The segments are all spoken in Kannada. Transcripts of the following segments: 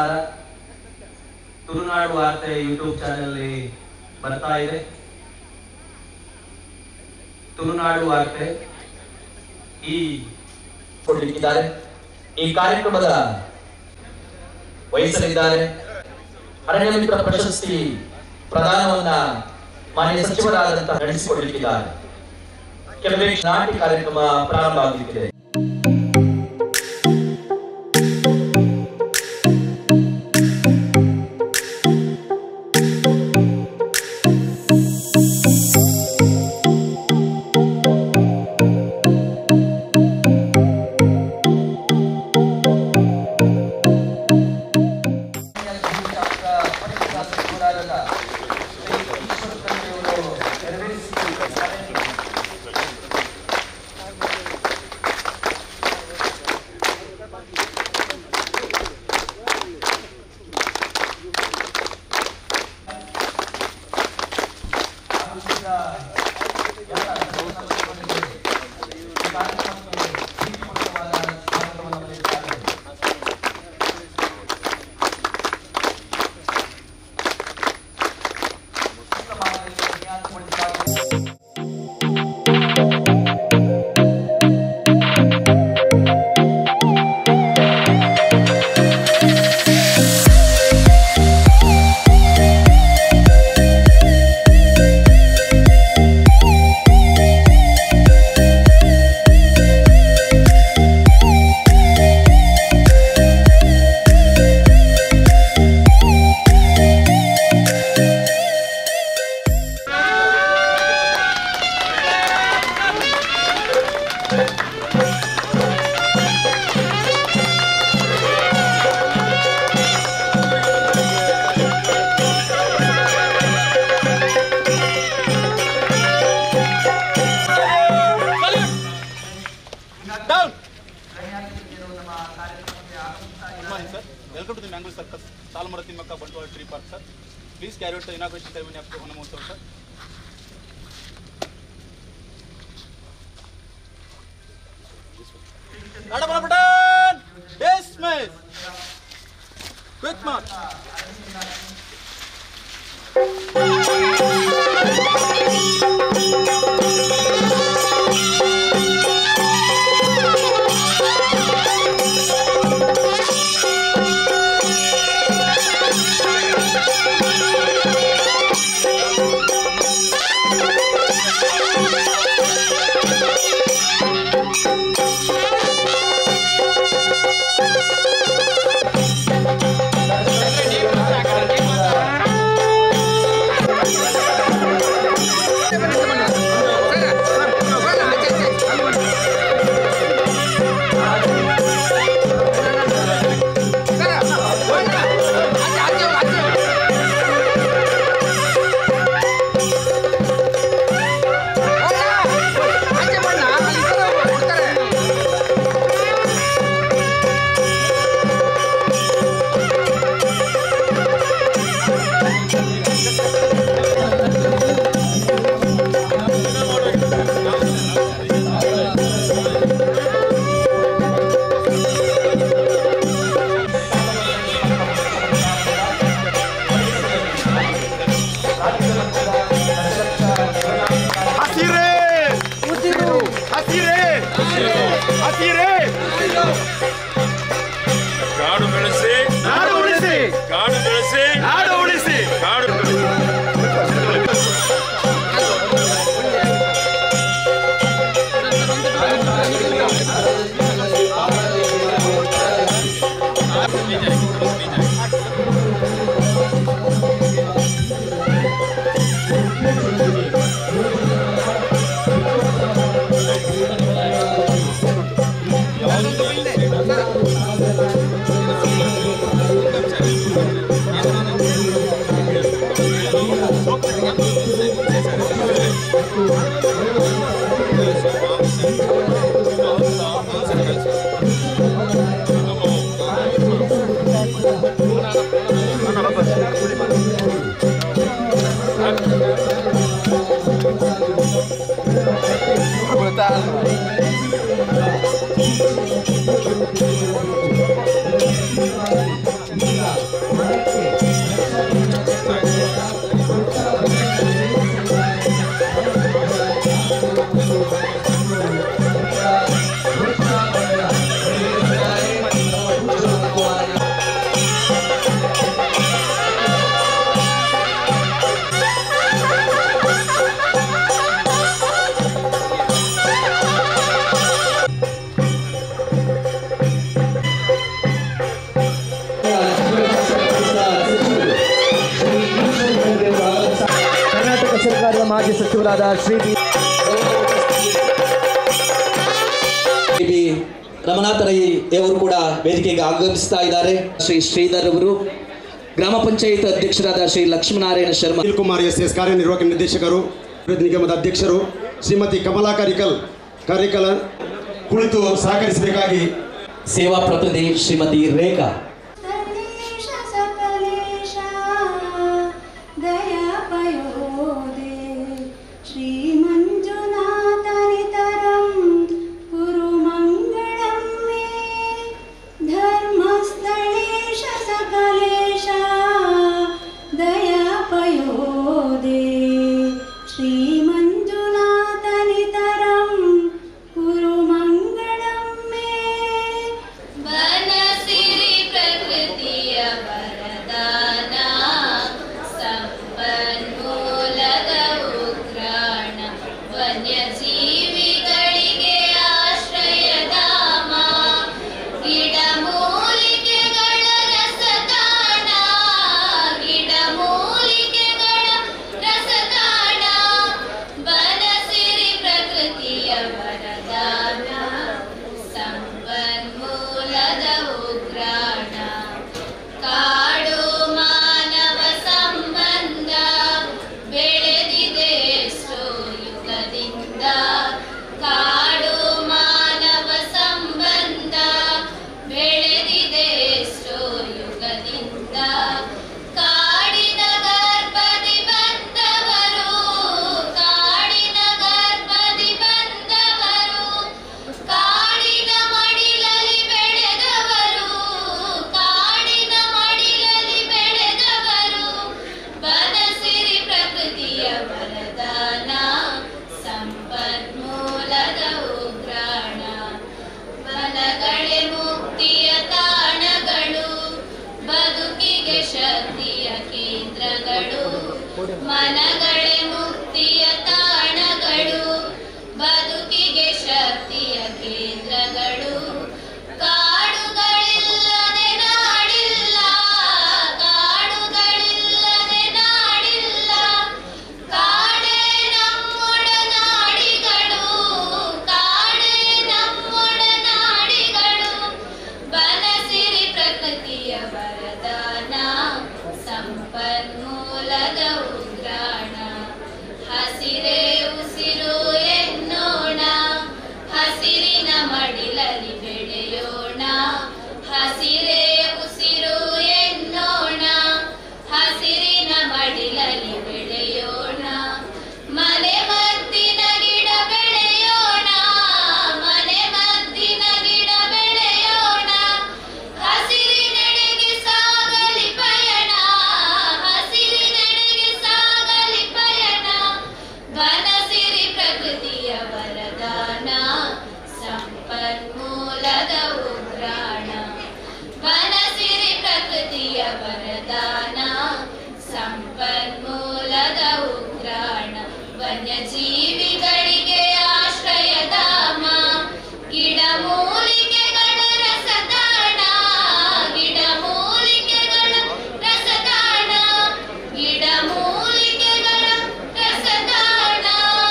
ನಮಸ್ಕಾರ ತುಳುನಾಡು ವಾರ್ತೆ ಯೂಟ್ಯೂಬ್ ಚಾನೆಲ್ ಬರ್ತಾ ಇದೆ ತುಳುನಾಡು ವಾರ್ತೆ ಈ ಕೊಡಲಿಕ್ಕಿದ್ದಾರೆ ಈ ಕಾರ್ಯಕ್ರಮದ ವಹಿಸಲಿದ್ದಾರೆ ಅರಣ್ಯ ಮಿತ್ರ ಪ್ರಶಸ್ತಿ ಪ್ರದಾನವನ್ನ ಮಾನ್ಯ ಸಚಿವರಾದಂತಹ ನಡೆಸಿಕೊಡಲಿಕ್ಕಿದ್ದಾರೆ ಕೆಲವೇ ನಾಟಿ ಕಾರ್ಯಕ್ರಮ ಪ್ರಾರಂಭ ಆಗಲಿಕ್ಕಿದೆ Good morning, sir. Welcome to the Mango Circus, Salmara Timaka Bantual Tree Park, sir. Please carry out the inauguration ceremony of the Honamotsav, sir. Radha Patan! Dismiss! Quick march! ಹಸಿರೇ ಹಸಿರೇ ಹಸಿರೇ ಕಾಡು ಬೆಳೆಸಿ ನಾಡು ಉಳಿಸಿ ಕಾಡು ಬೆಳೆಸಿ ನಾಡು ಉಳಿಸಿ ಕಾಡು Brutal. ಸಚಿವರಾದ ಶ್ರೀ ಬಿ ಬಿ ರಮನಾಥ ರೈ ಅವರು ಕೂಡ ವೇದಿಕೆಗೆ ಆಗಮಿಸ್ತಾ ಇದ್ದಾರೆ ಶ್ರೀ ಶ್ರೀಧರ್ ಅವರು ಗ್ರಾಮ ಪಂಚಾಯತ್ ಅಧ್ಯಕ್ಷರಾದ ಶ್ರೀ ಲಕ್ಷ್ಮೀನಾರಾಯಣ ಶರ್ಮಾ ಅನಿಲ್ ಕುಮಾರ್ ಎಸ್ ಎಸ್ ಕಾರ್ಯನಿರ್ವಾಹಕ ನಿರ್ದೇಶಕರು ಅಭಿವೃದ್ಧಿ ನಿಗಮದ ಅಧ್ಯಕ್ಷರು ಶ್ರೀಮತಿ ಕಮಲಾ ಕಾರಿಕಲ್ ಕಾರಿಕಲ್ ಕುಳಿತು ಸಹಕರಿಸಬೇಕಾಗಿ ಸೇವಾ ಪ್ರತಿನಿಧಿ ಶ್ರೀಮತಿ ರೇಖಾ सर्वेश सकलेशा दयापयोदे श्रीमञ्जुनाथनितरं कुरु मङ्गलं मे धर्मस्थलेश सकलेशा दयापयोदे श्रीमञ्जुनाथनितरं कुरु मङ्गलं मे ವನಸಿರಿ ಪ್ರಕೃತಿಯ ವರದಾನ ಸಂಪನ್ಮೂಲದ ಉಗ್ರಾಣ ವನ್ಯಜೀವಿಗಳಿಗೆ ಆಶ್ರಯಧಾಮ ಗಿಡಮೂಲಿಕೆಗಳ ರಸದಾನ ಗಿಡಮೂಲಿಕೆಗಳ ರಸದಾನ ವನಸಿರಿ ಪ್ರಕೃತಿಯ ವರದಾನ ಸಂಪನ್ಮೂಲದ ಉಗ್ರಾಣ ಕಾಡು ಮಾನವ ಸಂಬಂಧ ಬೆಳೆದಿದೆ ಎಷ್ಟೋ ಯುಗದಿಂದ ಕಾಡು ಮಾನವ ಸಂಬಂಧ ಬೆಳೆದಿದೆ ಎಷ್ಟೋ ಯುಗದಿಂದ ಕಾಡಿನ ಗರ್ಭದಿ ಬಂದವರು ಕಾಡಿನ ಗರ್ಭದಿ ಬಂದವರು ಕಾಡಿನ ಮಡಿಲಲ್ಲಿ ಬೆಳೆದವರು ಕಾಡಿನ ಮಡಿಲಲ್ಲಿ ಬೆಳೆದವರು ಬನಸಿರಿ ಪ್ರಕೃತಿಯ ವರದಾನ ಸಂಪನ್ಮೂಲದ ಉಗ್ರಾಣ ವನಗಳೇ ಮುಕ್ತಿಯ ತಾಣಗಳು ಬದುಕಿಗೆ ಶಕ್ತಿಯ ಕೇಂದ್ರಗಳು ಮನಗಳೇ ಮುಕ್ತಿಯ ತಾಣಗಳು ಬದುಕಿಗೆ ಶಕ್ತಿಯ ಕೇಂದ್ರಗಳು ಕಾಡುಗಳಿಲ್ಲದೆ ನಾಡಿಲ್ಲ ಕಾಡುಗಳಿಲ್ಲದೆ ನಾಡಿಲ್ಲ ಕಾಡೇ ನಮ್ಮೊಡನಾಡಿಗಳು ಕಾಡೇ ನಮ್ಮೊಡನಾಡಿಗಳು ಬನಸಿರಿ ಪ್ರಕೃತಿಯ ವರದಾನ ಸಂಪನ್ಮೂಲದ ಉಗ್ರಾಣ ಹಸಿರೇ ಉಸಿರು ಎನ್ನೋಣ ಹಸಿರಿನ ಮಡಿಲಲ್ಲಿ ಬೆಳೆಯೋಣ ಹಸಿರೇ ಉಸಿರು ಎನ್ನೋಣ ಹಸಿರಿನ ಮಡಿಲಲ್ಲಿ ಬೆಳೆಯೋಣ ಮನೆ ಮದ್ದಿನ ಗಿಡ ಬೆಳೆಯೋಣ ಮನೆ ಮದ್ದಿನ ಗಿಡ ಬೆಳೆಯೋಣ ಹಸಿರಿನೆಡೆಗೆ ಸಾಗಲಿ ಪಯಣ ಹಸಿರಿನೆಡೆಗೆ ಸಾಗಲಿ ಪಯಣ ಬನಸಿರಿ ಪ್ರಕೃತಿಯ ವರದಾನ ಸಂಪನ್ಮೂಲದ ಉಗ್ರಾಣ ಬನಸಿರಿ ಪ್ರಕೃತಿಯ ವರದಾನ ಸಂಪನ್ಮೂಲದ ಉಗ್ರಾಣ ವನ್ಯಜೀವಿಗಳಿಗೆ ಆಶ್ರಯಧಾಮ ಗಿಡಮೂಲಿಕೆಗಳ ರಸದಾಣ ಗಿಡಮೂಲಿಕೆಗಳ ರಸದಾಣ ಗಿಡಮೂಲಿಕೆಗಳ ರಸದಾಣ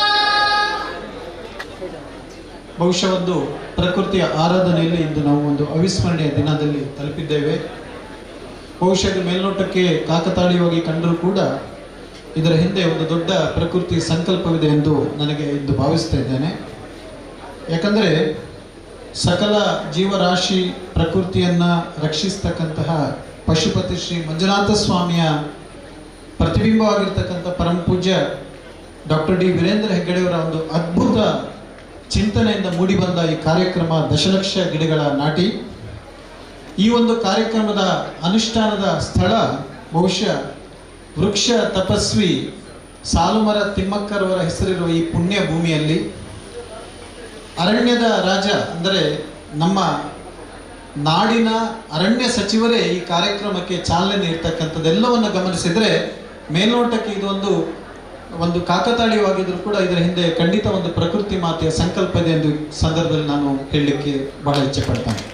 ಬಹುಶಃ ಒಂದು ಪ್ರಕೃತಿಯ ಆರಾಧನೆಯಲ್ಲಿ ಇಂದು ನಾವು ಒಂದು ಅವಿಸ್ಮರಣೀಯ ದಿನದಲ್ಲಿ ತಲುಪಿದ್ದೇವೆ ಬಹುಶಃ ಇದು ಮೇಲ್ನೋಟಕ್ಕೆ ಕಾಕತಾಳೀಯವಾಗಿ ಕಂಡರೂ ಕೂಡ ಇದರ ಹಿಂದೆ ಒಂದು ದೊಡ್ಡ ಪ್ರಕೃತಿ ಸಂಕಲ್ಪವಿದೆ ಎಂದು ನನಗೆ ಇಂದು ಭಾವಿಸ್ತಾ ಇದ್ದೇನೆ ಯಾಕಂದರೆ ಸಕಲ ಜೀವರಾಶಿ ಪ್ರಕೃತಿಯನ್ನ ರಕ್ಷಿಸ್ತಕ್ಕಂತಹ ಪಶುಪತಿ ಶ್ರೀ ಮಂಜುನಾಥ ಸ್ವಾಮಿಯ ಪ್ರತಿಬಿಂಬವಾಗಿರ್ತಕ್ಕಂಥ ಪರಮ ಪೂಜ್ಯ ಡಾಕ್ಟರ್ ಡಿ ವೀರೇಂದ್ರ ಹೆಗ್ಗಡೆಯವರ ಒಂದು ಅದ್ಭುತ ಚಿಂತನೆಯಿಂದ ಮೂಡಿಬಂದ ಈ ಕಾರ್ಯಕ್ರಮ ದಶಲಕ್ಷ ಗಿಡಗಳ ನಾಟಿ ಈ ಒಂದು ಕಾರ್ಯಕ್ರಮದ ಅನುಷ್ಠಾನದ ಸ್ಥಳ ಬಹುಶಃ ವೃಕ್ಷ ತಪಸ್ವಿ ಸಾಲುಮರ ತಿಮ್ಮಕ್ಕರವರ ಹೆಸರಿರುವ ಈ ಪುಣ್ಯ ಭೂಮಿಯಲ್ಲಿ ಅರಣ್ಯದ ರಾಜ ಅಂದರೆ ನಮ್ಮ ನಾಡಿನ ಅರಣ್ಯ ಸಚಿವರೇ ಈ ಕಾರ್ಯಕ್ರಮಕ್ಕೆ ಚಾಲನೆ ನೀಡ್ತಕ್ಕಂಥದ್ದೆಲ್ಲವನ್ನು ಗಮನಿಸಿದರೆ ಮೇಲ್ನೋಟಕ್ಕೆ ಇದೊಂದು ಒಂದು ಕಾಕತಾಳೀಯವಾಗಿದ್ರು ಕೂಡ ಇದರ ಹಿಂದೆ ಖಂಡಿತ ಒಂದು ಪ್ರಕೃತಿ ಮಾತೆಯ ಸಂಕಲ್ಪ ಇದೆ ಎಂದು ಈ ಸಂದರ್ಭದಲ್ಲಿ ನಾನು ಹೇಳಲಿಕ್ಕೆ ಬಹಳ ಇಚ್ಛೆ ಪಡ್ತೇನೆ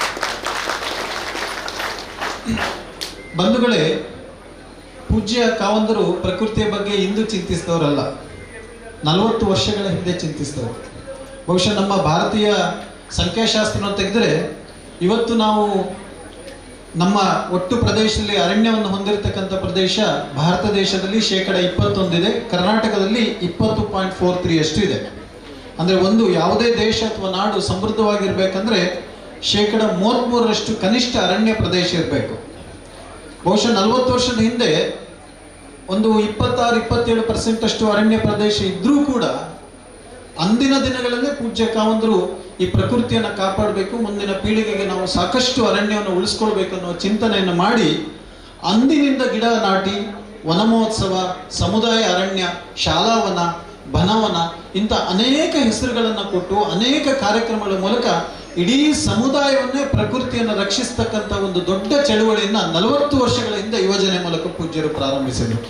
ಬಂಧುಗಳೇ ಪೂಜ್ಯ ಕಾವಂದರು ಪ್ರಕೃತಿಯ ಬಗ್ಗೆ ಇಂದು ಚಿಂತಿಸಿದವರಲ್ಲ ನಲವತ್ತು ವರ್ಷಗಳ ಹಿಂದೆ ಚಿಂತಿಸ್ತವೆ ಬಹುಶಃ ನಮ್ಮ ಭಾರತೀಯ ಸಂಖ್ಯಾಶಾಸ್ತ್ರವನ್ನು ತೆಗೆದರೆ ಇವತ್ತು ನಾವು ನಮ್ಮ ಒಟ್ಟು ಪ್ರದೇಶದಲ್ಲಿ ಅರಣ್ಯವನ್ನು ಹೊಂದಿರತಕ್ಕಂಥ ಪ್ರದೇಶ ಭಾರತ ದೇಶದಲ್ಲಿ ಶೇಕಡ ಇಪ್ಪತ್ತೊಂದಿದೆ ಕರ್ನಾಟಕದಲ್ಲಿ ಇಪ್ಪತ್ತು ಪಾಯಿಂಟ್ ಫೋರ್ ತ್ರೀ ಅಷ್ಟು ಇದೆ ಅಂದರೆ ಒಂದು ಯಾವುದೇ ದೇಶ ಅಥವಾ ನಾಡು ಸಮೃದ್ಧವಾಗಿರ್ಬೇಕಂದ್ರೆ ಶೇಕಡ ಮೂವತ್ತ್ಮೂರರಷ್ಟು ಕನಿಷ್ಠ ಅರಣ್ಯ ಪ್ರದೇಶ ಇರಬೇಕು ಬಹುಶಃ ನಲವತ್ತು ವರ್ಷದ ಹಿಂದೆ ಒಂದು ಇಪ್ಪತ್ತಾರು ಇಪ್ಪತ್ತೇಳು ಪರ್ಸೆಂಟ್ ಅಷ್ಟು ಅರಣ್ಯ ಪ್ರದೇಶ ಇದ್ರೂ ಕೂಡ ಅಂದಿನ ದಿನಗಳಲ್ಲೇ ಪೂಜ್ಯ ಕಾವಂದರು ಈ ಪ್ರಕೃತಿಯನ್ನು ಕಾಪಾಡಬೇಕು ಮುಂದಿನ ಪೀಳಿಗೆಗೆ ನಾವು ಸಾಕಷ್ಟು ಅರಣ್ಯವನ್ನು ಉಳಿಸ್ಕೊಳ್ಬೇಕು ಅನ್ನೋ ಚಿಂತನೆಯನ್ನು ಮಾಡಿ ಅಂದಿನಿಂದ ಗಿಡ ನಾಟಿ ವನ ಮಹೋತ್ಸವ ಸಮುದಾಯ ಅರಣ್ಯ ಶಾಲಾವನ ಬನವನ ಇಂಥ ಅನೇಕ ಹೆಸರುಗಳನ್ನು ಕೊಟ್ಟು ಅನೇಕ ಕಾರ್ಯಕ್ರಮಗಳ ಮೂಲಕ ಇಡೀ ಸಮುದಾಯವನ್ನೇ ಪ್ರಕೃತಿಯನ್ನು ರಕ್ಷಿಸ್ತಕ್ಕಂಥ ಒಂದು ದೊಡ್ಡ ಚಳುವಳಿಯನ್ನ ನಲವತ್ತು ವರ್ಷಗಳ ಹಿಂದೆ ಯೋಜನೆ ಮೂಲಕ ಪೂಜ್ಯರು ಪ್ರಾರಂಭಿಸಿದರು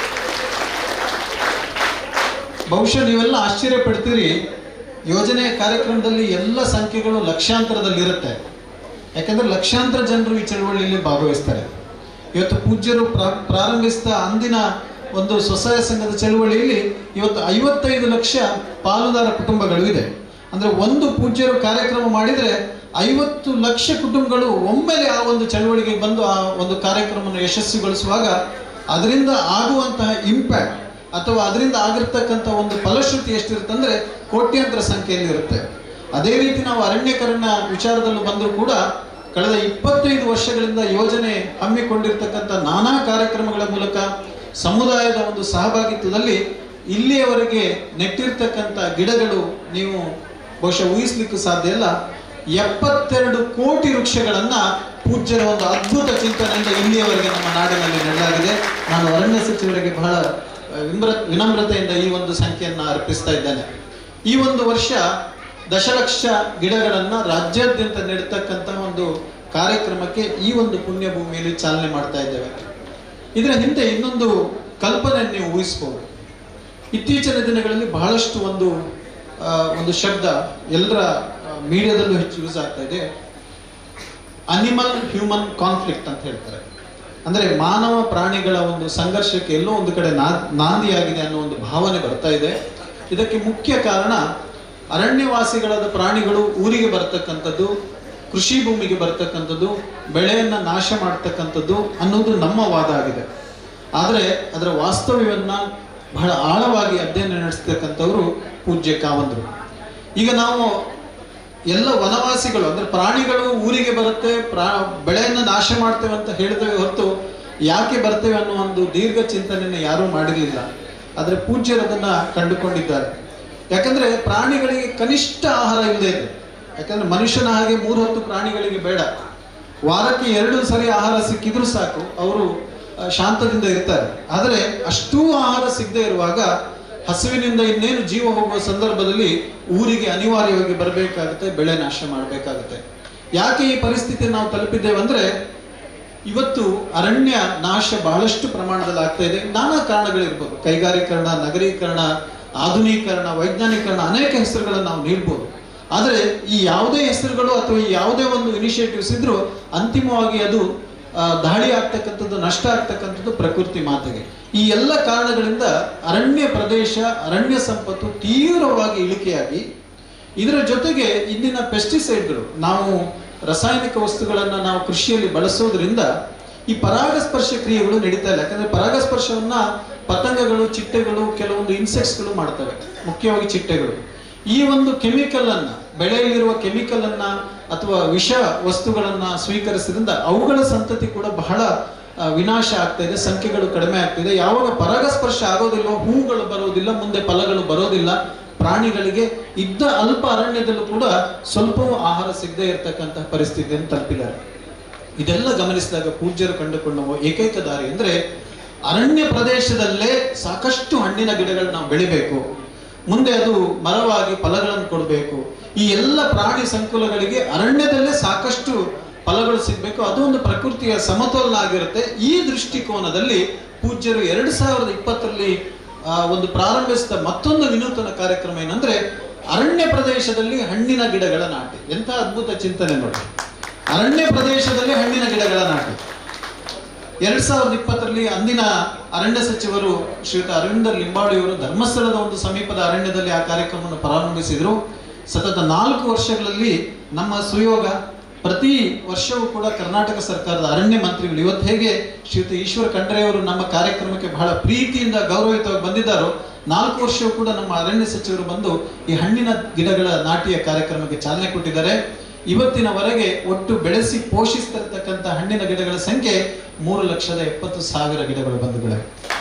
ಬಹುಶಃ ನೀವೆಲ್ಲ ಆಶ್ಚರ್ಯ ಪಡ್ತೀರಿ ಯೋಜನೆಯ ಕಾರ್ಯಕ್ರಮದಲ್ಲಿ ಎಲ್ಲ ಸಂಖ್ಯೆಗಳು ಲಕ್ಷಾಂತರದಲ್ಲಿರುತ್ತೆ ಯಾಕಂದ್ರೆ ಲಕ್ಷಾಂತರ ಜನರು ಈ ಚಳವಳಿಯಲ್ಲಿ ಭಾಗವಹಿಸ್ತಾರೆ ಇವತ್ತು ಪೂಜ್ಯರು ಪ್ರಾ- ಪ್ರಾರಂಭಿಸಿದ ಅಂದಿನ ಒಂದು ಸ್ವಸಹಾಯ ಸಂಘದ ಚಳವಳಿಯಲ್ಲಿ ಇವತ್ತು ಐವತ್ತೈದು ಲಕ್ಷ ಪಾಲುದಾರ ಕುಟುಂಬಗಳು ಇದೆ ಅಂದ್ರೆ ಒಂದು ಪೂಜ್ಯರು ಕಾರ್ಯಕ್ರಮ ಮಾಡಿದ್ರೆ ಐವತ್ತು ಲಕ್ಷ ಕುಟುಂಬಗಳು ಒಮ್ಮೆಲೆ ಆ ಒಂದು ಚಳವಳಿಗೆ ಬಂದು ಆ ಒಂದು ಕಾರ್ಯಕ್ರಮವನ್ನು ಯಶಸ್ವಿಗೊಳಿಸುವಾಗ ಅದರಿಂದ ಆಗುವಂತಹ ಇಂಪ್ಯಾಕ್ಟ್ ಅಥವಾ ಅದರಿಂದ ಆಗಿರ್ತಕ್ಕಂಥ ಒಂದು ಫಲಶ್ರುತಿ ಎಷ್ಟಿರುತ್ತಂದ್ರೆ ಕೋಟ್ಯಾಂತರ ಸಂಖ್ಯೆಯಲ್ಲಿ ಇರುತ್ತೆ ಅದೇ ರೀತಿ ನಾವು ಅರಣ್ಯಕರಣ ವಿಚಾರದಲ್ಲೂ ಬಂದರೂ ಕೂಡ ಕಳೆದ ಇಪ್ಪತ್ತೈದು ವರ್ಷಗಳಿಂದ ಯೋಜನೆ ಹಮ್ಮಿಕೊಂಡಿರ್ತಕ್ಕಂಥ ನಾನಾ ಕಾರ್ಯಕ್ರಮಗಳ ಮೂಲಕ ಸಮುದಾಯದ ಒಂದು ಸಹಭಾಗಿತ್ವದಲ್ಲಿ ಇಲ್ಲಿಯವರೆಗೆ ನೆಟ್ಟಿರ್ತಕ್ಕಂಥ ಗಿಡಗಳು ನೀವು ಬಹುಶಃ ಊಹಿಸ್ಲಿಕ್ಕೂ ಸಾಧ್ಯ ಇಲ್ಲ ಎಪ್ಪತ್ತೆರಡು ಕೋಟಿ ವೃಕ್ಷಗಳನ್ನ ಪೂಜ್ಯರ ಒಂದು ಅದ್ಭುತ ಚಿಂತನೆಯಿಂದ ಇಲ್ಲಿಯವರೆಗೆ ನಮ್ಮ ನಾಡಿನಲ್ಲಿ ನೆಡಲಾಗಿದೆ ನಾನು ಅರಣ್ಯ ಸಚಿವರಿಗೆ ಬಹಳ ಆ, ವಿಮ್ರ ವಿನಮ್ರತೆಯಿಂದ ಈ ಒಂದು ಸಂಖ್ಯೆಯನ್ನು ಅರ್ಪಿಸ್ತಾ ಇದ್ದೇನೆ ಈ ಒಂದು ವರ್ಷ ದಶಲಕ್ಷ ಗಿಡಗಳನ್ನ ರಾಜ್ಯಾದ್ಯಂತ ನೆಡ್ತಕ್ಕಂಥ ಒಂದು ಕಾರ್ಯಕ್ರಮಕ್ಕೆ ಈ ಒಂದು ಪುಣ್ಯ ಭೂಮಿಯಲ್ಲಿ ಚಾಲನೆ ಮಾಡ್ತಾ ಇದ್ದೇವೆ ಇದರ ಹಿಂದೆ ಇನ್ನೊಂದು ಕಲ್ಪನೆ ನೀವು ಊಹಿಸ್ಬೋದು ಇತ್ತೀಚಿನ ದಿನಗಳಲ್ಲಿ ಬಹಳಷ್ಟು ಒಂದು ಆ, ಒಂದು ಶಬ್ದ ಎಲ್ಲರ ಮೀಡಿಯಾದಲ್ಲೂ ಹೆಚ್ಚು ಯೂಸ್ ಆಗ್ತಾ ಇದೆ ಅನಿಮಲ್ ಹ್ಯೂಮನ್ ಕಾನ್ಫ್ಲಿಕ್ಟ್ ಅಂತ ಹೇಳ್ತಾರೆ ಅಂದ್ರೆ ಮಾನವ ಪ್ರಾಣಿಗಳ ಒಂದು ಸಂಘರ್ಷಕ್ಕೆ ಎಲ್ಲೋ ಒಂದು ಕಡೆ ನಾ- ನಾಂದಿಯಾಗಿದೆ ಅನ್ನೋ ಒಂದು ಭಾವನೆ ಬರ್ತಾ ಇದೆ ಇದಕ್ಕೆ ಮುಖ್ಯ ಕಾರಣ ಅರಣ್ಯವಾಸಿಗಳಾದ ಪ್ರಾಣಿಗಳು ಊರಿಗೆ ಬರ್ತಕ್ಕಂಥದ್ದು ಕೃಷಿ ಭೂಮಿಗೆ ಬರ್ತಕ್ಕಂಥದ್ದು ಬೆಳೆಯನ್ನ ನಾಶ ಮಾಡ್ತಕ್ಕಂಥದ್ದು ಅನ್ನೋದು ನಮ್ಮ ವಾದ ಆಗಿದೆ ಆದರೆ ಅದರ ವಾಸ್ತವ್ಯವನ್ನ ಬಹಳ ಆಳವಾಗಿ ಅಧ್ಯಯನ ನಡೆಸ್ತಕ್ಕಂಥವ್ರು ಪೂಜ್ಯ ಕಾವಂದರು ಈಗ ನಾವು ಎಲ್ಲ ವನವಾಸಿಗಳು ಅಂದ್ರೆ ಪ್ರಾಣಿಗಳು ಊರಿಗೆ ಬರುತ್ತೆ ಪ್ರಾ ಬೆಳೆಯನ್ನ ನಾಶ ಮಾಡ್ತೇವೆ ಅಂತ ಹೇಳ್ತೇವೆ ಹೊರತು ಯಾಕೆ ಬರ್ತೇವೆ ಅನ್ನೋ ಒಂದು ದೀರ್ಘ ಚಿಂತನೆಯನ್ನು ಯಾರೂ ಮಾಡಿರಲಿಲ್ಲ ಆದ್ರೆ ಪೂಜ್ಯರು ಅದನ್ನ ಕಂಡುಕೊಂಡಿದ್ದಾರೆ ಯಾಕಂದ್ರೆ ಪ್ರಾಣಿಗಳಿಗೆ ಕನಿಷ್ಠ ಆಹಾರ ಇಲ್ಲದೆ ಇದೆ ಯಾಕಂದ್ರೆ ಮನುಷ್ಯನ ಹಾಗೆ ಮೂರು ಹೊತ್ತು ಪ್ರಾಣಿಗಳಿಗೆ ಬೇಡ ವಾರಕ್ಕೆ ಎರಡು ಸರಿ ಆಹಾರ ಸಿಕ್ಕಿದ್ರು ಸಾಕು ಅವರು ಆ, ಶಾಂತದಿಂದ ಇರ್ತಾರೆ ಆದರೆ ಅಷ್ಟೂ ಆಹಾರ ಸಿಗದೆ ಇರುವಾಗ ಹಸುವಿನಿಂದ ಇನ್ನೇನು ಜೀವ ಹೋಗುವ ಸಂದರ್ಭದಲ್ಲಿ ಊರಿಗೆ ಅನಿವಾರ್ಯವಾಗಿ ಬರಬೇಕಾಗುತ್ತೆ ಬೆಳೆ ನಾಶ ಮಾಡಬೇಕಾಗುತ್ತೆ ಯಾಕೆ ಈ ಪರಿಸ್ಥಿತಿ ನಾವು ತಲುಪಿದ್ದೇವೆ ಅಂದ್ರೆ ಇವತ್ತು ಅರಣ್ಯ ನಾಶ ಬಹಳಷ್ಟು ಪ್ರಮಾಣದಲ್ಲಿ ಆಗ್ತಾ ಇದೆ ನಾನಾ ಕಾರಣಗಳಿರ್ಬೋದು ಕೈಗಾರೀಕರಣ ನಗರೀಕರಣ ಆಧುನೀಕರಣ ವೈಜ್ಞಾನಿಕರಣ ಅನೇಕ ಹೆಸರುಗಳನ್ನು ನಾವು ನೀಡ್ಬೋದು ಆದರೆ ಈ ಯಾವುದೇ ಹೆಸರುಗಳು ಅಥವಾ ಈ ಯಾವುದೇ ಒಂದು ಇನಿಷಿಯೇಟಿವ್ಸ್ ಇದ್ರೂ ಅಂತಿಮವಾಗಿ ಅದು ಆ, ದಾಳಿ ಆಗ್ತಕ್ಕಂಥದ್ದು ನಷ್ಟ ಆಗ್ತಕ್ಕಂಥದ್ದು ಪ್ರಕೃತಿ ಮಾತೆಗೆ ಈ ಎಲ್ಲ ಕಾರಣಗಳಿಂದ ಅರಣ್ಯ ಪ್ರದೇಶ ಅರಣ್ಯ ಸಂಪತ್ತು ತೀವ್ರವಾಗಿ ಇಳಿಕೆಯಾಗಿ ಇದರ ಜೊತೆಗೆ ಇಂದಿನ ಪೆಸ್ಟಿಸೈಡ್ಗಳು ನಾವು ರಾಸಾಯನಿಕ ವಸ್ತುಗಳನ್ನು ನಾವು ಕೃಷಿಯಲ್ಲಿ ಬಳಸೋದ್ರಿಂದ ಈ ಪರಾಗಸ್ಪರ್ಶ ಕ್ರಿಯೆಗಳು ನಡೀತಾ ಇಲ್ಲ ಯಾಕಂದ್ರೆ ಪರಾಗಸ್ಪರ್ಶವನ್ನ ಪತಂಗಗಳು ಚಿಟ್ಟೆಗಳು ಕೆಲವೊಂದು ಇನ್ಸೆಕ್ಟ್ಸ್ಗಳು ಮಾಡ್ತವೆ ಮುಖ್ಯವಾಗಿ ಚಿಟ್ಟೆಗಳು ಈ ಒಂದು ಕೆಮಿಕಲ್ ಅನ್ನ ಬೆಳೆಯಲ್ಲಿರುವ ಕೆಮಿಕಲ್ ಅನ್ನ ಅಥವಾ ವಿಷ ವಸ್ತುಗಳನ್ನ ಸ್ವೀಕರಿಸಿದ್ರಿಂದ ಅವುಗಳ ಸಂತತಿ ಕೂಡ ಬಹಳ ಆ, ವಿನಾಶ ಆಗ್ತಾ ಇದೆ ಸಂಖ್ಯೆಗಳು ಕಡಿಮೆ ಆಗ್ತಿದೆ ಯಾವಾಗ ಪರಾಗಸ್ಪರ್ಶ ಆಗೋದಿಲ್ಲ ಹೂಗಳು ಬರೋದಿಲ್ಲ ಮುಂದೆ ಫಲಗಳು ಬರೋದಿಲ್ಲ ಪ್ರಾಣಿಗಳಿಗೆ ಇದ್ದ ಅಲ್ಪ ಅರಣ್ಯದಲ್ಲೂ ಕೂಡ ಸ್ವಲ್ಪವೂ ಆಹಾರ ಸಿಗದೆ ಇರತಕ್ಕಂತಹ ಪರಿಸ್ಥಿತಿಯನ್ನು ತಲುಪಿದ್ದಾರೆ ಇದೆಲ್ಲ ಗಮನಿಸಿದಾಗ ಪೂಜ್ಯರು ಕಂಡುಕೊಂಡ ಏಕೈಕ ದಾರಿ ಅಂದ್ರೆ ಅರಣ್ಯ ಪ್ರದೇಶದಲ್ಲೇ ಸಾಕಷ್ಟು ಹಣ್ಣಿನ ಗಿಡಗಳು ನಾವು ಬೆಳಿಬೇಕು ಮುಂದೆ ಅದು ಮರವಾಗಿ ಫಲಗಳನ್ನು ಕೊಡಬೇಕು ಈ ಎಲ್ಲ ಪ್ರಾಣಿ ಸಂಕುಲಗಳಿಗೆ ಅರಣ್ಯದಲ್ಲೇ ಸಾಕಷ್ಟು ಫಲಗಳು ಸಿಗಬೇಕು ಅದು ಒಂದು ಪ್ರಕೃತಿಯ ಸಮತೋಲನ ಆಗಿರುತ್ತೆ ಈ ದೃಷ್ಟಿಕೋನದಲ್ಲಿ ಪೂಜ್ಯರು ಎರಡು ಸಾವಿರದ ಇಪ್ಪತ್ತರಲ್ಲಿ ಆ, ಒಂದು ಪ್ರಾರಂಭಿಸಿದ ಮತ್ತೊಂದು ವಿನೂತನ ಕಾರ್ಯಕ್ರಮ ಏನಂದ್ರೆ ಅರಣ್ಯ ಪ್ರದೇಶದಲ್ಲಿ ಹಣ್ಣಿನ ಗಿಡಗಳ ನಾಟಿ ಎಂಥ ಅದ್ಭುತ ಚಿಂತನೆ ನೋಡಿ ಅರಣ್ಯ ಪ್ರದೇಶದಲ್ಲಿ ಹಣ್ಣಿನ ಗಿಡಗಳ ನಾಟಿ ಎರಡ್ ಸಾವಿರದ ಇಪ್ಪತ್ತರಲ್ಲಿ ಅಂದಿನ ಅರಣ್ಯ ಸಚಿವರು ಶ್ರೀಯುತ ಅರವಿಂದ ಲಿಂಬಾವಳಿ ಅವರು ಧರ್ಮಸ್ಥಳದ ಒಂದು ಸಮೀಪದ ಅರಣ್ಯದಲ್ಲಿ ಆ ಕಾರ್ಯಕ್ರಮವನ್ನು ಪ್ರಾರಂಭಿಸಿದ್ರು ಸತತ ನಾಲ್ಕು ವರ್ಷಗಳಲ್ಲಿ ನಮ್ಮ ಸುಯೋಗ ಪ್ರತಿ ವರ್ಷವೂ ಕೂಡ ಕರ್ನಾಟಕ ಸರ್ಕಾರದ ಅರಣ್ಯ ಮಂತ್ರಿಗಳು ಇವತ್ತು ಹೇಗೆ ಶ್ರೀಯುತ ಈಶ್ವರ್ ಖಂಡ್ರೆ ಅವರು ನಮ್ಮ ಕಾರ್ಯಕ್ರಮಕ್ಕೆ ಬಹಳ ಪ್ರೀತಿಯಿಂದ ಗೌರವಿತವಾಗಿ ಬಂದಿದ್ದಾರೋ ನಾಲ್ಕು ವರ್ಷವೂ ಕೂಡ ನಮ್ಮ ಅರಣ್ಯ ಸಚಿವರು ಬಂದು ಈ ಹಣ್ಣಿನ ಗಿಡಗಳ ನಾಟಿಯ ಕಾರ್ಯಕ್ರಮಕ್ಕೆ ಚಾಲನೆ ಕೊಟ್ಟಿದ್ದಾರೆ ಇವತ್ತಿನವರೆಗೆ ಒಟ್ಟು ಬೆಳೆಸಿ ಪೋಷಿಸ್ತಿರ್ತಕ್ಕಂಥ ಹಣ್ಣಿನ ಗಿಡಗಳ ಸಂಖ್ಯೆ ಮೂರು ಲಕ್ಷದ ಎಪ್ಪತ್ತು ಸಾವಿರ ಗಿಡಗಳು ಬಂಧುಗಳೇ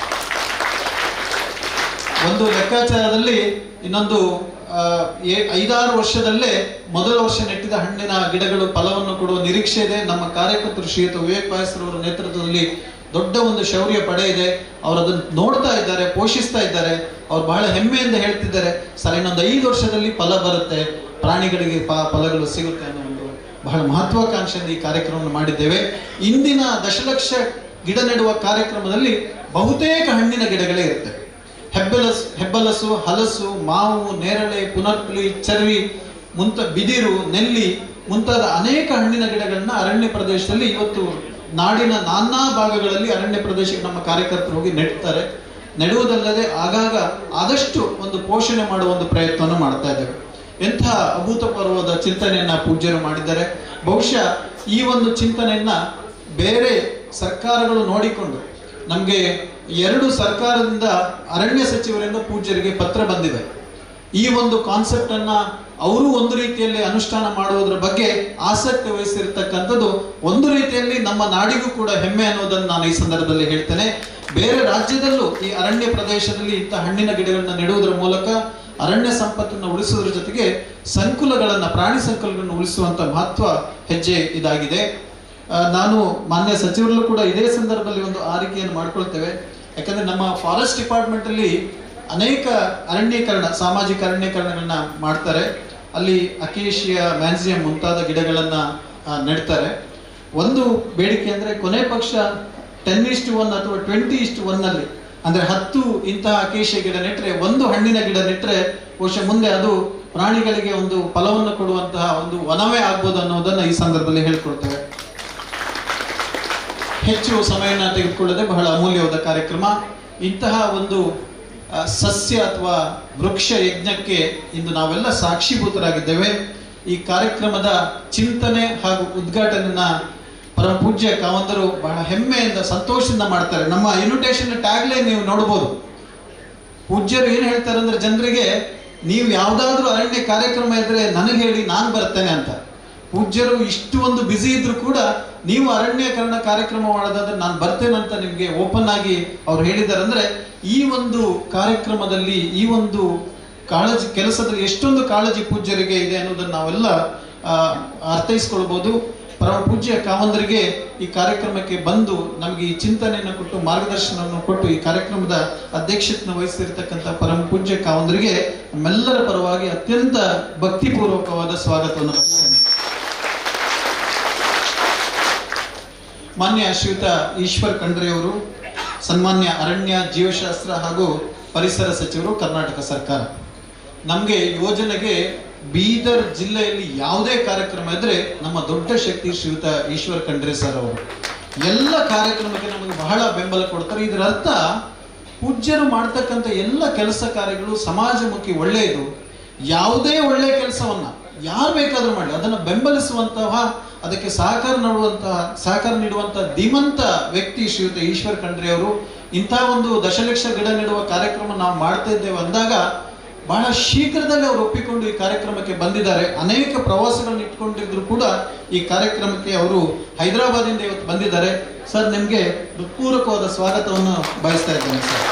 ಒಂದು ಲೆಕ್ಕಾಚಾರದಲ್ಲಿ ಇನ್ನೊಂದು ಆ, ಏ- ಐದಾರು ವರ್ಷದಲ್ಲೇ ಮೊದಲ ವರ್ಷ ನೆಟ್ಟಿದ ಹಣ್ಣಿನ ಗಿಡಗಳು ಫಲವನ್ನು ಕೊಡುವ ನಿರೀಕ್ಷೆ ಇದೆ ನಮ್ಮ ಕಾರ್ಯಕರ್ತರು ಶ್ರೀಯುತ ವಿವೇಕ್ ಪಾಯಸ್ರವರ ನೇತೃತ್ವದಲ್ಲಿ ದೊಡ್ಡ ಒಂದು ಶೌರ್ಯ ಪಡೆ ಇದೆ ಅವರು ಅದನ್ನು ನೋಡ್ತಾ ಇದ್ದಾರೆ ಪೋಷಿಸ್ತಾ ಇದ್ದಾರೆ ಅವ್ರು ಬಹಳ ಹೆಮ್ಮೆಯಿಂದ ಹೇಳ್ತಿದ್ದಾರೆ ಸರ್ ಇನ್ನೊಂದು ಐದು ವರ್ಷದಲ್ಲಿ ಫಲ ಬರುತ್ತೆ ಪ್ರಾಣಿಗಳಿಗೆ ಪ- ಫಲಗಳು ಸಿಗುತ್ತೆ ಅನ್ನೋ ಒಂದು ಬಹಳ ಮಹತ್ವಾಕಾಂಕ್ಷೆಯಿಂದ ಈ ಕಾರ್ಯಕ್ರಮವನ್ನು ಮಾಡಿದ್ದೇವೆ ಇಂದಿನ ದಶಲಕ್ಷ ಗಿಡ ನೆಡುವ ಕಾರ್ಯಕ್ರಮದಲ್ಲಿ ಬಹುತೇಕ ಹಣ್ಣಿನ ಗಿಡಗಳೇ ಇರುತ್ತೆ ಹೆಬ್ಬಲಸು ಹೆಬ್ಬಲಸು ಹಲಸು ಮಾವು ನೇರಳೆ ಪುನರ್ಪುಲಿ ಚರ್ವಿ ಮುಂತ ಬಿದಿರು ನೆಲ್ಲಿ ಮುಂತಾದ ಅನೇಕ ಹಣ್ಣಿನ ಗಿಡಗಳನ್ನ ಅರಣ್ಯ ಪ್ರದೇಶದಲ್ಲಿ ಇವತ್ತು ನಾಡಿನ ನಾನಾ ಭಾಗಗಳಲ್ಲಿ ಅರಣ್ಯ ಪ್ರದೇಶಕ್ಕೆ ನಮ್ಮ ಕಾರ್ಯಕರ್ತರು ಹೋಗಿ ನೆಡ್ತಾರೆ ನೆಡುವುದಲ್ಲದೆ ಆಗಾಗ ಆದಷ್ಟು ಒಂದು ಪೋಷಣೆ ಮಾಡುವ ಒಂದು ಪ್ರಯತ್ನವನ್ನು ಮಾಡ್ತಾ ಇದ್ದೇವೆ ಎಂಥ ಅಭೂತಪೂರ್ವವಾದ ಚಿಂತನೆಯನ್ನ ಪೂಜ್ಯರು ಮಾಡಿದ್ದಾರೆ ಬಹುಶಃ ಈ ಒಂದು ಚಿಂತನೆಯನ್ನ ಬೇರೆ ಸರ್ಕಾರಗಳು ನೋಡಿಕೊಂಡು ನಮಗೆ ಎರಡು ಸರ್ಕಾರದಿಂದ ಅರಣ್ಯ ಸಚಿವರಿಂದ ಪೂಜ್ಯರಿಗೆ ಪತ್ರ ಬಂದಿದೆ ಈ ಒಂದು ಕಾನ್ಸೆಪ್ಟ್ ಅನ್ನ ಅವರು ಒಂದು ರೀತಿಯಲ್ಲಿ ಅನುಷ್ಠಾನ ಮಾಡುವುದರ ಬಗ್ಗೆ ಆಸಕ್ತಿ ವಹಿಸಿರ್ತಕ್ಕಂಥದ್ದು ಒಂದು ರೀತಿಯಲ್ಲಿ ನಮ್ಮ ನಾಡಿಗೂ ಕೂಡ ಹೆಮ್ಮೆ ಅನ್ನೋದನ್ನು ನಾನು ಈ ಸಂದರ್ಭದಲ್ಲಿ ಹೇಳ್ತೇನೆ ಬೇರೆ ರಾಜ್ಯದಲ್ಲೂ ಈ ಅರಣ್ಯ ಪ್ರದೇಶದಲ್ಲಿ ಇಂಥ ಹಣ್ಣಿನ ಗಿಡಗಳನ್ನ ನೆಡುವುದರ ಮೂಲಕ ಅರಣ್ಯ ಸಂಪತ್ತನ್ನು ಉಳಿಸುವುದರ ಜೊತೆಗೆ ಸಂಕುಲಗಳನ್ನ ಪ್ರಾಣಿ ಸಂಕುಲಗಳನ್ನು ಉಳಿಸುವಂತ ಮಹತ್ವ ಹೆಜ್ಜೆ ಇದಾಗಿದೆ ಆ, ನಾನು ಮಾನ್ಯ ಸಚಿವರಲ್ಲೂ ಕೂಡ ಇದೇ ಸಂದರ್ಭದಲ್ಲಿ ಒಂದು ಆರಿಕೆಯನ್ನು ಮಾಡ್ಕೊಳ್ತೇವೆ ಯಾಕಂದ್ರೆ ನಮ್ಮ ಫಾರೆಸ್ಟ್ ಡಿಪಾರ್ಟ್ಮೆಂಟ್ ಅಲ್ಲಿ ಅನೇಕ ಅರಣ್ಯೀಕರಣ ಸಾಮಾಜಿಕ ಅರಣ್ಯೀಕರಣಗಳನ್ನ ಮಾಡ್ತಾರೆ ಅಲ್ಲಿ ಅಕೇಶಿಯಾ ಮ್ಯಾನ್ಸಿಯಂ ಮುಂತಾದ ಗಿಡಗಳನ್ನ ಆ, ನೆಡ್ತಾರೆ ಒಂದು ಬೇಡಿಕೆ ಅಂದ್ರೆ ಕೊನೆ ಪಕ್ಷ ಟೆನ್ ಇಷ್ಟು ಒನ್ ಅಥವಾ ಟ್ವೆಂಟಿ ಇಷ್ಟು ಒನ್ ಅಲ್ಲಿ ಅಂದ್ರೆ ಹತ್ತು ಇಂತಹ ಅಕೇಶಿಯ ಗಿಡ ನೆಟ್ರೆ ಒಂದು ಹಣ್ಣಿನ ಗಿಡ ನೆಟ್ರೆ ಬಹುಶಃ ಮುಂದೆ ಅದು ಪ್ರಾಣಿಗಳಿಗೆ ಒಂದು ಫಲವನ್ನು ಕೊಡುವಂತಹ ಒಂದು ವನವೇ ಆಗ್ಬೋದು ಅನ್ನೋದನ್ನ ಈ ಸಂದರ್ಭದಲ್ಲಿ ಹೇಳ್ಕೊಳ್ತೇವೆ ಹೆಚ್ಚು ಸಮಯನ ತೆಗೆದುಕೊಳ್ಳದೆ ಬಹಳ ಅಮೂಲ್ಯವಾದ ಕಾರ್ಯಕ್ರಮ ಇಂತಹ ಒಂದು ಆ, ಸಸ್ಯ ಅಥವಾ ವೃಕ್ಷ ಯಜ್ಞಕ್ಕೆ ಇಂದು ನಾವೆಲ್ಲ ಸಾಕ್ಷೀಭೂತರಾಗಿದ್ದೇವೆ ಈ ಕಾರ್ಯಕ್ರಮದ ಚಿಂತನೆ ಹಾಗೂ ಉದ್ಘಾಟನೆಯನ್ನ ಪರಮ ಪೂಜ್ಯ ಕಾವಂದರು ಬಹಳ ಹೆಮ್ಮೆಯಿಂದ ಸಂತೋಷದಿಂದ ಮಾಡ್ತಾರೆ ನಮ್ಮ ಇನ್ವಿಟೇಷನ್ ಟ್ಯಾಗ್ಲೇ ನೀವು ನೋಡ್ಬೋದು ಪೂಜ್ಯರು ಏನ್ ಹೇಳ್ತಾರೆ ಅಂದ್ರೆ ಜನರಿಗೆ ನೀವು ಯಾವ್ದಾದ್ರೂ ಅರಣ್ಯ ಕಾರ್ಯಕ್ರಮ ಇದ್ರೆ ನನಗೆ ಹೇಳಿ ನಾನು ಬರ್ತೇನೆ ಅಂತ ಪೂಜ್ಯರು ಇಷ್ಟು ಒಂದು ಬ್ಯುಸಿ ಇದ್ರು ಕೂಡ ನೀವು ಅರಣ್ಯೀಕರಣ ಕಾರ್ಯಕ್ರಮ ಮಾಡೋದಾದ್ರೆ ನಾನು ಬರ್ತೇನೆ ಅಂತ ನಿಮ್ಗೆ ಓಪನ್ ಆಗಿ ಅವ್ರು ಹೇಳಿದ್ದಾರೆ ಅಂದ್ರೆ ಈ ಒಂದು ಕಾರ್ಯಕ್ರಮದಲ್ಲಿ ಈ ಒಂದು ಕಾಳಜಿ ಕೆಲಸದಲ್ಲಿ ಎಷ್ಟೊಂದು ಕಾಳಜಿ ಪೂಜ್ಯರಿಗೆ ಇದೆ ಅನ್ನೋದನ್ನ ನಾವೆಲ್ಲ ಆ, ಅರ್ಥೈಸ್ಕೊಳ್ಬಹುದು ಪರಮ ಪೂಜ್ಯ ಕಾವಂದರಿಗೆ ಈ ಕಾರ್ಯಕ್ರಮಕ್ಕೆ ಬಂದು ನಮಗೆ ಈ ಚಿಂತನೆಯನ್ನು ಕೊಟ್ಟು ಮಾರ್ಗದರ್ಶನವನ್ನು ಕೊಟ್ಟು ಈ ಕಾರ್ಯಕ್ರಮದ ಅಧ್ಯಕ್ಷತೆಯನ್ನು ವಹಿಸಿರ್ತಕ್ಕಂಥ ಪರಮ ಪೂಜ್ಯ ಕಾವಂದರಿಗೆ ನಮ್ಮೆಲ್ಲರ ಪರವಾಗಿ ಅತ್ಯಂತ ಭಕ್ತಿಪೂರ್ವಕವಾದ ಸ್ವಾಗತವನ್ನು ಬಯಸ್ತೇನೆ ಮಾನ್ಯ ಶ್ರೀಯುತ ಈಶ್ವರ್ ಖಂಡ್ರೆ ಅವರು ಸನ್ಮಾನ್ಯ ಅರಣ್ಯ ಜೀವಶಾಸ್ತ್ರ ಹಾಗೂ ಪರಿಸರ ಸಚಿವರು ಕರ್ನಾಟಕ ಸರ್ಕಾರ ನಮಗೆ ಯೋಜನೆಗೆ ಬೀದರ್ ಜಿಲ್ಲೆಯಲ್ಲಿ ಯಾವುದೇ ಕಾರ್ಯಕ್ರಮ ಇದ್ರೆ ನಮ್ಮ ದೊಡ್ಡ ಶಕ್ತಿ ಶ್ರೀಯುತ ಈಶ್ವರ್ ಖಂಡ್ರೆ ಸರ್ ಅವರು ಎಲ್ಲ ಕಾರ್ಯಕ್ರಮಕ್ಕೆ ನಮಗೆ ಬಹಳ ಬೆಂಬಲ ಕೊಡ್ತಾರೆ ಇದರ ಅರ್ಥ ಪೂಜ್ಯರು ಮಾಡ್ತಕ್ಕಂಥ ಎಲ್ಲ ಕೆಲಸ ಕಾರ್ಯಗಳು ಸಮಾಜಮುಖಿ ಒಳ್ಳೆಯದು ಯಾವುದೇ ಒಳ್ಳೆ ಕೆಲಸವನ್ನ ಯಾರು ಬೇಕಾದ್ರೂ ಮಾಡಿ ಅದನ್ನು ಬೆಂಬಲಿಸುವಂತಹ ಅದಕ್ಕೆ ಸಹಕಾರ ನೀಡುವಂತಹ ಸಹಕಾರ ನೀಡುವಂತಹ ಧೀಮಂತ ವ್ಯಕ್ತಿ ಶ್ರೀಯುತ ಈಶ್ವರ್ ಖಂಡ್ರೆ ಅವರು ಇಂತಹ ಒಂದು ದಶಲಕ್ಷ ಗಿಡ ನೆಡುವ ಕಾರ್ಯಕ್ರಮ ನಾವು ಮಾಡ್ತಾ ಇದ್ದೇವೆ ಅಂದಾಗ ಬಹಳ ಶೀಘ್ರದಲ್ಲೇ ಅವರು ಒಪ್ಪಿಕೊಂಡು ಈ ಕಾರ್ಯಕ್ರಮಕ್ಕೆ ಬಂದಿದ್ದಾರೆ ಅನೇಕ ಪ್ರವಾಸಗಳನ್ನು ಇಟ್ಕೊಂಡಿದ್ರು ಕೂಡ ಈ ಕಾರ್ಯಕ್ರಮಕ್ಕೆ ಅವರು ಹೈದರಾಬಾದಿಂದ ಇವತ್ತು ಬಂದಿದ್ದಾರೆ ಸರ್ ನಿಮಗೆ ಹೃತ್ಪೂರ್ವಕವಾದ ಸ್ವಾಗತವನ್ನು ಬಯಸ್ತಾ ಇದ್ದೇನೆ ಸರ್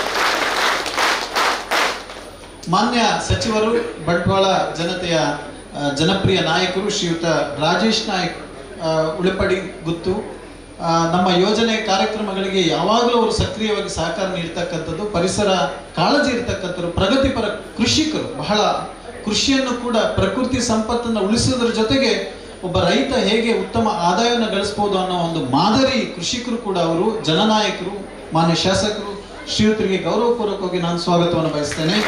ಮಾನ್ಯ ಸಚಿವರು ಬಂಟ್ವಾಳ ಜನತೆಯ ಆ, ಜನಪ್ರಿಯ ನಾಯಕರು ಶ್ರೀಯುತ ರಾಜೇಶ್ ನಾಯಕ್ ಆ, ಉಳಿಪಡಿ ಗುತ್ತು ಆ, ನಮ್ಮ ಯೋಜನೆ ಕಾರ್ಯಕ್ರಮಗಳಿಗೆ ಯಾವಾಗಲೂ ಅವರು ಸಕ್ರಿಯವಾಗಿ ಸಹಕಾರ ನೀಡ್ತಕ್ಕಂಥದ್ದು ಪರಿಸರ ಕಾಳಜಿ ಇರ್ತಕ್ಕಂಥವ್ರು ಪ್ರಗತಿಪರ ಕೃಷಿಕರು ಬಹಳ ಕೃಷಿಯನ್ನು ಕೂಡ ಪ್ರಕೃತಿ ಸಂಪತ್ತನ್ನು ಉಳಿಸೋದ್ರ ಜೊತೆಗೆ ಒಬ್ಬ ರೈತ ಹೇಗೆ ಉತ್ತಮ ಆದಾಯವನ್ನು ಗಳಿಸಬಹುದು ಅನ್ನೋ ಒಂದು ಮಾದರಿ ಕೃಷಿಕರು ಕೂಡ ಅವರು ಜನನಾಯಕರು ಮಾನ್ಯ ಶಾಸಕರು ಶ್ರೀಯುತರಿಗೆ ಗೌರವಪೂರ್ವಕವಾಗಿ ನಾನು ಸ್ವಾಗತವನ್ನು ಬಯಸ್ತೇನೆ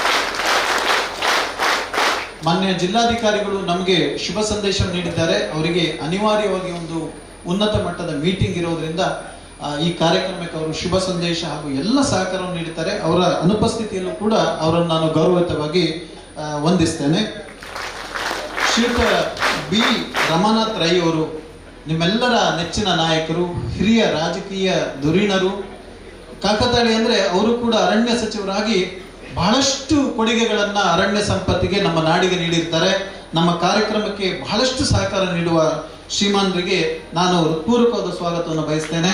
ಮಾನ್ಯ ಜಿಲ್ಲಾಧಿಕಾರಿಗಳು ನಮಗೆ ಶುಭ ಸಂದೇಶ ನೀಡಿದ್ದಾರೆ ಅವರಿಗೆ ಅನಿವಾರ್ಯವಾಗಿ ಒಂದು ಉನ್ನತ ಮಟ್ಟದ ಮೀಟಿಂಗ್ ಇರೋದ್ರಿಂದ ಆ, ಈ ಕಾರ್ಯಕ್ರಮಕ್ಕೆ ಅವರು ಶುಭ ಸಂದೇಶ ಹಾಗೂ ಎಲ್ಲ ಸಹಕಾರವನ್ನು ನೀಡುತ್ತಾರೆ ಅವರ ಅನುಪಸ್ಥಿತಿಯಲ್ಲೂ ಕೂಡ ಅವರನ್ನು ನಾನು ಗೌರವಿತವಾಗಿ ಆ, ವಂದಿಸ್ತೇನೆ ಶ್ರೀಯುತ ಬಿ ರಮಾನಾಥ್ ರೈ ಅವರು ನಿಮ್ಮೆಲ್ಲರ ನೆಚ್ಚಿನ ನಾಯಕರು ಹಿರಿಯ ರಾಜಕೀಯ ಧುರೀಣರು ಕಾಕತಾಳಿ ಅಂದ್ರೆ ಅವರು ಕೂಡ ಅರಣ್ಯ ಸಚಿವರಾಗಿ ಬಹಳಷ್ಟು ಕೊಡುಗೆಗಳನ್ನ ಅರಣ್ಯ ಸಂಪತ್ತಿಗೆ ನಮ್ಮ ನಾಡಿಗೆ ನೀಡಿರ್ತಾರೆ ನಮ್ಮ ಕಾರ್ಯಕ್ರಮಕ್ಕೆ ಬಹಳಷ್ಟು ಸಹಕಾರ ನೀಡುವ ಶ್ರೀಮಾನ್ರಿಗೆ ನಾನು ಹೃತ್ಪೂರ್ವಕವಾದ ಸ್ವಾಗತವನ್ನು ಬಯಸ್ತೇನೆ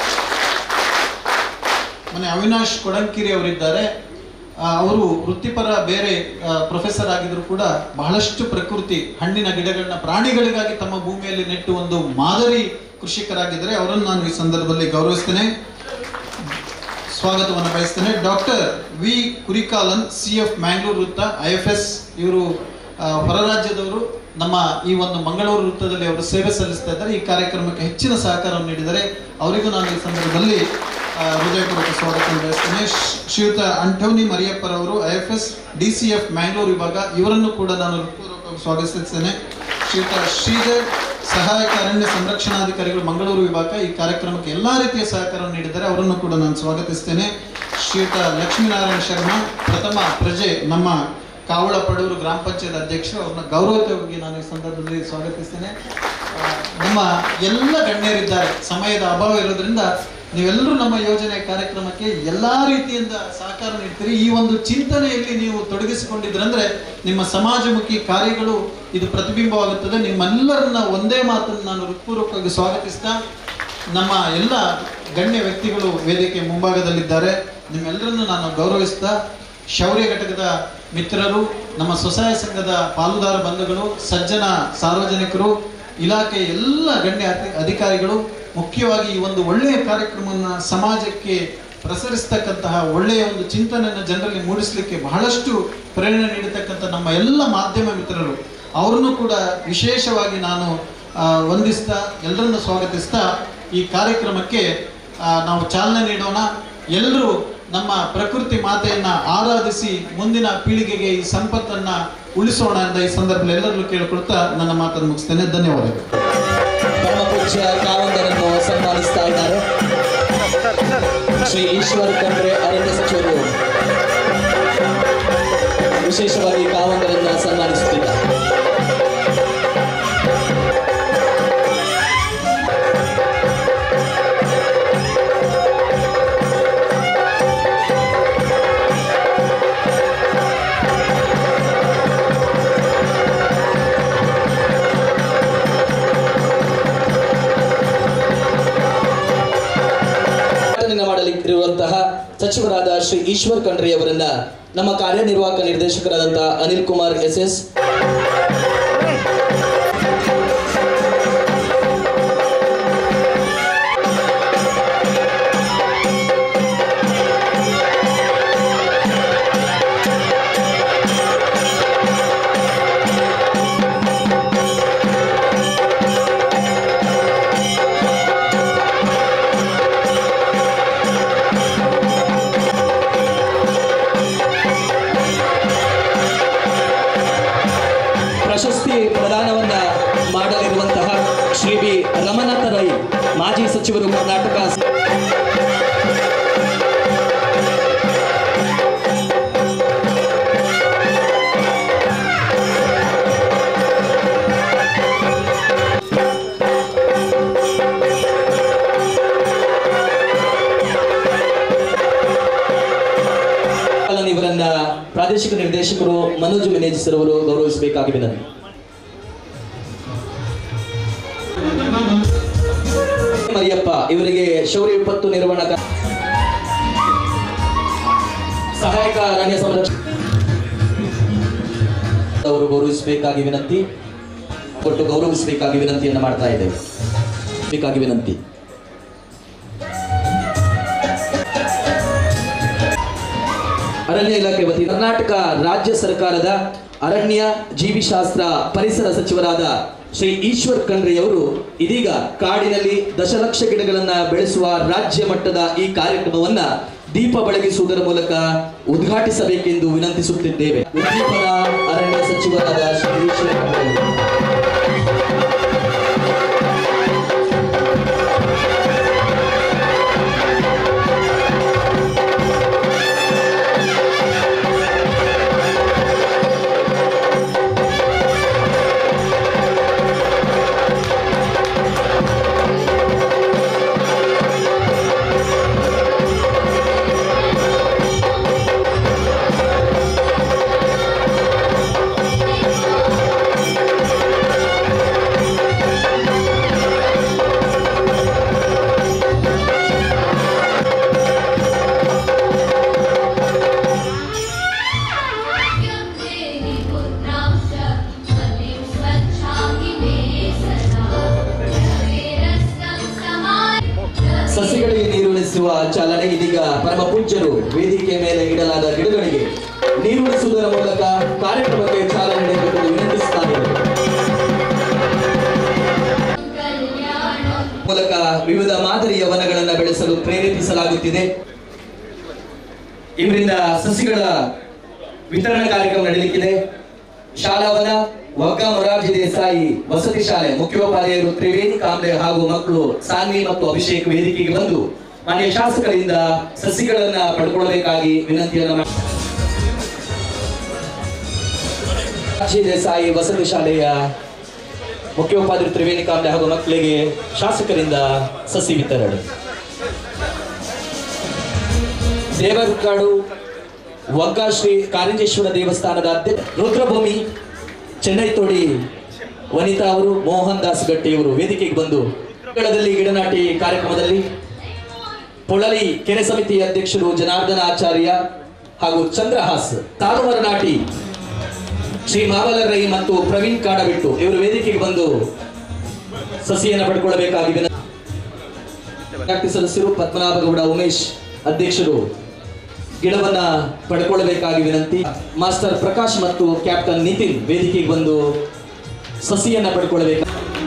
ಮನೆ ಅವಿನಾಶ್ ಕೊಡಂಕಿರಿ ಅವರಿದ್ದಾರೆ ಆ, ಅವರು ವೃತ್ತಿಪರ ಬೇರೆ ಪ್ರೊಫೆಸರ್ ಆಗಿದ್ರು ಕೂಡ ಬಹಳಷ್ಟು ಪ್ರಕೃತಿ ಹಣ್ಣಿನ ಗಿಡಗಳನ್ನ ಪ್ರಾಣಿಗಳಿಗಾಗಿ ತಮ್ಮ ಭೂಮಿಯಲ್ಲಿ ನೆಟ್ಟು ಒಂದು ಮಾದರಿ ಕೃಷಿಕರಾಗಿದ್ದಾರೆ ಅವರನ್ನು ನಾನು ಈ ಸಂದರ್ಭದಲ್ಲಿ ಗೌರವಿಸ್ತೇನೆ ಸ್ವಾಗತವನ್ನು ಬಯಸ್ತೇನೆ doctor V Kurikalan C F Mangalore ವೃತ್ತ ಐ ಎಫ್ ಎಸ್ ಇವರು ಆ, ಹೊರ ರಾಜ್ಯದವರು ನಮ್ಮ ಈ ಒಂದು ಮಂಗಳೂರು ವೃತ್ತದಲ್ಲಿ ಅವರು ಸೇವೆ ಸಲ್ಲಿಸ್ತಾ ಇದ್ದಾರೆ ಈ ಕಾರ್ಯಕ್ರಮಕ್ಕೆ ಹೆಚ್ಚಿನ ಸಹಕಾರವನ್ನು ನೀಡಿದ್ದಾರೆ ಅವರಿಗೂ ನಾನು ಈ ಸಂದರ್ಭದಲ್ಲಿ ಆ, ಹೃದಯಪೂರ್ವಕ ಸ್ವಾಗತವನ್ನು ಬಯಸ್ತೇನೆ ಶ್ರೀ- ಶ್ರೀಯುತ ಅಂಟೋನಿ ಮರಿಯಪ್ಪರವರು I F S D C F Mangalore ವಿಭಾಗ ಇವರನ್ನು ಕೂಡ ನಾನು ಹೃತ್ಪೂರ್ವಕವಾಗಿ ಸ್ವಾಗತಿಸುತ್ತೇನೆ ಶ್ರೀಯುತ ಶ್ರೀಧರ್ ಸಹಾಯಕ ಅರಣ್ಯ ಸಂರಕ್ಷಣಾಧಿಕಾರಿಗಳು ಮಂಗಳೂರು ವಿಭಾಗ ಈ ಕಾರ್ಯಕ್ರಮಕ್ಕೆ ಎಲ್ಲಾ ರೀತಿಯ ಸಹಕಾರವನ್ನು ನೀಡಿದ್ದಾರೆ ಅವರನ್ನು ಕೂಡ ನಾನು ಸ್ವಾಗತಿಸ್ತೇನೆ ಶ್ರೀಯುತ ಲಕ್ಷ್ಮೀನಾರಾಯಣ ಶರ್ಮಾ ಪ್ರಥಮ ಪ್ರಜೆ ನಮ್ಮ ಕಾವಳ ಪಡೂರು ಗ್ರಾಮ ಪಂಚಾಯತ್ ಅಧ್ಯಕ್ಷರು ಅವ್ರನ್ನ ಗೌರವವಾಗಿ ನಾನು ಈ ಸಂದರ್ಭದಲ್ಲಿ ಸ್ವಾಗತಿಸ್ತೇನೆ ಆ, ನಮ್ಮ ಎಲ್ಲ ಗಣ್ಯರಿದ್ದಾರೆ ಸಮಯದ ಅಭಾವ ಇರೋದ್ರಿಂದ ನೀವೆಲ್ಲರೂ ನಮ್ಮ ಯೋಜನೆ ಕಾರ್ಯಕ್ರಮಕ್ಕೆ ಎಲ್ಲಾ ರೀತಿಯಿಂದ ಸಹಕಾರ ನೀಡ್ತೀರಿ ಈ ಒಂದು ಚಿಂತನೆಯಲ್ಲಿ ನೀವು ತೊಡಗಿಸಿಕೊಂಡಿದ್ರಂದ್ರೆ ನಿಮ್ಮ ಸಮಾಜಮುಖಿ ಕಾರ್ಯಗಳು ಇದು ಪ್ರತಿಬಿಂಬವಾಗುತ್ತದೆ ನಿಮ್ಮೆಲ್ಲರನ್ನ ಒಂದೇ ಮಾತನ್ನು ನಾನು ಹೃತ್ಪೂರ್ವಕವಾಗಿ ಸ್ವಾಗತಿಸ್ತಾ ನಮ್ಮ ಎಲ್ಲ ಗಣ್ಯ ವ್ಯಕ್ತಿಗಳು ವೇದಿಕೆ ಮುಂಭಾಗದಲ್ಲಿದ್ದಾರೆ ನಿಮ್ಮೆಲ್ಲರನ್ನು ನಾನು ಗೌರವಿಸ್ತಾ ಶೌರ್ಯ ಘಟಕದ ಮಿತ್ರರು ನಮ್ಮ ಸ್ವಸಹಾಯ ಸಂಘದ ಪಾಲುದಾರ ಬಂಧುಗಳು ಸಜ್ಜನ ಸಾರ್ವಜನಿಕರು ಇಲಾಖೆ ಎಲ್ಲ ಗಣ್ಯ ಅಧಿ- ಅಧಿಕಾರಿಗಳು ಮುಖ್ಯವಾಗಿ ಈ ಒಂದು ಒಳ್ಳೆಯ ಕಾರ್ಯಕ್ರಮವನ್ನು ಸಮಾಜಕ್ಕೆ ಪ್ರಸರಿಸ್ತಕ್ಕಂತಹ ಒಳ್ಳೆಯ ಒಂದು ಚಿಂತನೆಯನ್ನು ಜನರಲ್ಲಿ ಮೂಡಿಸಲಿಕ್ಕೆ ಬಹಳಷ್ಟು ಪ್ರೇರಣೆ ನೀಡತಕ್ಕಂಥ ನಮ್ಮ ಎಲ್ಲ ಮಾಧ್ಯಮ ಮಿತ್ರರು ಅವರನ್ನು ಕೂಡ ವಿಶೇಷವಾಗಿ ನಾನು ಆ, ವಂದಿಸ್ತಾ ಎಲ್ಲರನ್ನು ಸ್ವಾಗತಿಸ್ತಾ ಈ ಕಾರ್ಯಕ್ರಮಕ್ಕೆ ಆ, ನಾವು ಚಾಲನೆ ನೀಡೋಣ ಎಲ್ಲರೂ ನಮ್ಮ ಪ್ರಕೃತಿ ಮಾತೆಯನ್ನ ಆರಾಧಿಸಿ ಮುಂದಿನ ಪೀಳಿಗೆಗೆ ಈ ಸಂಪತ್ತನ್ನ ಉಳಿಸೋಣ ಅಂತ ಈ ಸಂದರ್ಭದಲ್ಲಿ ಎಲ್ಲರಲ್ಲೂ ಕೇಳಿಕೊಳ್ತಾ ನನ್ನ ಮಾತನ್ನು ಮುಗಿಸ್ತೇನೆ ಧನ್ಯವಾದಗಳು ಪರಮ ಪೂಜ್ಯ ಕಾವಂದರನ್ನು ಸನ್ಮಾನಿಸ್ತಾ ಇದ್ದಾರೆ ಶ್ರೀ ಈಶ್ವರ್ ಖಂಡ್ರೆ ಅರಣ್ಯ ಸಚಿವರು ವಿಶೇಷವಾಗಿ ಕಾವಂದರನ್ನ ಸನ್ಮಾನಿಸುತ್ತಿದ್ದಾರೆ ಉದ್ಘಾಟನೆ ಮಾಡಲಿರುವಂತಹ ಸಚಿವರಾದ ಶ್ರೀ ಈಶ್ವರ್ ಖಂಡ್ರೆ ಅವರನ್ನ ನಮ್ಮ ಕಾರ್ಯನಿರ್ವಾಹಕ ನಿರ್ದೇಶಕರಾದಂತಹ ಅನಿಲ್ ಕುಮಾರ್ ಎಸ್ ಎಸ್ ಪ್ರಶಸ್ತಿ ಪ್ರದಾನವನ್ನ ಮಾಡಲಿರುವಂತಹ ಶ್ರೀ ಬಿ ರಮನಾಥ ರೈ ಮಾಜಿ ಸಚಿವರು ಕರ್ನಾಟಕ ಇವರನ್ನ ಪ್ರಾದೇಶಿಕ ನಿರ್ದೇಶಕರು ಮನೋಜ್ ಮೆನೇಜ್ ಸರ್ ಅವರು ಗೌರವಿಸಬೇಕಾಗಿ ವಿನಂತಿ ಮರಿಯಪ್ಪ ಇವರಿಗೆ ಶೌರ್ಯ ವಿಪತ್ತು ನಿರ್ವಹಣಾ ಕ- ಸಹಾಯಕ ಅರಣ್ಯ ಸಂರಕ್ಷಕ ಅವರು ಗೌರವಿಸಬೇಕಾಗಿ ವಿನಂತಿ ಕೊಟ್ಟು ಗೌರವಿಸಬೇಕಾಗಿ ವಿನಂತಿಯನ್ನು ಮಾಡ್ತಾ ಇದ್ದೇವೆ ಬೇಕಾಗಿ ವಿನಂತಿ ಅರಣ್ಯ ಇಲಾಖೆ ವತಿ ಕರ್ನಾಟಕ ರಾಜ್ಯ ಸರ್ಕಾರದ ಅರಣ್ಯ ಜೀವಿಶಾಸ್ತ್ರ ಪರಿಸರ ಸಚಿವರಾದ ಶ್ರೀ ಈಶ್ವರ್ ಖಂಡ್ರೆಯವರು ಇದೀಗ ಕಾಡಿನಲ್ಲಿ ದಶಲಕ್ಷ ಗಿಡಗಳನ್ನ ಬೆಳೆಸುವ ರಾಜ್ಯ ಮಟ್ಟದ ಈ ಕಾರ್ಯಕ್ರಮವನ್ನ ದೀಪ ಬೆಳಗಿಸುವುದರ ಮೂಲಕ ಉದ್ಘಾಟಿಸಬೇಕೆಂದು ವಿನಂತಿಸುತ್ತಿದ್ದೇವೆ ಉದ್ದೀಪನ ಅರಣ್ಯ ಸಚಿವರಾದ ಶ್ರೀ ಈಶ್ವರ್ ಖಂಡ್ರೆ ಅವರು. ಚಾಲನೆ ಇದೀಗ ಪರಮ ಪೂಜ್ಯರು ವೇದಿಕೆ ಮೇಲೆ ಇಡಲಾದ ಗಿಡಗಳಿಗೆ ನೀರುಣಿಸುವುದರ ಮೂಲಕ ಕಾರ್ಯಕ್ರಮಕ್ಕೆ ಚಾಲನೆ ನೀಡಬೇಕೆಂದು ವಿನಂತಿಸುತ್ತಾ ಇದ್ದಾರೆ. ಮೂಲಕ ವಿವಿಧ ಮಾದರಿಯ ವನಗಳನ್ನು ಬೆಳೆಸಲು ಪ್ರೇರೇಪಿಸಲಾಗುತ್ತಿದೆ ಇವರಿಂದ ಸಸಿಗಳ ವಿತರಣಾ ಕಾರ್ಯಕ್ರಮ ನಡೆಯಲಿಕ್ಕಿದೆ ಶಾಲಾವನ ವಗ್ಗ ಮೊರಾರ್ಜಿ ದೇಸಾಯಿ ವಸತಿ ಶಾಲೆ ಮುಖ್ಯೋಪಾಧ್ಯಾಯರು ತ್ರಿವೇಣಿ ಕಾಂಬ್ಳೆ ಹಾಗೂ ಮಕ್ಕಳು ಸಾನ್ವಿ ಮತ್ತು ಅಭಿಷೇಕ್ ವೇದಿಕೆಗೆ ಬಂದು ಮಾನ್ಯ ಶಾಸಕರಿಂದ ಸಸಿಗಳನ್ನ ಪಡ್ಕೊಳ್ಬೇಕಾಗಿ ವಿನಂತಿಯನ್ನು ಮಾಡಿ ಮೊರಾರ್ಜಿ ದೇಸಾಯಿ ವಸತಿ ಶಾಲೆಯ ಮುಖ್ಯೋಪಾಧ್ಯಾಯರು ತ್ರಿವೇಣಿ ಕಾಂಬ್ಳೆ ಹಾಗೂ ಮಕ್ಕಳಿಗೆ ಶಾಸಕರಿಂದ ಸಸಿ ವಿತರಣೆ ದೇವರಕಾಡು ವಗ್ಗ ಶ್ರೀ ಕಾರಿಂಜೇಶ್ವರ ದೇವಸ್ಥಾನದ ಅಧ್ಯಕ್ಷ ರುದ್ರಭೂಮಿ ಚೆನ್ನೈ ತೋಡಿ ವನಿತಾ ಅವರು ಮೋಹನ್ ದಾಸ್ ಗಟ್ಟಿ ಅವರು ವೇದಿಕೆಗೆ ಬಂದು ಗಳದಲ್ಲಿ ಗಿಡನಾಟಿ ಕಾರ್ಯಕ್ರಮದಲ್ಲಿ ಪೊಳಲಿ ಕೆರೆ ಸಮಿತಿ ಅಧ್ಯಕ್ಷರು ಜನಾರ್ದನ ಆಚಾರ್ಯ ಹಾಗೂ ಚಂದ್ರಹಾಸ್ ತಾರುಮರ ನಾಟಿ ಶ್ರೀ ಮಾವಲ ರೈ ಮತ್ತು ಪ್ರವೀಣ್ ಕಾಡಬಿಟ್ಟು ಇವರು ವೇದಿಕೆಗೆ ಬಂದು ಸಸಿಯನ್ನು ಪಡ್ಕೊಳ್ಬೇಕಾಗಿ ವಿನಂತಿ ಪಾರ್ಟಿ ಸದಸ್ಯರು ಪದ್ಮನಾಭಗೌಡ ಉಮೇಶ್ ಅಧ್ಯಕ್ಷರು ಗಿಡವನ್ನ ಪಡ್ಕೊಳ್ಬೇಕಾಗಿ ವಿನಂತಿ ಮಾಸ್ಟರ್ ಪ್ರಕಾಶ್ ಮತ್ತು ಕ್ಯಾಪ್ಟನ್ ನಿತಿನ್ ವೇದಿಕೆಗೆ ಬಂದು ಸಸಿಯನ್ನ ಪಡ್ಕೊಳ್ಬೇಕು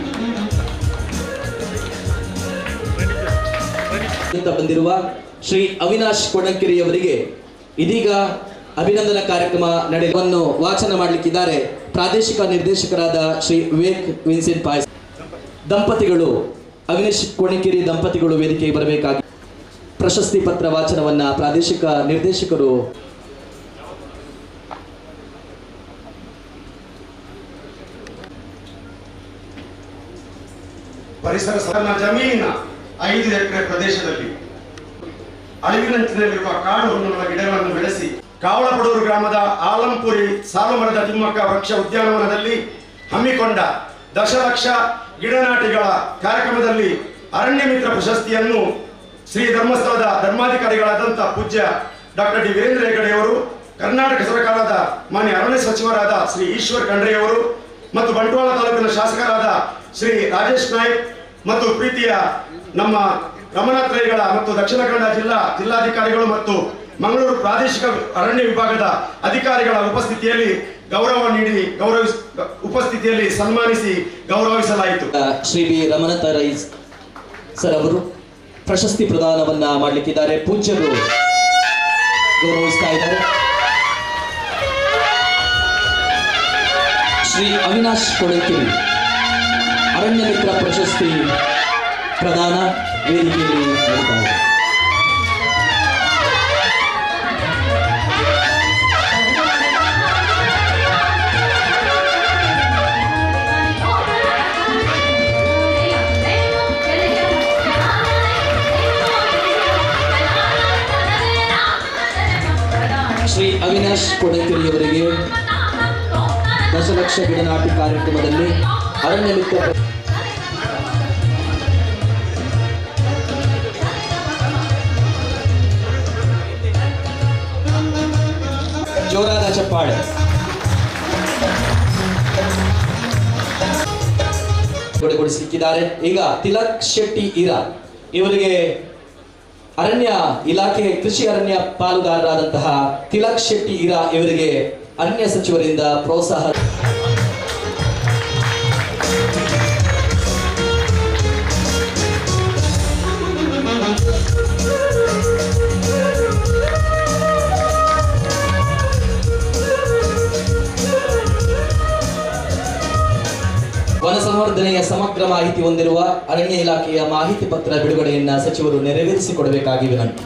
ಅಂತ ಬಂದಿರುವ ಶ್ರೀ ಅವಿನಾಶ್ ಕೊಡಂಕಿರಿ ಅವರಿಗೆ ಇದೀಗ ಅಭಿನಂದನಾ ಕಾರ್ಯಕ್ರಮ ನಡೆಯುವನ್ನು ವಾಚನ ಮಾಡಲಿಕ್ಕಿದ್ದಾರೆ ಪ್ರಾದೇಶಿಕ ನಿರ್ದೇಶಕರಾದ ಶ್ರೀ ವಿವೇಕ್ ವಿನ್ಸೆಂಟ್ ಪಾಯ್ಸ್ ದಂಪತಿಗಳು ಅವಿನಾಶ್ ಕೊಣಕಿರಿ ದಂಪತಿಗಳು ವೇದಿಕೆಗೆ ಬರಬೇಕಾಗಿ ಪ್ರಶಸ್ತಿ ಪತ್ರ ವಾಚನವನ್ನ ಪ್ರಾದೇಶಿಕ ನಿರ್ದೇಶಕರು ಪರಿಸರ ಸರಣ ಜಮೀನಿನ ಐದು ಎಕರೆ ಪ್ರದೇಶದಲ್ಲಿ ಅಳಿವಿನಂಚಿನಲ್ಲಿರುವ ಕಾಡು ಹಣ್ಣುಗಳ ಗಿಡಗಳನ್ನು ಬೆಳೆಸಿ ಕಾವಳಪಡೂರು ಗ್ರಾಮದ ಆಲಂಪುರಿ ಸಾಲುಮರದ ತಿಮ್ಮಕ್ಕ ವೃಕ್ಷ ಉದ್ಯಾನವನದಲ್ಲಿ ಹಮ್ಮಿಕೊಂಡ ದಶಲಕ್ಷ ಗಿಡನಾಟಿಗಳ ಕಾರ್ಯಕ್ರಮದಲ್ಲಿ ಅರಣ್ಯ ಮಿತ್ರ ಪ್ರಶಸ್ತಿಯನ್ನು ಶ್ರೀ ಧರ್ಮಸ್ಥಳದ ಧರ್ಮಾಧಿಕಾರಿಗಳಾದಂಥ ಪೂಜ್ಯ ಡಾಕ್ಟರ್ ಡಿ ವೀರೇಂದ್ರ ಹೆಗಡೆಯವರು ಕರ್ನಾಟಕ ಸರ್ಕಾರದ ಮಾನ್ಯ ಅರಣ್ಯ ಸಚಿವರಾದ ಶ್ರೀ ಈಶ್ವರ್ ಖಂಡ್ರೆಯವರು ಮತ್ತು ಬಂಟ್ವಾಳ ತಾಲೂಕಿನ ಶಾಸಕರಾದ ಶ್ರೀ ರಾಜೇಶ್ ನಾಯ್ಕ್ ಮತ್ತು ಪ್ರೀತಿಯ ನಮ್ಮ ರಮನಾಥ್ ರೈಗಳ ಮತ್ತು ದಕ್ಷಿಣ ಕನ್ನಡ ಜಿಲ್ಲಾ ಜಿಲ್ಲಾಧಿಕಾರಿಗಳು ಮತ್ತು ಮಂಗಳೂರು ಪ್ರಾದೇಶಿಕ ಅರಣ್ಯ ವಿಭಾಗದ ಅಧಿಕಾರಿಗಳ ಉಪಸ್ಥಿತಿಯಲ್ಲಿ ಗೌರವ ನೀಡಿ ಗೌರವಿಸ್ ಉಪಸ್ಥಿತಿಯಲ್ಲಿ ಸನ್ಮಾನಿಸಿ ಗೌರವಿಸಲಾಯಿತು ಆ, ಶ್ರೀ ಬಿ ರಮಣತ ರೈ ಸರ್ ಅವರು ಪ್ರಶಸ್ತಿ ಪ್ರದಾನವನ್ನ ಮಾಡಲಿಕ್ಕಿದ್ದಾರೆ ಪೂಜ್ಯರು ಗೌರವಿಸ್ತಾ ಇದ್ದಾರೆ ಶ್ರೀ ಅವಿನಾಶ್ ಕೊಳಕಿರಿ ಅರಣ್ಯ ಮಿತ್ರ ಪ್ರಶಸ್ತಿ ಪ್ರದಾನ ವೇದಿಕೆಯಲ್ಲಿ ನಡೀತಾ ಇದೆ ಶ್ರೀ ಅವಿನಾಶ್ ಕೊಡಕಿರಿ ಅವರಿಗೆ ದಶಲಕ್ಷ ಗಿಡ ನಾಟಿ ಕಾರ್ಯಕ್ರಮದಲ್ಲಿ ಅರಣ್ಯ ಮಿತ್ರ ಪ್ರ- ಜೋರಾದ ಚಪ್ಪಾಳೆ ಕೊಡಿಸಿಕ್ಕಿದ್ದಾರೆ ಈಗ ತಿಲಕ್ ಶೆಟ್ಟಿ ಇರಾ ಇವರಿಗೆ ಅರಣ್ಯ ಇಲಾಖೆ ಕೃಷಿ ಅರಣ್ಯ ಪಾಲುದಾರರಾದಂತಹ ತಿಲಕ್ ಶೆಟ್ಟಿ ಇರಾ ಇವರಿಗೆ ಅರಣ್ಯ ಸಚಿವರಿಂದ ಪ್ರೋತ್ಸಾಹ ವನ ಸಂವರ್ಧನೆಯ ಸಮಗ್ರ ಮಾಹಿತಿ ಹೊಂದಿರುವ ಅರಣ್ಯ ಇಲಾಖೆಯ ಮಾಹಿತಿ ಪತ್ರ ಬಿಡುಗಡೆಯನ್ನ ಸಚಿವರು ನೆರವೇರಿಸಿಕೊಡಬೇಕಾಗಿ ವಿನಂತಿ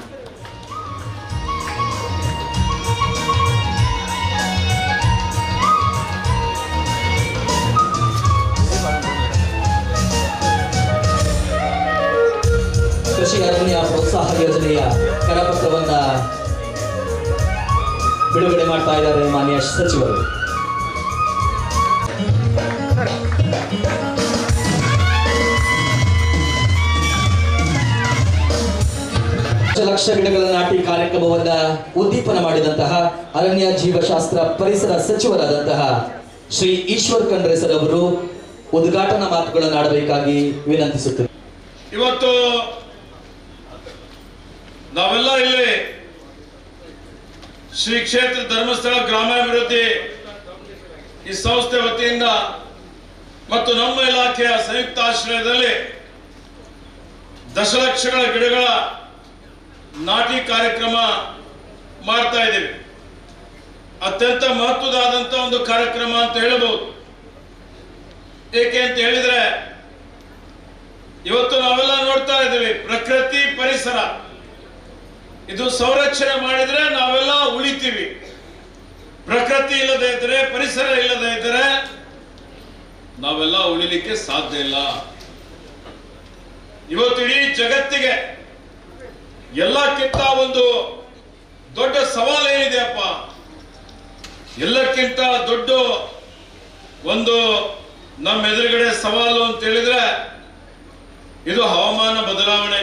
ಕೃಷಿ ಅರಣ್ಯ ಪ್ರೋತ್ಸಾಹ ಯೋಜನೆಯ ಕರಪತ್ರವನ್ನ ಬಿಡುಗಡೆ ಮಾಡ್ತಾ ಇದ್ದಾರೆ ಮಾನ್ಯ ಸಚಿವರು ಲಕ್ಷ ಗಿಡಗಳ ನಾಟಿ ಕಾರ್ಯಕ್ರಮವನ್ನ ಉದ್ದೀಪನ ಮಾಡಿದಂತಹ ಅರಣ್ಯ ಜೀವಶಾಸ್ತ್ರ ಪರಿಸರ ಸಚಿವರಾದಂತಹ ಶ್ರೀ ಈಶ್ವರ್ ಖಂಡ್ರೆ ಸರ್ ಅವರು ಉದ್ಘಾಟನಾ ಮಾತುಗಳನ್ನು ಆಡಬೇಕಾಗಿ ವಿನಂತಿಸುತ್ತೇನೆ ಇವತ್ತು ನಾವೆಲ್ಲ ಇಲ್ಲಿ ಶ್ರೀ ಕ್ಷೇತ್ರ ಧರ್ಮಸ್ಥಳ ಗ್ರಾಮಾಭಿವೃದ್ಧಿ ಈ ಸಂಸ್ಥೆ ವತಿಯಿಂದ ಮತ್ತು ನಮ್ಮ ಇಲಾಖೆಯ ಸಂಯುಕ್ತ ಆಶ್ರಯದಲ್ಲಿ ದಶಲಕ್ಷಗಳ ಗಿಡಗಳ ನಾಟಿ ಕಾರ್ಯಕ್ರಮ ಮಾಡ್ತಾ ಇದ್ದೀವಿ ಅತ್ಯಂತ ಮಹತ್ವದಾದಂತ ಒಂದು ಕಾರ್ಯಕ್ರಮ ಅಂತ ಹೇಳಬಹುದು ಏಕೆ ಅಂತ ಹೇಳಿದ್ರೆ ಇವತ್ತು ನಾವೆಲ್ಲ ನೋಡ್ತಾ ಇದ್ದೀವಿ ಪ್ರಕೃತಿ ಪರಿಸರ ಇದು ಸಂರಕ್ಷಣೆ ಮಾಡಿದ್ರೆ ನಾವೆಲ್ಲ ಉಳಿತೀವಿ ಪ್ರಕೃತಿ ಇಲ್ಲದೆ ಇದ್ರೆ ಪರಿಸರ ಇಲ್ಲದೆ ಇದ್ರೆ ನಾವೆಲ್ಲ ಉಳಿಲಿಕ್ಕೆ ಸಾಧ್ಯ ಇಲ್ಲ ಇವತ್ತು ಇಡೀ ಜಗತ್ತಿಗೆ ಎಲ್ಲಕ್ಕಿಂತ ಒಂದು ದೊಡ್ಡ ಸವಾಲು ಏನಿದೆಯಪ್ಪ ಎಲ್ಲಕ್ಕಿಂತ ದೊಡ್ಡ ಒಂದು ನಮ್ಮ ಎದುರುಗಡೆ ಸವಾಲು ಅಂತ ಹೇಳಿದ್ರೆ ಇದು ಹವಾಮಾನ ಬದಲಾವಣೆ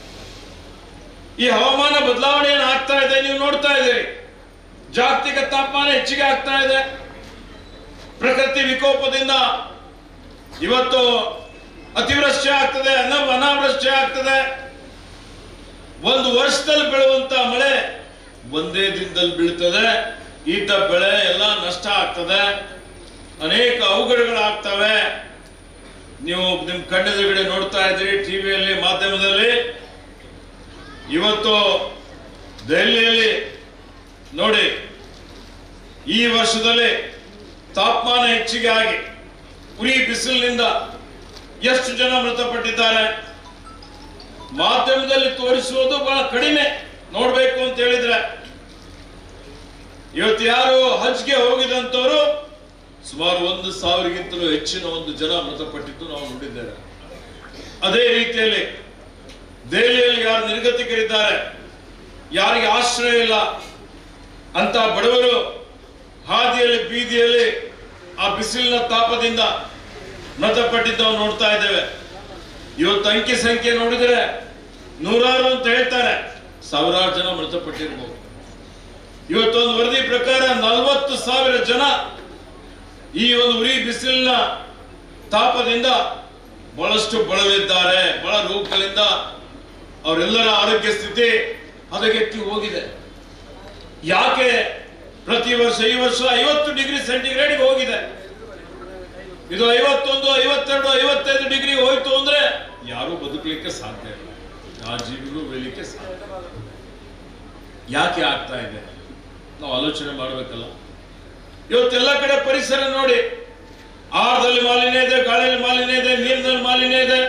ಈ ಹವಾಮಾನ ಬದಲಾವಣೆ ಏನು ಆಗ್ತಾ ಇದೆ ನೀವು ನೋಡ್ತಾ ಇದ್ದೀರಿ ಜಾಗತಿಕ ತಾಪಮಾನ ಹೆಚ್ಚಿಗೆ ಆಗ್ತಾ ಇದೆ ಪ್ರಕೃತಿ ವಿಕೋಪದಿಂದ ಇವತ್ತು ಅತಿವೃಷ್ಟಿ ಆಗ್ತದೆ ಅನ ಅನಾವೃಷ್ಟಿ ಆಗ್ತದೆ ಒಂದು ವರ್ಷದಲ್ಲಿ ಬೀಳುವಂತ ಮಳೆ ಒಂದೇ ದಿನದಲ್ಲಿ ಬೀಳ್ತದೆ ಈತ ಬೆಳೆ ಎಲ್ಲ ನಷ್ಟ ಆಗ್ತದೆ ಅನೇಕ ಅವಘಡಗಳಾಗ್ತವೆ ನೀವು ನಿಮ್ ಕಣ್ಣೆದುರುಗಡೆ ನೋಡ್ತಾ ಇದ್ದೀರಿ ಟಿವಿಯಲ್ಲಿ ಮಾಧ್ಯಮದಲ್ಲಿ ಇವತ್ತು ದೆಹಲಿಯಲ್ಲಿ ನೋಡಿ ಈ ವರ್ಷದಲ್ಲಿ ತಾಪಮಾನ ಹೆಚ್ಚಿಗೆ ಆಗಿ ಉರಿ ಬಿಸಿಲಿನಿಂದ ಎಷ್ಟು ಜನ ಮೃತಪಟ್ಟಿದ್ದಾರೆ ಮಾಧ್ಯಮದಲ್ಲಿ ತೋರಿಸುವುದು ಬಹಳ ಕಡಿಮೆ ನೋಡ್ಬೇಕು ಅಂತ ಹೇಳಿದ್ರೆ ಇವತ್ತು ಯಾರು ಹಜ್ಗೆ ಹೋಗಿದಂತವರು ಸುಮಾರು ಒಂದು ಸಾವಿರಗಿಂತಲೂ ಹೆಚ್ಚಿನ ಒಂದು ಜನ ಮೃತಪಟ್ಟಿದ್ದು ನಾವು ನೋಡಿದ್ದೇವೆ ಅದೇ ರೀತಿಯಲ್ಲಿ ದೆಹಲಿಯಲ್ಲಿ ಯಾರು ನಿರ್ಗತಿಕರಿದ್ದಾರೆ ಯಾರಿಗೆ ಆಶ್ರಯ ಇಲ್ಲ ಅಂತ ಬಡವರು ಹಾದಿಯಲ್ಲಿ ಬೀದಿಯಲ್ಲಿ ಆ ಬಿಸಿಲಿನ ತಾಪದಿಂದ ಮೃತಪಟ್ಟಿದ್ದವು ನೋಡ್ತಾ ಇದ್ದೇವೆ ಇವತ್ತು ಅಂಕಿ ಸಂಖ್ಯೆ ನೋಡಿದ್ರೆ ನೂರಾರು ಅಂತ ಹೇಳ್ತಾರೆ ಸಾವಿರಾರು ಜನ ಮೃತಪಟ್ಟಿರ್ಬೋದು ಇವತ್ತೊಂದು ವರದಿ ಪ್ರಕಾರ ನಲವತ್ತು ಸಾವಿರ ಜನ ಈ ಒಂದು ಉರಿ ಬಿಸಿಲಿನ ತಾಪದಿಂದ ಬಹಳಷ್ಟು ಬಳಲಿದ್ದಾರೆ ಬಹಳ ರೋಗಗಳಿಂದ ಅವರೆಲ್ಲರ ಆರೋಗ್ಯ ಸ್ಥಿತಿ ಹದಗೆಟ್ಟಿ ಹೋಗಿದೆ ಯಾಕೆ ಪ್ರತಿ ವರ್ಷ ಈ ವರ್ಷ ಐವತ್ತು ಡಿಗ್ರಿ ಸೆಂಟಿಗ್ರೇಡ್ ಹೋಗಿದೆ ಇದು ಐವತ್ತೊಂದು ಐವತ್ತೆರಡು ಐವತ್ತೈದು ಡಿಗ್ರಿ ಹೋಯ್ತು ಅಂದ್ರೆ ಯಾರು ಬದುಕಲಿಕ್ಕೆ ಸಾಧ್ಯ ಇಲ್ಲ ಯಾವ ಜೀವಿಗೂ ಬೆಳಿಲಿಕ್ಕೆ ಸಾಧ್ಯ ಇಲ್ಲ. ಯಾಕೆ ಆಗ್ತಾ ಇದೆ ನಾವು ಆಲೋಚನೆ ಮಾಡಬೇಕಲ್ಲ ಇವತ್ತೆಲ್ಲ ಕಡೆ ಪರಿಸರ ನೋಡಿ ಆಹಾರದಲ್ಲಿ ಮಾಲಿನ್ಯ ಇದೆ ಗಾಳಿಯಲ್ಲಿ ಮಾಲಿನ್ಯ ಇದೆ ನೀರಿನಲ್ಲಿ ಮಾಲಿನ್ಯ ಇದೆ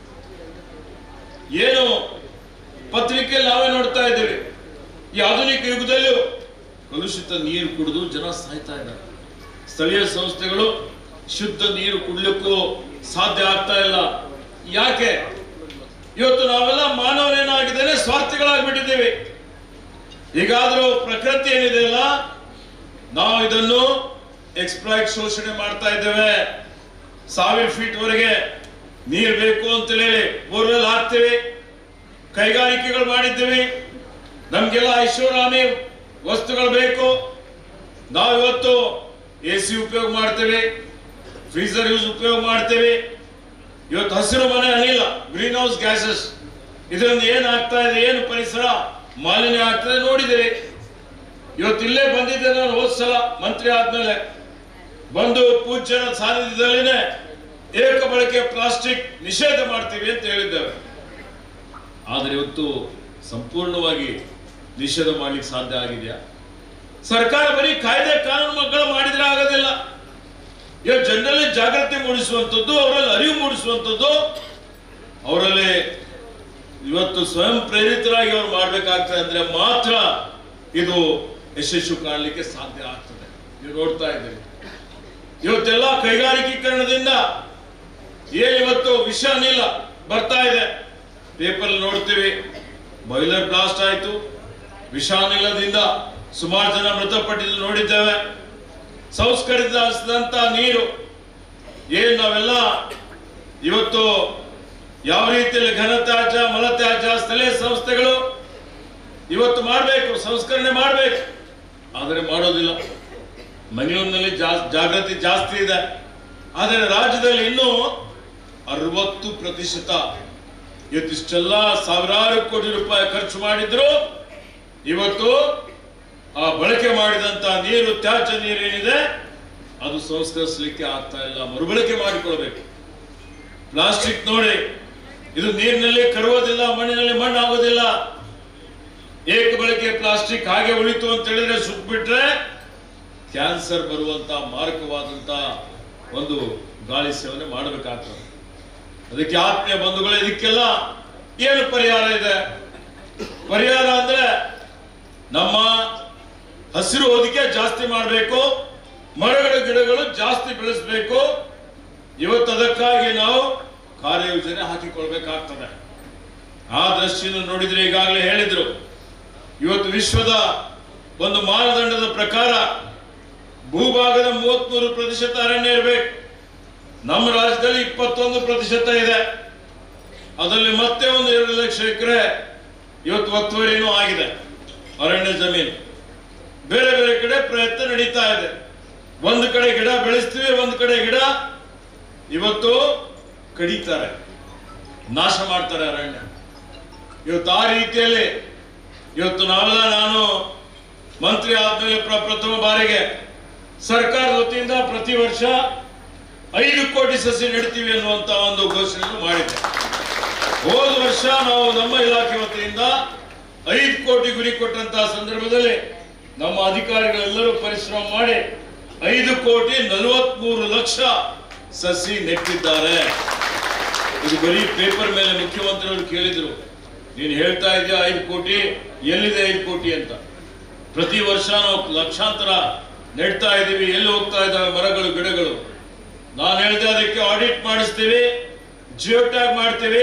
ಏನು ಪತ್ರಿಕೆಯಲ್ಲಿ ನಾವೇ ನೋಡ್ತಾ ಇದ್ದೀವಿ ಈ ಆಧುನಿಕ ಯುಗದಲ್ಲೂ ಕಲುಷಿತ ನೀರು ಕುಡಿದು ಜನ ಸಾಯ್ತಾ ಇದ್ದಾರೆ ಸ್ಥಳೀಯ ಸಂಸ್ಥೆಗಳು ಶುದ್ಧ ನೀರು ಕುಡ್ಲಿಕ್ಕೂ ಸಾಧ್ಯ ಆಗ್ತಾ ಇಲ್ಲ ಯಾಕೆ ಇವತ್ತು ನಾವೆಲ್ಲ ಮಾನವನೇನಾಗಿದ್ದೇನೆ ಸ್ವಾರ್ಥಿಗಳಾಗ್ಬಿಟ್ಟಿದ್ದೀವಿ ಈಗಾದ್ರೂ ಪ್ರಕೃತಿ ಏನಿದೆಯಲ್ಲ ನಾವು ಇದನ್ನು ಎಕ್ಸ್ಪ್ಲಾಯ್ಟ್ ಶೋಷಣೆ ಮಾಡ್ತಾ ಇದ್ದೇವೆ ಸಾವಿರ ಫೀಟ್ ವರೆಗೆ ನೀರು ಬೇಕು ಅಂತ ಹೇಳಿ ಬೋರ್ವೆಲ್ ಹಾಕ್ತೀವಿ ಕೈಗಾರಿಕೆಗಳು ಮಾಡಿದ್ದೀವಿ ನಮ್ಗೆಲ್ಲ ಐಷಾರಾಮಿ ವಸ್ತುಗಳು ಬೇಕು ನಾವು ಇವತ್ತು ಎ ಸಿ ಉಪಯೋಗ ಮಾಡ್ತೇವೆ ಫ್ರೀಸರ್ ಯೂಸ್ ಉಪಯೋಗ ಮಾಡ್ತೇವೆ ಇವತ್ತು ಹಸಿರು ಮನೆ ಅನಿಲ ಗ್ರೀನ್ ಹೌಸ್ ಗ್ಯಾಸಸ್ ಇದರಿಂದ ಏನ್ ಆಗ್ತಾ ಇದೆ ಏನು ಪರಿಸರ ಮಾಲಿನ್ಯ ಆಗ್ತದೆ ನೋಡಿದಿರಿ ಇವತ್ತು ಇಲ್ಲೇ ಬಂದಿದ್ದೆ ನಾನು ಹೋದ್ ಸಲ ಮಂತ್ರಿ ಆದ್ಮೇಲೆ ಬಂದು ಪೂಜ್ಯರ ಸಾನ್ನಿಧ್ಯದಲ್ಲಿನೇ ಏಕ ಬಳಕೆ ಪ್ಲಾಸ್ಟಿಕ್ ನಿಷೇಧ ಮಾಡ್ತೀವಿ ಅಂತ ಹೇಳಿದ್ದೇವೆ ಆದರೆ ಇವತ್ತು ಸಂಪೂರ್ಣವಾಗಿ ನಿಷೇಧ ಮಾಡ್ಲಿಕ್ಕೆ ಸಾಧ್ಯ ಆಗಿದೆಯಾ ಸರ್ಕಾರ ಬರೀ ಕಾಯ್ದೆ ಕಾನೂನುಗಳು ಮಾಡಿದ್ರೆ ಆಗೋದಿಲ್ಲ ಇವತ್ತು ಜನರಲ್ಲಿ ಜಾಗೃತಿ ಮೂಡಿಸುವಂಥದ್ದು ಅವರಲ್ಲಿ ಅರಿವು ಮೂಡಿಸುವಂಥದ್ದು ಅವರಲ್ಲಿ ಇವತ್ತು ಸ್ವಯಂ ಪ್ರೇರಿತರಾಗಿ ಅವ್ರು ಮಾಡ್ಬೇಕಾಗ್ತದೆ ಅಂದ್ರೆ ಮಾತ್ರ ಇದು ಯಶಸ್ಸು ಕಾಣಲಿಕ್ಕೆ ಸಾಧ್ಯ ಆಗ್ತದೆ ನೀವು ನೋಡ್ತಾ ಇದ್ದೀರಿ ಇವತ್ತೆಲ್ಲ ಕೈಗಾರಿಕೀಕರಣದಿಂದ ಏನ್ ಇವತ್ತು ವಿಷ ಅನಿಲ ಬರ್ತಾ ಇದೆ ಪೇಪರ್ ನೋಡ್ತೀವಿ ಬಾಯ್ಲರ್ ಬ್ಲಾಸ್ಟ್ ಆಯ್ತು ವಿಷಾನಿಲದಿಂದ ಸುಮಾರು ಜನ ಮೃತಪಟ್ಟಿದ್ದು ನೋಡಿದ್ದೇವೆ ಸಂಸ್ಕರಿಸಿದಂತ ನೀರು ಏನ್ ನಾವೆಲ್ಲ ಇವತ್ತು ಯಾವ ರೀತಿಯಲ್ಲಿ ಘನತ್ಯಾಜ್ಯ ಮಲತ್ಯಾಜ್ಯ ಸ್ಥಳೀಯ ಸಂಸ್ಥೆಗಳು ಇವತ್ತು ಮಾಡಬೇಕು ಸಂಸ್ಕರಣೆ ಮಾಡಬೇಕು ಆದರೆ ಮಾಡೋದಿಲ್ಲ ಮಂಗಳೂರಿನಲ್ಲಿ ಜಾ- ಜಾಗೃತಿ ಜಾಸ್ತಿ ಇದೆ ಆದರೆ ರಾಜ್ಯದಲ್ಲಿ ಇನ್ನೂ ಅರವತ್ತು ಪ್ರತಿಶತ ಇವತ್ತಿಷ್ಟೆಲ್ಲ ಸಾವಿರಾರು ಕೋಟಿ ರೂಪಾಯಿ ಖರ್ಚು ಮಾಡಿದ್ರು ಇವತ್ತು ಆ ಬಳಕೆ ಮಾಡಿದಂತ ನೀರು ತ್ಯಾಜ್ಯ ನೀರು ಏನಿದೆ ಅದು ಸಂಸ್ಕರಿಸಲಿಕ್ಕೆ ಆಗ್ತಾ ಇಲ್ಲ ಮರುಬಳಕೆ ಮಾಡಿಕೊಳ್ಬೇಕು ಪ್ಲಾಸ್ಟಿಕ್ ನೋಡಿ ಇದು ನೀರಿನಲ್ಲಿ ಕರುವುದಿಲ್ಲ ಮಣ್ಣಿನಲ್ಲಿ ಮಣ್ಣು ಆಗೋದಿಲ್ಲ ಏಕ ಬಳಕೆ ಪ್ಲಾಸ್ಟಿಕ್ ಹಾಗೆ ಉಳಿತು ಅಂತ ಹೇಳಿದ್ರೆ ಸುಟ್ಬಿಟ್ರೆ ಕ್ಯಾನ್ಸರ್ ಬರುವಂತ ಮಾರಕವಾದಂತ ಒಂದು ಗಾಳಿ ಸೇವನೆ ಮಾಡಬೇಕಾಗ್ತದೆ ಅದಕ್ಕೆ ಆತ್ಮೀಯ ಬಂಧುಗಳೇ ಇದಕ್ಕೆಲ್ಲ ಏನು ಪರಿಹಾರ ಇದೆ ಪರಿಹಾರ ಅಂದ್ರೆ ನಮ್ಮ ಹಸಿರು ಹೊದಿಕೆ ಜಾಸ್ತಿ ಮಾಡಬೇಕು ಮರಗಳ ಗಿಡಗಳು ಜಾಸ್ತಿ ಬೆಳೆಸಬೇಕು ಇವತ್ತು ಅದಕ್ಕಾಗಿ ನಾವು ಕಾರ್ಯಯೋಜನೆ ಹಾಕಿಕೊಳ್ಬೇಕಾಗ್ತದೆ ಆ ದೃಷ್ಟಿಯನ್ನು ನೋಡಿದ್ರೆ ಈಗಾಗಲೇ ಹೇಳಿದ್ರು ಇವತ್ತು ವಿಶ್ವದ ಒಂದು ಮಾನದಂಡದ ಪ್ರಕಾರ ಭೂಭಾಗದ ಮೂವತ್ಮೂರು ಪ್ರತಿಶತ ಅರಣ್ಯ ಇರಬೇಕು ನಮ್ಮ ರಾಜ್ಯದಲ್ಲಿ ಇಪ್ಪತ್ತೊಂದು ಪ್ರತಿಶತ ಇದೆ ಅದರಲ್ಲಿ ಮತ್ತೆ ಒಂದು ಎರಡು ಲಕ್ಷ ಎಕರೆ ಇವತ್ತು ಒತ್ತುವರಿನೂ ಆಗಿದೆ ಅರಣ್ಯ ಜಮೀನು ಬೇರೆ ಬೇರೆ ಕಡೆ ಪ್ರಯತ್ನ ನಡೀತಾ ಇದೆ ಒಂದು ಕಡೆ ಗಿಡ ಬೆಳೆಸ್ತೀವಿ ಒಂದು ಕಡೆ ಗಿಡ ಇವತ್ತು ಕಡಿತಾರೆ ನಾಶ ಮಾಡ್ತಾರೆ ಅರಣ್ಯ ಇವತ್ತು ಆ ರೀತಿಯಲ್ಲಿ ಇವತ್ತು ನಾವೆಲ್ಲ ನಾನು ಮಂತ್ರಿ ಆದ್ಮೇಲೆ ಪ್ರ- ಪ್ರಥಮ ಬಾರಿಗೆ ಸರ್ಕಾರದ ವತಿಯಿಂದ ಪ್ರತಿ ವರ್ಷ ಐದು ಕೋಟಿ ಸಸಿ ನೆಡ್ತೀವಿ ಅನ್ನುವಂತ ಒಂದು ಘೋಷಣೆಯನ್ನು ಮಾಡಿದ್ದೆ ಹೋದ ವರ್ಷ ನಾವು ನಮ್ಮ ಇಲಾಖೆ ವತಿಯಿಂದ ಐದು ಕೋಟಿ ಗುರಿ ಕೊಟ್ಟಂತಹ ಸಂದರ್ಭದಲ್ಲಿ ನಮ್ಮ ಅಧಿಕಾರಿಗಳೆಲ್ಲರೂ ಪರಿಶ್ರಮ ಮಾಡಿ ಐದು ಕೋಟಿ ನಲವತ್ಮೂರು ಲಕ್ಷ ಸಸಿ ನೆಟ್ಟಿದ್ದಾರೆ ಇದು ಬರೀ ಪೇಪರ್ ಮೇಲೆ ಮುಖ್ಯಮಂತ್ರಿಗಳು ಕೇಳಿದ್ರು ನೀನು ಹೇಳ್ತಾ ಇದೆಯಾ ಐದು ಕೋಟಿ ಎಲ್ಲಿದೆ ಐದು ಕೋಟಿ ಅಂತ ಪ್ರತಿ ವರ್ಷ ನಾವು ಲಕ್ಷಾಂತರ ನೆಡ್ತಾ ಇದ್ದೀವಿ ಎಲ್ಲಿ ಹೋಗ್ತಾ ಇದ್ದಾವೆ ಮರಗಳು ಗಿಡಗಳು ನಾನು ಹೇಳಿದೆ ಅದಕ್ಕೆ ಆಡಿಟ್ ಮಾಡಿಸ್ತೀವಿ ಜಿಯೋ ಟ್ಯಾಗ್ ಮಾಡ್ತೀವಿ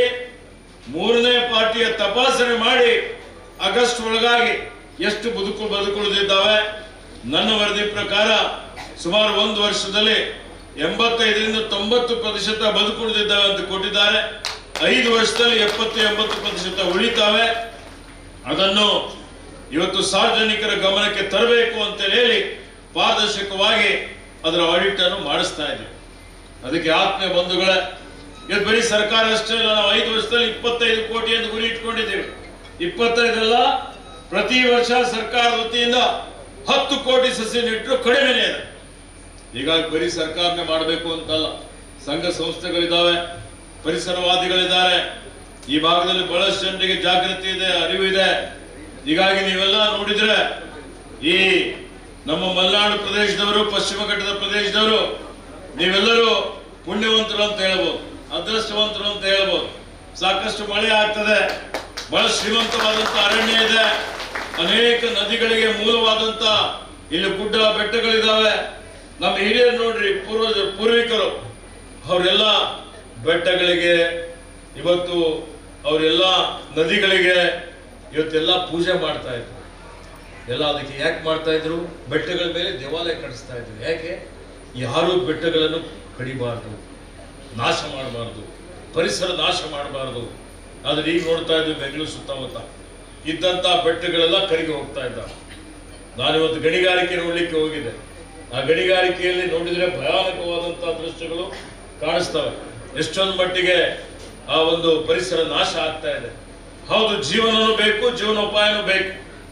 ಮೂರನೇ ಪಾರ್ಟಿಯ ತಪಾಸಣೆ ಮಾಡಿ ಆಗಸ್ಟ್ ಒಳಗಾಗಿ ಎಷ್ಟು ಬದುಕು ಬದುಕುಳಿದಿದ್ದಾವೆ ನನ್ನ ವರದಿ ಪ್ರಕಾರ ಸುಮಾರು ಒಂದು ವರ್ಷದಲ್ಲಿ ಎಂಬತ್ತೈದರಿಂದ ತೊಂಬತ್ತು ಪ್ರತಿಶತ ಬದುಕುಳಿದಿದ್ದಾವೆ ಅಂತ ಕೊಟ್ಟಿದ್ದಾರೆ ಐದು ವರ್ಷದಲ್ಲಿ ಎಪ್ಪತ್ತು ಎಂಬತ್ತು ಪ್ರತಿಶತ ಉಳಿತಾವೆ ಅದನ್ನು ಇವತ್ತು ಸಾರ್ವಜನಿಕರ ಗಮನಕ್ಕೆ ತರಬೇಕು ಅಂತ ಹೇಳಿ ಪಾರದರ್ಶಕವಾಗಿ ಅದರ ಆಡಿಟ್ ಅನ್ನು ಮಾಡಿಸ್ತಾ ಇದ್ದೀವಿ ಅದಕ್ಕೆ ಆತ್ಮೀಯ ಬಂಧುಗಳೇ ಇದು ಬರೀ ಸರ್ಕಾರ ಅಷ್ಟೇ ಅಲ್ಲ ನಾವು ಐದು ವರ್ಷದಲ್ಲಿ ಇಪ್ಪತ್ತೈದು ಕೋಟಿ ಎಂದು ಗುರಿ ಇಟ್ಕೊಂಡಿದ್ದೇವೆ ಇಪ್ಪತ್ತೈದಲ್ಲ ಪ್ರತಿ ವರ್ಷ ಸರ್ಕಾರದ ವತಿಯಿಂದ ಹತ್ತು ಕೋಟಿ ಸಸಿ ನೆಟ್ಟರು ಕಡಿಮೆನೇ ಇದೆ ಹೀಗಾಗಿ ಬರೀ ಸರ್ಕಾರನೇ ಮಾಡಬೇಕು ಅಂತಲ್ಲ ಸಂಘ ಸಂಸ್ಥೆಗಳಿದ್ದಾವೆ ಪರಿಸರವಾದಿಗಳಿದ್ದಾರೆ ಈ ಭಾಗದಲ್ಲಿ ಬಹಳಷ್ಟು ಜನರಿಗೆ ಜಾಗೃತಿ ಇದೆ ಅರಿವಿದೆ ಹೀಗಾಗಿ ನೀವೆಲ್ಲ ನೋಡಿದ್ರೆ ಈ ನಮ್ಮ ಮಲೆನಾಡು ಪ್ರದೇಶದವರು ಪಶ್ಚಿಮ ಘಟ್ಟದ ಪ್ರದೇಶದವರು ನೀವೆಲ್ಲರೂ ಪುಣ್ಯವಂತರು ಅಂತ ಹೇಳ್ಬೋದು ಅದೃಷ್ಟವಂತರು ಅಂತ ಹೇಳ್ಬೋದು ಸಾಕಷ್ಟು ಮಳೆ ಆಗ್ತದೆ ಬಹಳ ಶ್ರೀಮಂತವಾದಂತ ಅರಣ್ಯ ಇದೆ ಅನೇಕ ನದಿಗಳಿಗೆ ಮೂಲವಾದಂತ ಇಲ್ಲಿ ಗುಡ್ಡ ಬೆಟ್ಟಗಳಿದಾವೆ ನಮ್ಮ ಹಿರಿಯರು ನೋಡ್ರಿ ಪೂರ್ವಜ ಪೂರ್ವಿಕರು ಅವರೆಲ್ಲ ಬೆಟ್ಟಗಳಿಗೆ ಇವತ್ತು ಅವರೆಲ್ಲ ನದಿಗಳಿಗೆ ಇವತ್ತೆಲ್ಲ ಪೂಜೆ ಮಾಡ್ತಾ ಇದ್ರು ಎಲ್ಲ ಅದಕ್ಕೆ ಯಾಕೆ ಮಾಡ್ತಾ ಇದ್ರು ಬೆಟ್ಟಗಳ ಮೇಲೆ ದೇವಾಲಯ ಕಟ್ಟಿಸ್ತಾ ಇದ್ರು ಯಾಕೆ ಯಾರು ಬೆಟ್ಟಗಳನ್ನು ಕಡಿಬಾರ್ದು ನಾಶ ಮಾಡಬಾರ್ದು ಪರಿಸರ ನಾಶ ಮಾಡಬಾರ್ದು ಆದ್ರೆ ಈಗ ನೋಡ್ತಾ ಇದ್ವಿ ಬೆಂಗಳೂರು ಸುತ್ತಮುತ್ತ ಇದ್ದಂತ ಬೆಟ್ಟಗಳೆಲ್ಲ ಕರಗಿ ಹೋಗ್ತಾ ಇದ್ದಾವೆ ನಾನಿವತ್ತು ಗಣಿಗಾರಿಕೆ ನೋಡ್ಲಿಕ್ಕೆ ಹೋಗಿದ್ದೆ ಆ ಗಣಿಗಾರಿಕೆಯಲ್ಲಿ ನೋಡಿದ್ರೆ ಭಯಾನಕವಾದಂತಹ ದೃಶ್ಯಗಳು ಕಾಣಿಸ್ತವೆ ಎಷ್ಟೊಂದು ಮಟ್ಟಿಗೆ ಆ ಒಂದು ಪರಿಸರ ನಾಶ ಆಗ್ತಾ ಇದೆ ಹೌದು ಜೀವನನೂ ಬೇಕು ಜೀವನೋಪಾಯನೂ ಬೇಕು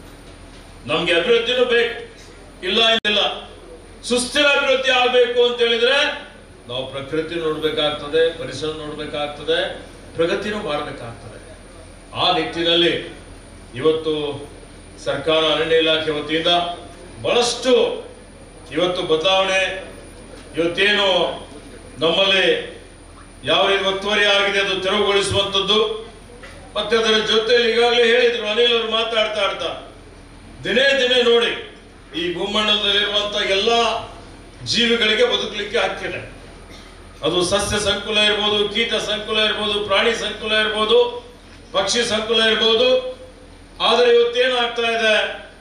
ನಮ್ಗೆ ಅಭಿವೃದ್ಧಿನೂ ಬೇಕು ಇಲ್ಲ ಇಲ್ಲ ಸುಸ್ಥಿರ ಅಭಿವೃದ್ಧಿ ಆಗಬೇಕು ಅಂತ ಹೇಳಿದ್ರೆ ನಾವು ಪ್ರಕೃತಿ ನೋಡ್ಬೇಕಾಗ್ತದೆ ಪರಿಸರ ನೋಡ್ಬೇಕಾಗ್ತದೆ ಪ್ರಗತಿನೂ ಮಾಡಬೇಕಾಗ್ತದೆ ಆ ನಿಟ್ಟಿನಲ್ಲಿ ಇವತ್ತು ಸರ್ಕಾರ ಅರಣ್ಯ ಇಲಾಖೆ ವತಿಯಿಂದ ಬಹಳಷ್ಟು ಇವತ್ತು ಬದಲಾವಣೆ ಇವತ್ತೇನು ನಮ್ಮಲ್ಲಿ ಯಾವ ರೀತಿ ಒತ್ತುವರಿ ಆಗಿದೆ ಅದು ತೆರವುಗೊಳಿಸುವಂಥದ್ದು ಮತ್ತೆ ಅದರ ಜೊತೆಯಲ್ಲಿ ಈಗಾಗಲೇ ಹೇಳಿದ್ರು ಅನಿಲ್ ಅವರು ಮಾತಾಡ್ತಾ ಆಡ್ತಾ ದಿನೇ ದಿನೇ ನೋಡಿ ಈ ಭೂಮಂಡಲದಲ್ಲಿರುವಂತ ಎಲ್ಲಾ ಜೀವಿಗಳಿಗೆ ಬದುಕಲಿಕ್ಕೆ ಹಕ್ಕಿದೆ ಅದು ಸಸ್ಯ ಸಂಕುಲ ಇರ್ಬೋದು ಕೀಟ ಸಂಕುಲ ಇರ್ಬೋದು ಪ್ರಾಣಿ ಸಂಕುಲ ಇರ್ಬೋದು ಪಕ್ಷಿ ಸಂಕುಲ ಇರ್ಬೋದು ಆದರೆ ಇವತ್ತೇನಾಗ್ತಾ ಇದೆ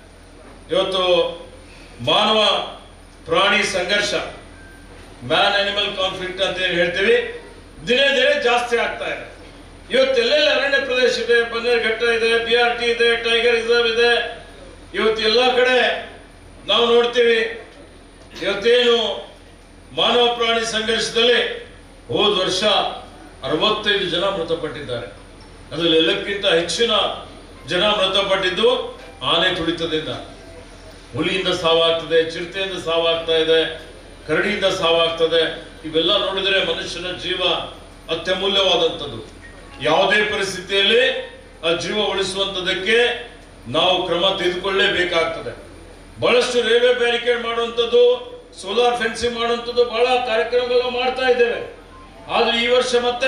ಇವತ್ತು ಮಾನವ ಪ್ರಾಣಿ ಸಂಘರ್ಷ ಮ್ಯಾನ್ ಅನಿಮಲ್ ಕಾನ್ಫ್ಲಿಕ್ಟ್ ಅಂತ ಏನ್ ಹೇಳ್ತೀವಿ ದಿನೇ ದಿನೇ ಜಾಸ್ತಿ ಆಗ್ತಾ ಇದೆ ಇವತ್ತೆಲ್ಲೆಲ್ಲ ಅರಣ್ಯ ಪ್ರದೇಶ ಇದೆ ಬನ್ನೇರುಘಟ್ಟ ಇದೆ ಬಿ ಆರ್ ಟಿ ಇದೆ ಟೈಗರ್ ರಿಸರ್ವ್ ಇದೆ ಇವತ್ತು ಎಲ್ಲ ಕಡೆ ನಾವು ನೋಡ್ತೀವಿ ಇವತ್ತೇನು ಮಾನವ ಪ್ರಾಣಿ ಸಂಘರ್ಷದಲ್ಲಿ ಹೋದ ವರ್ಷ ಅರವತ್ತೈದು ಜನ ಮೃತಪಟ್ಟಿದ್ದಾರೆ ಅದರಲ್ಲಿ ಎಲ್ಲಕ್ಕಿಂತ ಹೆಚ್ಚಿನ ಜನ ಮೃತಪಟ್ಟಿದ್ದು ಆನೆ ತುಳಿತದಿಂದ ಹುಲಿಯಿಂದ ಸಾವಾಗ್ತದೆ ಚಿರತೆಯಿಂದ ಸಾವಾಗ್ತಾ ಇದೆ ಕರಡಿಯಿಂದ ಸಾವಾಗ್ತದೆ ಇವೆಲ್ಲ ನೋಡಿದರೆ ಮನುಷ್ಯನ ಜೀವ ಅತ್ಯಮೂಲ್ಯವಾದಂಥದ್ದು ಯಾವುದೇ ಪರಿಸ್ಥಿತಿಯಲ್ಲಿ ಆ ಜೀವ ಉಳಿಸುವಂತದಕ್ಕೆ ನಾವು ಕ್ರಮ ತೆಗೆದುಕೊಳ್ಳೇಬೇಕಾಗ್ತದೆ ಬಹಳಷ್ಟು ರೈಲ್ವೆ ಬ್ಯಾರಿಕೇಡ್ ಮಾಡುವಂಥದ್ದು ಸೋಲಾರ್ ಫೆನ್ಸಿಂಗ್ ಮಾಡುವಂಥದ್ದು ಬಹಳ ಕಾರ್ಯಕ್ರಮಗಳು ಮಾಡ್ತಾ ಇದ್ದೇವೆ ಆದ್ರೆ ಈ ವರ್ಷ ಮತ್ತೆ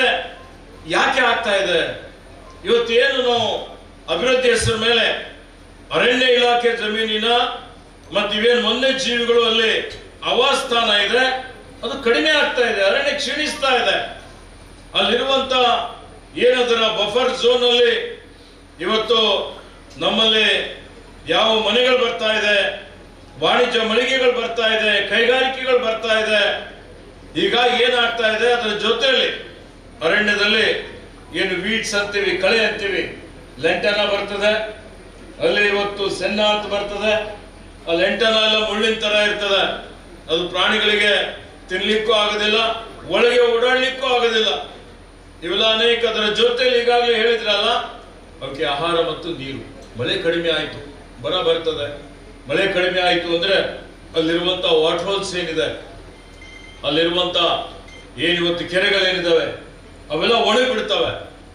ಯಾಕೆ ಆಗ್ತಾ ಇದೆ ಇವತ್ತೇನು ನಾವು ಅಭಿವೃದ್ಧಿ ಹೆಸರ ಮೇಲೆ ಅರಣ್ಯ ಇಲಾಖೆ ಜಮೀನಿನ ಮತ್ತೆ ಇವೇನು ವನ್ಯ ಜೀವಿಗಳು ಅಲ್ಲಿ ಆವಾಸ್ಥಾನ ಇದೆ ಅದು ಕಡಿಮೆ ಆಗ್ತಾ ಇದೆ ಅರಣ್ಯ ಕ್ಷೀಣಿಸ್ತಾ ಇದೆ ಅಲ್ಲಿರುವಂತ ಏನದರ ಬಫರ್ ಝೋನ್ ಅಲ್ಲಿ ಇವತ್ತು ನಮ್ಮಲ್ಲಿ ಯಾವ ಮನೆಗಳು ಬರ್ತಾ ಇದೆ ವಾಣಿಜ್ಯ ಮಳಿಗೆಗಳು ಬರ್ತಾ ಇದೆ ಕೈಗಾರಿಕೆಗಳು ಬರ್ತಾ ಇದೆ ಹೀಗಾಗಿ ಏನಾಗ್ತಾ ಇದೆ ಅದರ ಜೊತೆಯಲ್ಲಿ ಅರಣ್ಯದಲ್ಲಿ ಏನು ವೀಡ್ಸ್ ಅಂತೀವಿ ಕಳೆ ಅಂತೀವಿ ಲೆಂಟನ ಬರ್ತದೆ ಅಲ್ಲಿ ಇವತ್ತು ಸೆನ್ನ ಅಂತ ಬರ್ತದೆ ಆ ಲೆಂಟನ ಎಲ್ಲ ಮುಳ್ಳಿನ ತರ ಇರ್ತದೆ ಅದು ಪ್ರಾಣಿಗಳಿಗೆ ತಿನ್ಲಿಕ್ಕೂ ಆಗೋದಿಲ್ಲ ಒಳಗೆ ಓಡಾಡ್ಲಿಕ್ಕೂ ಆಗೋದಿಲ್ಲ ಇವೆಲ್ಲ ಅನೇಕ ಅದರ ಜೊತೆಲಿ ಈಗಾಗಲೇ ಹೇಳಿದ್ರಲ್ಲ ಅವಕ್ಕೆ ಆಹಾರ ಮತ್ತು ನೀರು ಮಳೆ ಕಡಿಮೆ ಆಯ್ತು ಬರ ಬರ್ತದೆ ಮಳೆ ಕಡಿಮೆ ಆಯ್ತು ಅಂದ್ರೆ ಅಲ್ಲಿರುವಂತ ವಾಟರ್ ಹೋಲ್ಸ್ ಏನಿದೆ ಅಲ್ಲಿರುವಂತ ಏನ್ ಇವತ್ತು ಕೆರೆಗಳೇನಿದಾವೆ ಅವೆಲ್ಲ ಒಣಗಿ ಬಿಡ್ತವೆ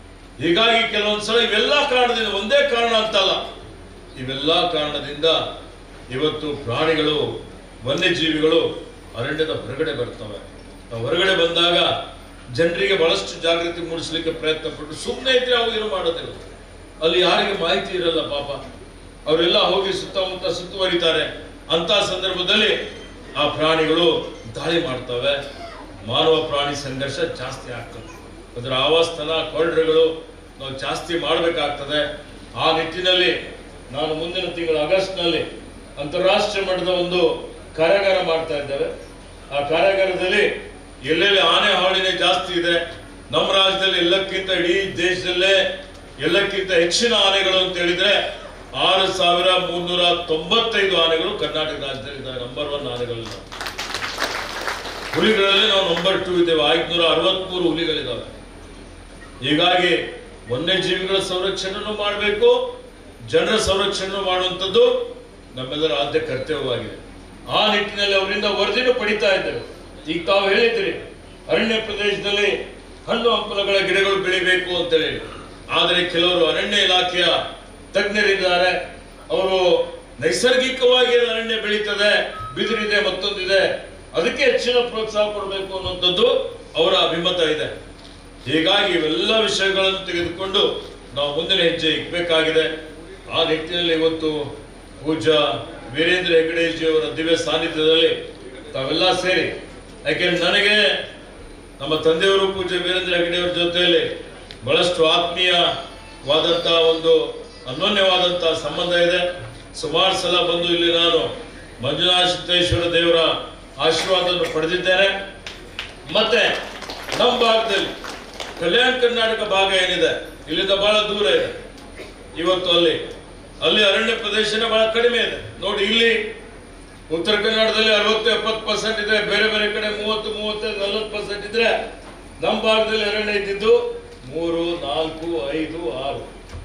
ಹೀಗಾಗಿ ಕೆಲವೊಂದ್ಸಲ ಇವೆಲ್ಲ ಕಾರಣದಿಂದ ಒಂದೇ ಕಾರಣ ಅಂತಲ್ಲ ಇವೆಲ್ಲ ಕಾರಣದಿಂದ ಇವತ್ತು ಪ್ರಾಣಿಗಳು ವನ್ಯಜೀವಿಗಳು ಅರಣ್ಯದ ಹೊರಗಡೆ ಬರ್ತವೆ ಆ ಹೊರಗಡೆ ಬಂದಾಗ ಜನರಿಗೆ ಬಹಳಷ್ಟು ಜಾಗೃತಿ ಮೂಡಿಸಲಿಕ್ಕೆ ಪ್ರಯತ್ನ ಪಟ್ಟು ಸುಮ್ಮನೆ ಇದ್ರೆ ಅವು ಏನು ಮಾಡೋದಿಲ್ಲ ಅಲ್ಲಿ ಯಾರಿಗೆ ಮಾಹಿತಿ ಇರಲ್ಲ ಪಾಪ ಅವರೆಲ್ಲ ಹೋಗಿ ಸುತ್ತಮುತ್ತ ಸುತ್ತುವರಿತಾರೆ ಅಂತ ಸಂದರ್ಭದಲ್ಲಿ ಆ ಪ್ರಾಣಿಗಳು ದಾಳಿ ಮಾಡ್ತವೆ ಮಾನವ ಪ್ರಾಣಿ ಸಂಘರ್ಷ ಜಾಸ್ತಿ ಆಗ್ತದೆ ಅದರ ಆವಾಸ್ಥಾನ ಕಾರಿಡರ್ಗಳು ನಾವು ಜಾಸ್ತಿ ಮಾಡಬೇಕಾಗ್ತದೆ ಆ ನಿಟ್ಟಿನಲ್ಲಿ ನಾನು ಮುಂದಿನ ತಿಂಗಳ ಆಗಸ್ಟ್ನಲ್ಲಿ ಅಂತಾರಾಷ್ಟ್ರೀಯ ಮಟ್ಟದ ಒಂದು ಕಾರ್ಯಾಗಾರ ಮಾಡ್ತಾ ಇದ್ದೇವೆ ಆ ಕಾರ್ಯಾಗಾರದಲ್ಲಿ ಎಲ್ಲೆಲ್ಲಿ ಆನೆ ಹಾವಳಿನೇ ಜಾಸ್ತಿ ಇದೆ ನಮ್ಮ ರಾಜ್ಯದಲ್ಲಿ ಎಲ್ಲಕ್ಕಿಂತ ಇಡೀ ದೇಶದಲ್ಲೇ ಎಲ್ಲಕ್ಕಿಂತ ಹೆಚ್ಚಿನ ಆನೆಗಳು ಅಂತ ಹೇಳಿದ್ರೆ ಆರು ಸಾವಿರ ಮುನ್ನೂರ ತೊಂಬತ್ತೈದು ಆನೆಗಳು ಕರ್ನಾಟಕ ರಾಜ್ಯದಲ್ಲಿ ಇದ್ದಾವೆ ನಂಬರ್ ಒನ್ ಆನೆಗಳು ನಾವು. ಹುಲಿಗಳಲ್ಲಿ ನಾವು ನಂಬರ್ ಟೂ ಇದ್ದೇವೆ ಐದುನೂರ ಅರವತ್ಮೂರು ಹುಲಿಗಳಿದ್ದಾವೆ ಹೀಗಾಗಿ ವನ್ಯಜೀವಿಗಳ ಸಂರಕ್ಷಣೆನೂ ಮಾಡಬೇಕು ಜನರ ಸಂರಕ್ಷಣೆ ಮಾಡುವಂಥದ್ದು ನಮ್ಮೆಲ್ಲರ ಆದ್ಯ ಕರ್ತವ್ಯವಾಗಿದೆ ಆ ನಿಟ್ಟಿನಲ್ಲಿ ಅವರಿಂದ ವರದಿನೂ ಪಡಿತಾ ಇದ್ದೇವೆ ಈಗ ತಾವು ಹೇಳಿದ್ರಿ ಅರಣ್ಯ ಪ್ರದೇಶದಲ್ಲಿ ಹಣ್ಣು ಹಂಪಲುಗಳ ಗಿಡಗಳು ಬೆಳಿಬೇಕು ಅಂತ ಹೇಳಿ ಆದರೆ ಕೆಲವರು ಅರಣ್ಯ ಇಲಾಖೆಯ ತಜ್ಞರಿದ್ದಾರೆ ಅವರು ನೈಸರ್ಗಿಕವಾಗಿ ಏನು ಅರಣ್ಯ ಬೆಳೀತದೆ ಬಿದಿರಿದೆ ಮತ್ತೊಂದಿದೆ ಅದಕ್ಕೆ ಹೆಚ್ಚಿನ ಪ್ರೋತ್ಸಾಹ ಕೊಡಬೇಕು ಅನ್ನುವಂಥದ್ದು ಅವರ ಅಭಿಮತ ಇದೆ ಹೀಗಾಗಿ ಇವೆಲ್ಲ ವಿಷಯಗಳನ್ನು ತೆಗೆದುಕೊಂಡು ನಾವು ಮುಂದಿನ ಹೆಜ್ಜೆ ಇಕ್ಬೇಕಾಗಿದೆ ಆ ನಿಟ್ಟಿನಲ್ಲಿ ಇವತ್ತು ಪೂಜಾ ವೀರೇಂದ್ರ ಹೆಗಡೇಜಿ ಅವರ ದಿವ್ಯ ಸಾನ್ನಿಧ್ಯದಲ್ಲಿ ತಾವೆಲ್ಲ ಸೇರಿ ಯಾಕೆಂದ್ರೆ ನನಗೆ ನಮ್ಮ ತಂದೆಯವರು ಪೂಜ್ಯ ವೀರೇಂದ್ರ ಹೆಗಡೆಯವರ ಜೊತೆಯಲ್ಲಿ ಬಹಳಷ್ಟು ಆತ್ಮೀಯವಾದಂತಹ ಒಂದು ಅನ್ಯೋನ್ಯವಾದಂತಹ ಸಂಬಂಧ ಇದೆ ಸುಮಾರು ಸಲ ಬಂದು ಇಲ್ಲಿ ನಾನು ಮಂಜುನಾಥ ಸಿದ್ದೇಶ್ವರ ದೇವರ ಆಶೀರ್ವಾದವನ್ನು ಪಡೆದಿದ್ದೇನೆ ಮತ್ತೆ ನಮ್ಮ ಭಾಗದಲ್ಲಿ ಕಲ್ಯಾಣ ಕರ್ನಾಟಕ ಭಾಗ ಏನಿದೆ ಇಲ್ಲಿಂದ ಬಹಳ ದೂರ ಇದೆ ಇವತ್ತು ಅಲ್ಲಿ ಅಲ್ಲಿ ಅರಣ್ಯ ಪ್ರದೇಶನೇ ಬಹಳ ಕಡಿಮೆ ಇದೆ ನೋಡಿ ಇಲ್ಲಿ ಉತ್ತರ ಕನ್ನಡದಲ್ಲಿ ಅರವತ್ತು ಎಪ್ಪತ್ತು ಪರ್ಸೆಂಟ್ ಇದೆ ಬೇರೆ ಬೇರೆ ಕಡೆ ಮೂವತ್ತು ಮೂವತ್ತೈದು ನಲವತ್ತು ಪರ್ಸೆಂಟ್ ಇದ್ರೆ ನಮ್ಮ ಭಾಗದಲ್ಲಿ ಅರಣ್ಯ ಇದ್ದಿದ್ದು ಮೂರು ನಾಲ್ಕು ಐದು ಆರು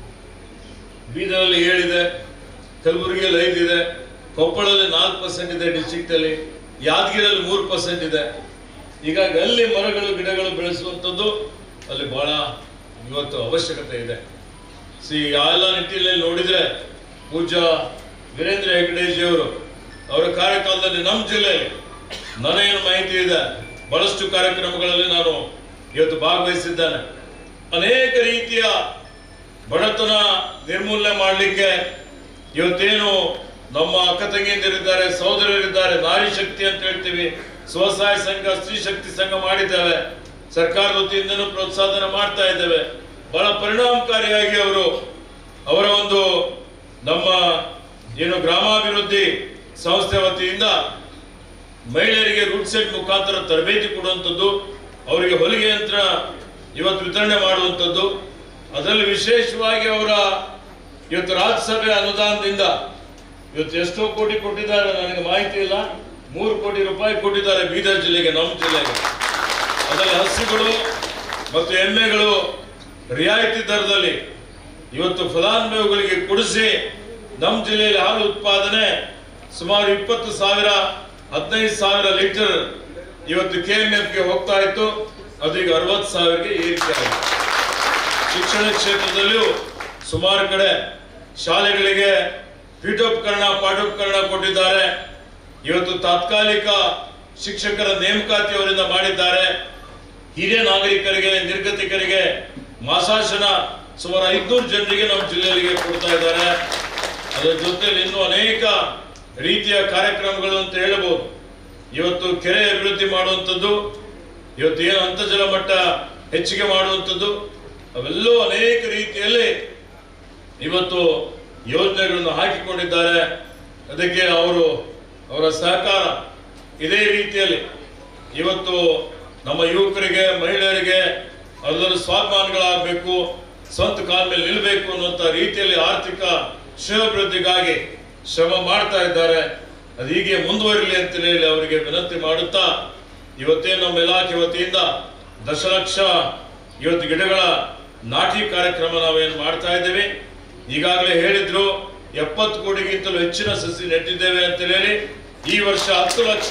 ಬೀದರಲ್ಲಿ ಏಳಿದೆ ಕಲಬುರಗಿಯಲ್ಲಿ ಐದು ಇದೆ ಕೊಪ್ಪಳದಲ್ಲಿ ನಾಲ್ಕು ಪರ್ಸೆಂಟ್ ಇದೆ ಡಿಸ್ಟ್ರಿಕ್ಟ್ ಅಲ್ಲಿ ಯಾದಗಿರಿಯಲ್ಲಿ ಮೂರು ಪರ್ಸೆಂಟ್ ಇದೆ ಹೀಗಾಗಿ ಅಲ್ಲಿ ಮರಗಳು ಗಿಡಗಳು ಬೆಳೆಸುವಂಥದ್ದು ಅಲ್ಲಿ ಬಹಳ ಇವತ್ತು ಅವಶ್ಯಕತೆ ಇದೆ ಸಿ ಆ ಎಲ್ಲ ನಿಟ್ಟಿನಲ್ಲಿ ನೋಡಿದ್ರೆ ಪೂಜ್ಯ ವೀರೇಂದ್ರ ಹೆಗ್ಗಡೇಜಿ ಅವರು ಅವರ ಕಾರ್ಯಕಾಲದಲ್ಲಿ ನಮ್ಮ ಜಿಲ್ಲೆಯಲ್ಲಿ ನನಗೇನು ಮಾಹಿತಿ ಇದೆ ಬಹಳಷ್ಟು ಕಾರ್ಯಕ್ರಮಗಳಲ್ಲಿ ನಾನು ಇವತ್ತು ಭಾಗವಹಿಸಿದ್ದೇನೆ ಅನೇಕ ರೀತಿಯ ಬಡತನ ನಿರ್ಮೂಲನೆ ಮಾಡಲಿಕ್ಕೆ ಇವತ್ತೇನು ನಮ್ಮ ಅಕ್ಕ ತಂಗಿಯಂದಿರಿದ್ದಾರೆ ಸಹೋದರರಿದ್ದಾರೆ ನಾರಿ ಶಕ್ತಿ ಅಂತ ಹೇಳ್ತೀವಿ ಸ್ವಸಹಾಯ ಸಂಘ ಸ್ತ್ರೀ ಶಕ್ತಿ ಸಂಘ ಮಾಡಿದ್ದೇವೆ ಸರ್ಕಾರದ ವತಿಯಿಂದನೂ ಪ್ರೋತ್ಸಾಹನ ಮಾಡ್ತಾ ಇದ್ದೇವೆ ಬಹಳ ಪರಿಣಾಮಕಾರಿಯಾಗಿ ಅವರು ಅವರ ಒಂದು ನಮ್ಮ ಏನು ಗ್ರಾಮಾಭಿವೃದ್ಧಿ ಸಂಸ್ಥೆ ವತಿಯಿಂದ ಮಹಿಳೆಯರಿಗೆ ರೂಟ್ ಸೆಟ್ ಮುಖಾಂತರ ತರಬೇತಿ ಕೊಡುವಂಥದ್ದು ಅವರಿಗೆ ಹೊಲಿಗೆ ಯಂತ್ರ ಇವತ್ತು ವಿತರಣೆ ಮಾಡುವಂಥದ್ದು ಅದರಲ್ಲಿ ವಿಶೇಷವಾಗಿ ಅವರ ಇವತ್ತು ರಾಜ್ಯಸಭೆ ಅನುದಾನದಿಂದ ಇವತ್ತು ಎಷ್ಟೋ ಕೋಟಿ ಕೊಟ್ಟಿದ್ದಾರೆ ನನಗೆ ಮಾಹಿತಿ ಇಲ್ಲ ಮೂರು ಕೋಟಿ ರೂಪಾಯಿ ಕೊಟ್ಟಿದ್ದಾರೆ ಬೀದರ್ ಜಿಲ್ಲೆಗೆ ನಮ್ಮ ಜಿಲ್ಲೆಗೆ ಅದರಲ್ಲಿ ಹಸುಗಳು ಮತ್ತು ಎಮ್ಮೆಗಳು ರಿಯಾಯಿತಿ ದರದಲ್ಲಿ ಇವತ್ತು ಫಲಾನುಭವಿಗಳಿಗೆ ಕೊಡಿಸಿ ನಮ್ಮ ಜಿಲ್ಲೆಯಲ್ಲಿ ಹಾಲು ಉತ್ಪಾದನೆ ಸುಮಾರು ಇಪ್ಪತ್ತು ಸಾವಿರ ಹದಿನೈದು ಸಾವಿರ ಲೀಟರ್ ಇವತ್ತು ಕೆ ಎಂ ಗೆ ಹೋಗ್ತಾ ಇತ್ತು ಅದೀಗ ಅರವತ್ತು ಸಾವಿರಕ್ಕೆ ಏರಿಕೆ ಆಗಿದೆ ಶಿಕ್ಷಣ ಕ್ಷೇತ್ರದಲ್ಲಿಯೂ ಸುಮಾರು ಕಡೆ ಶಾಲೆಗಳಿಗೆ ಪೀಠೋಪಕರಣ ಪಾಠೋಪಕರಣ ಕೊಟ್ಟಿದ್ದಾರೆ ಇವತ್ತು ತಾತ್ಕಾಲಿಕ ಶಿಕ್ಷಕರ ನೇಮಕಾತಿ ಅವರಿಂದ ಮಾಡಿದ್ದಾರೆ ಹಿರಿಯ ನಾಗರಿಕರಿಗೆ ನಿರ್ಗತಿಕರಿಗೆ ಮಾಸಾಶನ ಸುಮಾರು ಐದ್ನೂರು ಜನರಿಗೆ ನಮ್ಮ ಜಿಲ್ಲೆಯಲ್ಲಿ ಕೊಡ್ತಾ ಇದ್ದಾರೆ ಅದರ ಜೊತೆಯಲ್ಲಿ ಇನ್ನೂ ಅನೇಕ ರೀತಿಯ ಕಾರ್ಯಕ್ರಮಗಳು ಅಂತ ಹೇಳಬಹುದು ಇವತ್ತು ಕೆರೆ ಅಭಿವೃದ್ಧಿ ಮಾಡುವಂಥದ್ದು ಇವತ್ತು ಏನು ಅಂತರ್ಜಲ ಮಟ್ಟ ಹೆಚ್ಚಿಗೆ ಮಾಡುವಂಥದ್ದು ಅವೆಲ್ಲವೂ ಅನೇಕ ರೀತಿಯಲ್ಲಿ ಇವತ್ತು ಯೋಜನೆಗಳನ್ನು ಹಾಕಿಕೊಂಡಿದ್ದಾರೆ ಅದಕ್ಕೆ ಅವರು ಅವರ ಸಹಕಾರ ಇದೇ ರೀತಿಯಲ್ಲಿ ಇವತ್ತು ನಮ್ಮ ಯುವಕರಿಗೆ ಮಹಿಳೆಯರಿಗೆ ಅದರಲ್ಲಿ ಸ್ವಾಭಿಮಾನಿಗಳಾಗಬೇಕು ಸ್ವಂತ ಕಾಲ ಮೇಲೆ ನಿಲ್ಲಬೇಕು ಅನ್ನುವಂಥ ರೀತಿಯಲ್ಲಿ ಆರ್ಥಿಕ ಶ್ರೇಯೋಭಿವೃದ್ಧಿಗಾಗಿ ಶ್ರಮ ಮಾಡ್ತಾ ಇದ್ದಾರೆ ಅದು ಹೀಗೆ ಮುಂದುವರಿಲಿ ಅಂತ ಹೇಳಿ ಅವರಿಗೆ ವಿನಂತಿ ಮಾಡುತ್ತಾ ಇವತ್ತೇ ನಮ್ಮ ಇಲಾಖೆ ವತಿಯಿಂದ ದಶಲಕ್ಷ ಇವತ್ತು ಗಿಡಗಳ ನಾಟಿ ಕಾರ್ಯಕ್ರಮ ನಾವೇನು ಮಾಡ್ತಾ ಇದ್ದೇವೆ ಈಗಾಗಲೇ ಹೇಳಿದ್ರು ಎಪ್ಪತ್ತು ಕೋಟಿಗಿಂತಲೂ ಹೆಚ್ಚಿನ ಸಸಿ ನೆಟ್ಟಿದ್ದೇವೆ ಅಂತ ಹೇಳಿ ಈ ವರ್ಷ ಹತ್ತು ಲಕ್ಷ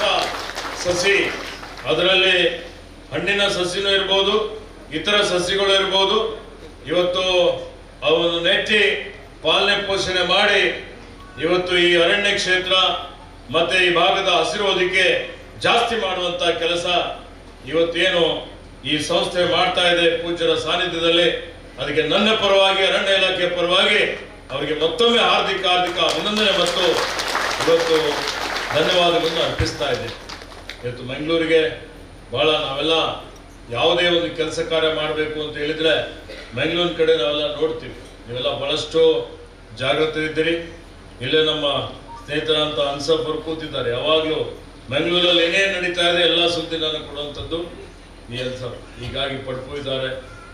ಸಸಿ ಅದರಲ್ಲಿ ಹಣ್ಣಿನ ಸಸಿನೂ ಇರ್ಬೋದು ಇತರ ಸಸಿಗಳು ಇರ್ಬೋದು ಇವತ್ತು ಅವನ್ನು ನೆಟ್ಟಿ ಪಾಲನೆ ಪೋಷಣೆ ಮಾಡಿ ಇವತ್ತು ಈ ಅರಣ್ಯ ಕ್ಷೇತ್ರ ಮತ್ತೆ ಈ ಭಾಗದ ಹಸಿರು ಹೊದಿಕೆ ಜಾಸ್ತಿ ಮಾಡುವಂತ ಕೆಲಸ ಇವತ್ತೇನು ಈ ಸಂಸ್ಥೆ ಮಾಡ್ತಾ ಇದೆ ಪೂಜ್ಯರ ಸಾನ್ನಿಧ್ಯದಲ್ಲಿ ಅದಕ್ಕೆ ನನ್ನ ಪರವಾಗಿ ಅರಣ್ಯ ಇಲಾಖೆ ಪರವಾಗಿ ಅವರಿಗೆ ಮತ್ತೊಮ್ಮೆ ಹಾರ್ದಿಕ ಹಾರ್ದಿಕ ಅಭಿನಂದನೆ ಮತ್ತು ಇವತ್ತು ಧನ್ಯವಾದಗಳನ್ನು ಅರ್ಪಿಸ್ತಾ ಇದ್ದೇನೆ ಇವತ್ತು ಮಂಗಳೂರಿಗೆ ಬಹಳ ನಾವೆಲ್ಲ ಯಾವುದೇ ಒಂದು ಕೆಲಸ ಕಾರ್ಯ ಮಾಡಬೇಕು ಅಂತ ಹೇಳಿದ್ರೆ ಮಂಗಳೂರಿನ ಕಡೆ ನಾವೆಲ್ಲ ನೋಡ್ತೀವಿ ನೀವೆಲ್ಲ ಬಹಳಷ್ಟು ಜಾಗೃತಿ ಇದ್ದೀರಿ ಇಲ್ಲೇ ನಮ್ಮ ಸ್ನೇಹಿತರಂತ ಅನ್ಸಫ್ ಅವರು ಕೂತಿದ್ದಾರೆ ಯಾವಾಗಲೂ ಮಂಗಳೂರಲ್ಲಿ ಏನೇನು ನಡೀತಾ ಇದೆ ಎಲ್ಲ ಸುದ್ದಿ ನನಗೆ ಕೊಡುವಂಥದ್ದು ಈ ಅನ್ಸಫ್ ಹೀಗಾಗಿ ಪಡ್ಪು ಇದ್ದಾರೆ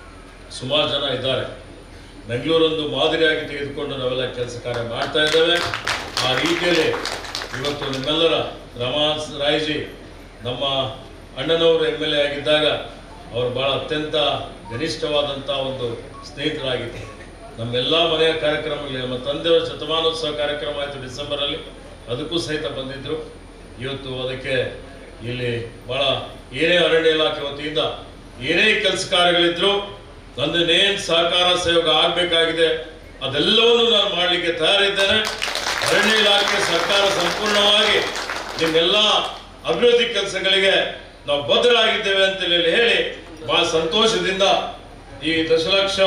ಸುಮಾರು ಜನ ಇದ್ದಾರೆ ಬೆಂಗಳೂರೊಂದು ಮಾದರಿಯಾಗಿ ತೆಗೆದುಕೊಂಡು ನಾವೆಲ್ಲ ಕೆಲಸ ಕಾರ್ಯ ಮಾಡ್ತಾ ಇದ್ದೇವೆ ಆ ರೀತಿಯಲ್ಲಿ ಇವತ್ತು ನಿಮ್ಮೆಲ್ಲರ ರಮಾಸ್ ರಾಯ್ಜಿ ನಮ್ಮ ಅಣ್ಣನವರು ಎಮ್ ಎಲ್ ಎ ಆಗಿದ್ದಾಗ ಅವರು ಬಹಳ ಅತ್ಯಂತ ಗನಿಷ್ಠವಾದಂಥ ಒಂದು ಸ್ನೇಹಿತರಾಗಿತ್ತು ನಮ್ಮೆಲ್ಲ ಮನೆಯ ಕಾರ್ಯಕ್ರಮಗಳಲ್ಲಿ ನಮ್ಮ ತಂದೆಯವರ ಶತಮಾನೋತ್ಸವ ಕಾರ್ಯಕ್ರಮ ಆಯಿತು ಡಿಸೆಂಬರಲ್ಲಿ ಅದಕ್ಕೂ ಸಹಿತ ಬಂದಿದ್ರು ಇವತ್ತು ಅದಕ್ಕೆ ಇಲ್ಲಿ ಬಹಳ ಏನೇ ಅರಣ್ಯ ಇಲಾಖೆ ವತಿಯಿಂದ ಏನೇ ಕೆಲಸ ಕಾರ್ಯಗಳಿದ್ರು ನನ್ನನ್ನೇನ್ ಸಹಕಾರ ಸಹಯೋಗ ಆಗ್ಬೇಕಾಗಿದೆ ಅದೆಲ್ಲವನ್ನು ನಾನು ಮಾಡಲಿಕ್ಕೆ ತಯಾರಿದ್ದೇನೆ ಅರಣ್ಯ ಇಲಾಖೆ ಸರ್ಕಾರ ಸಂಪೂರ್ಣವಾಗಿ ನಿಮ್ಮೆಲ್ಲ ಅಭಿವೃದ್ಧಿ ಕೆಲಸಗಳಿಗೆ ನಾವು ಬದ್ಧರಾಗಿದ್ದೇವೆ ಅಂತ ಹೇಳಿ ಹೇಳಿ ಬಹಳ ಸಂತೋಷದಿಂದ ಈ ದಶಲಕ್ಷ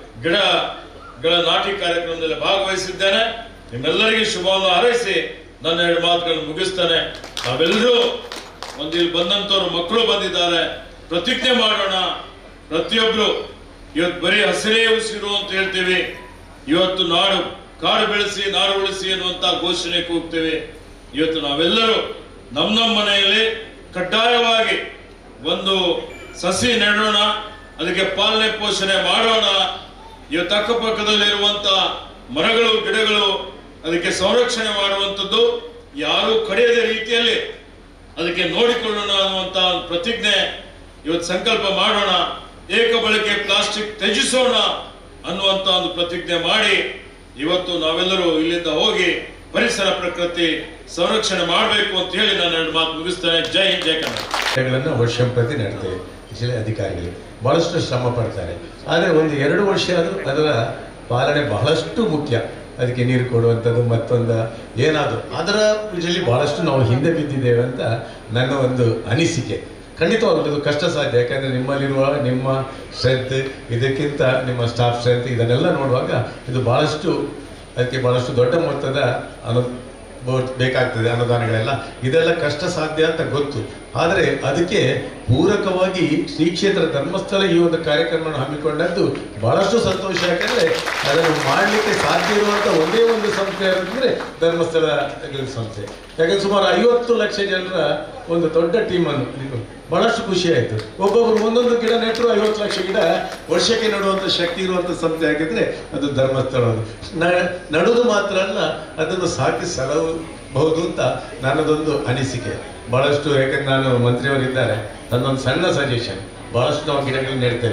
ಗಿಡಗಳ ನಾಟಿ ಕಾರ್ಯಕ್ರಮದಲ್ಲಿ ಭಾಗವಹಿಸಿದ್ದೇನೆ ನಿಮ್ಮೆಲ್ಲರಿಗೂ ಶುಭವನ್ನು ಹಾರೈಸಿ ನನ್ನ ಎರಡು ಮಾತುಗಳನ್ನು ಮುಗಿಸ್ತೇನೆ ನಾವೆಲ್ಲರೂ ಒಂದು ಇಲ್ಲಿ ಬಂದಂತವ್ರು ಮಕ್ಕಳು ಬಂದಿದ್ದಾರೆ ಪ್ರತಿಜ್ಞೆ ಮಾಡೋಣ ಪ್ರತಿಯೊಬ್ರು ಇವತ್ತು ಬರೀ ಹಸಿರೇ ಉಸಿರು ಅಂತ ಹೇಳ್ತೀವಿ ಇವತ್ತು ನಾಡು ಕಾಡು ಬೆಳೆಸಿ ನಾಡು ಉಳಿಸಿ ಅನ್ನುವಂತ ಘೋಷಣೆ ಕೂಗ್ತೇವೆ ಇವತ್ತು ನಾವೆಲ್ಲರೂ ನಮ್ಮ ನಮ್ಮ ಮನೆಯಲ್ಲಿ ಕಡ್ಡಾಯವಾಗಿ ಒಂದು ಸಸಿ ನೆಡೋಣ ಅದಕ್ಕೆ ಪಾಲನೆ ಪೋಷಣೆ ಮಾಡೋಣ ಇವತ್ತು ಅಕ್ಕಪಕ್ಕದಲ್ಲಿರುವಂತ ಮರಗಳು ಗಿಡಗಳು ಅದಕ್ಕೆ ಸಂರಕ್ಷಣೆ ಮಾಡುವಂಥದ್ದು ಯಾರು ಕಡಿಯದ ರೀತಿಯಲ್ಲಿ ಅದಕ್ಕೆ ನೋಡಿಕೊಳ್ಳೋಣ ಅನ್ನುವಂತ ಒಂದು ಪ್ರತಿಜ್ಞೆ ಇವತ್ತು ಸಂಕಲ್ಪ ಮಾಡೋಣ ಏಕ ಬಳಕೆ ಪ್ಲಾಸ್ಟಿಕ್ ತ್ಯಜಿಸೋಣ ಅನ್ನುವಂತ ಒಂದು ಪ್ರತಿಜ್ಞೆ ಮಾಡಿ ಇವತ್ತು ನಾವೆಲ್ಲರೂ ಇಲ್ಲಿಂದ ಹೋಗಿ ಪರಿಸರ ಪ್ರಕೃತಿ ಸಂರಕ್ಷಣೆ ಮಾಡಬೇಕು ಅಂತ ಹೇಳಿ ನಾನು ಎರಡು ಮಾತು ಮುಗಿಸ್ತೇನೆ ಜೈ ಹಿಂದ್ ಜೈ ಕನ್ನಡ ಗಳನ್ನು ವರ್ಷ ಪ್ರತಿ ನಡ್ತೇವೆ ಜಿಲ್ಲೆ ಅಧಿಕಾರಿಗಳು ಬಹಳಷ್ಟು ಶ್ರಮ ಪಡ್ತಾರೆ ಆದರೆ ಒಂದು ಎರಡು ವರ್ಷ ಆದರೂ ಅದರ ಪಾಲನೆ ಬಹಳಷ್ಟು ಮುಖ್ಯ ಅದಕ್ಕೆ ನೀರು ಕೊಡುವಂಥದ್ದು ಮತ್ತೊಂದು ಏನಾದರೂ ಅದರ ಇದರಲ್ಲಿ ಬಹಳಷ್ಟು ನಾವು ಹಿಂದೆ ಬಿದ್ದಿದ್ದೇವೆ ಅಂತ ನನ್ನ ಒಂದು ಅನಿಸಿಕೆ ಖಂಡಿತವಾಗ್ಲೂ ಇದು ಕಷ್ಟ ಸಾಧ್ಯ ಯಾಕಂದರೆ ನಿಮ್ಮಲ್ಲಿರುವ ನಿಮ್ಮ ಸ್ಟ್ರೆಂತ್ ಇದಕ್ಕಿಂತ ನಿಮ್ಮ ಸ್ಟಾಫ್ ಸ್ಟ್ರೆಂತ್ ಇದನ್ನೆಲ್ಲ ನೋಡುವಾಗ ಇದು ಬಹಳಷ್ಟು ಅದಕ್ಕೆ ಬಹಳಷ್ಟು ದೊಡ್ಡ ಮೊತ್ತದ ಅನು ಬೋ- ಬೇಕಾಗ್ತದೆ ಅನುದಾನಗಳೆಲ್ಲ ಇದೆಲ್ಲ ಕಷ್ಟ ಸಾಧ್ಯ ಅಂತ ಗೊತ್ತು ಆದರೆ ಅದಕ್ಕೆ ಪೂರಕವಾಗಿ ಶ್ರೀ ಕ್ಷೇತ್ರ ಧರ್ಮಸ್ಥಳ ಈ ಒಂದು ಕಾರ್ಯಕ್ರಮವನ್ನು ಹಮ್ಮಿಕೊಂಡದ್ದು ಬಹಳಷ್ಟು ಸಂತೋಷ ಯಾಕಂದ್ರೆ ಅದನ್ನು ಮಾಡಲಿಕ್ಕೆ ಸಾಧ್ಯ ಇರುವಂತ ಒಂದೇ ಒಂದು ಸಂಸ್ಥೆ ಯಾರಂದ್ರೆ ಧರ್ಮಸ್ಥಳ ಸಂಸ್ಥೆ ಯಾಕಂದ್ರೆ ಸುಮಾರು ಐವತ್ತು ಲಕ್ಷ ಜನರ ಒಂದು ದೊಡ್ಡ ಟೀಮನ್ನು ಇದು ಬಹಳಷ್ಟು ಖುಷಿ ಆಯಿತು ಒಬ್ಬೊಬ್ರು ಒಂದೊಂದು ಗಿಡ ನೆಟ್ಟರು ಐವತ್ತು ಲಕ್ಷ ಗಿಡ ವರ್ಷಕ್ಕೆ ನೆಡುವಂಥ ಶಕ್ತಿ ಇರುವಂಥ ಸಂಸ್ಥೆ ಆಗಿದ್ರೆ ಅದು ಧರ್ಮಸ್ಥಳ ಅದು ನ- ನಡುವುದು ಮಾತ್ರ ಅಲ್ಲ ಅದನ್ನು ಸಾಕಿ ಸಲಹಬಹುದು ಅಂತ ನನ್ನದೊಂದು ಅನಿಸಿಕೆ ಬಹಳಷ್ಟು ಯಾಕಂದ್ರೆ ನಾನು ಮಂತ್ರಿಯವರಿದ್ದಾರೆ ನನ್ನೊಂದು ಸಣ್ಣ ಸಜೆಷನ್ ಬಹಳಷ್ಟು ನಾವು ಗಿಡಗಳನ್ನ ನೆಡ್ತೇವೆ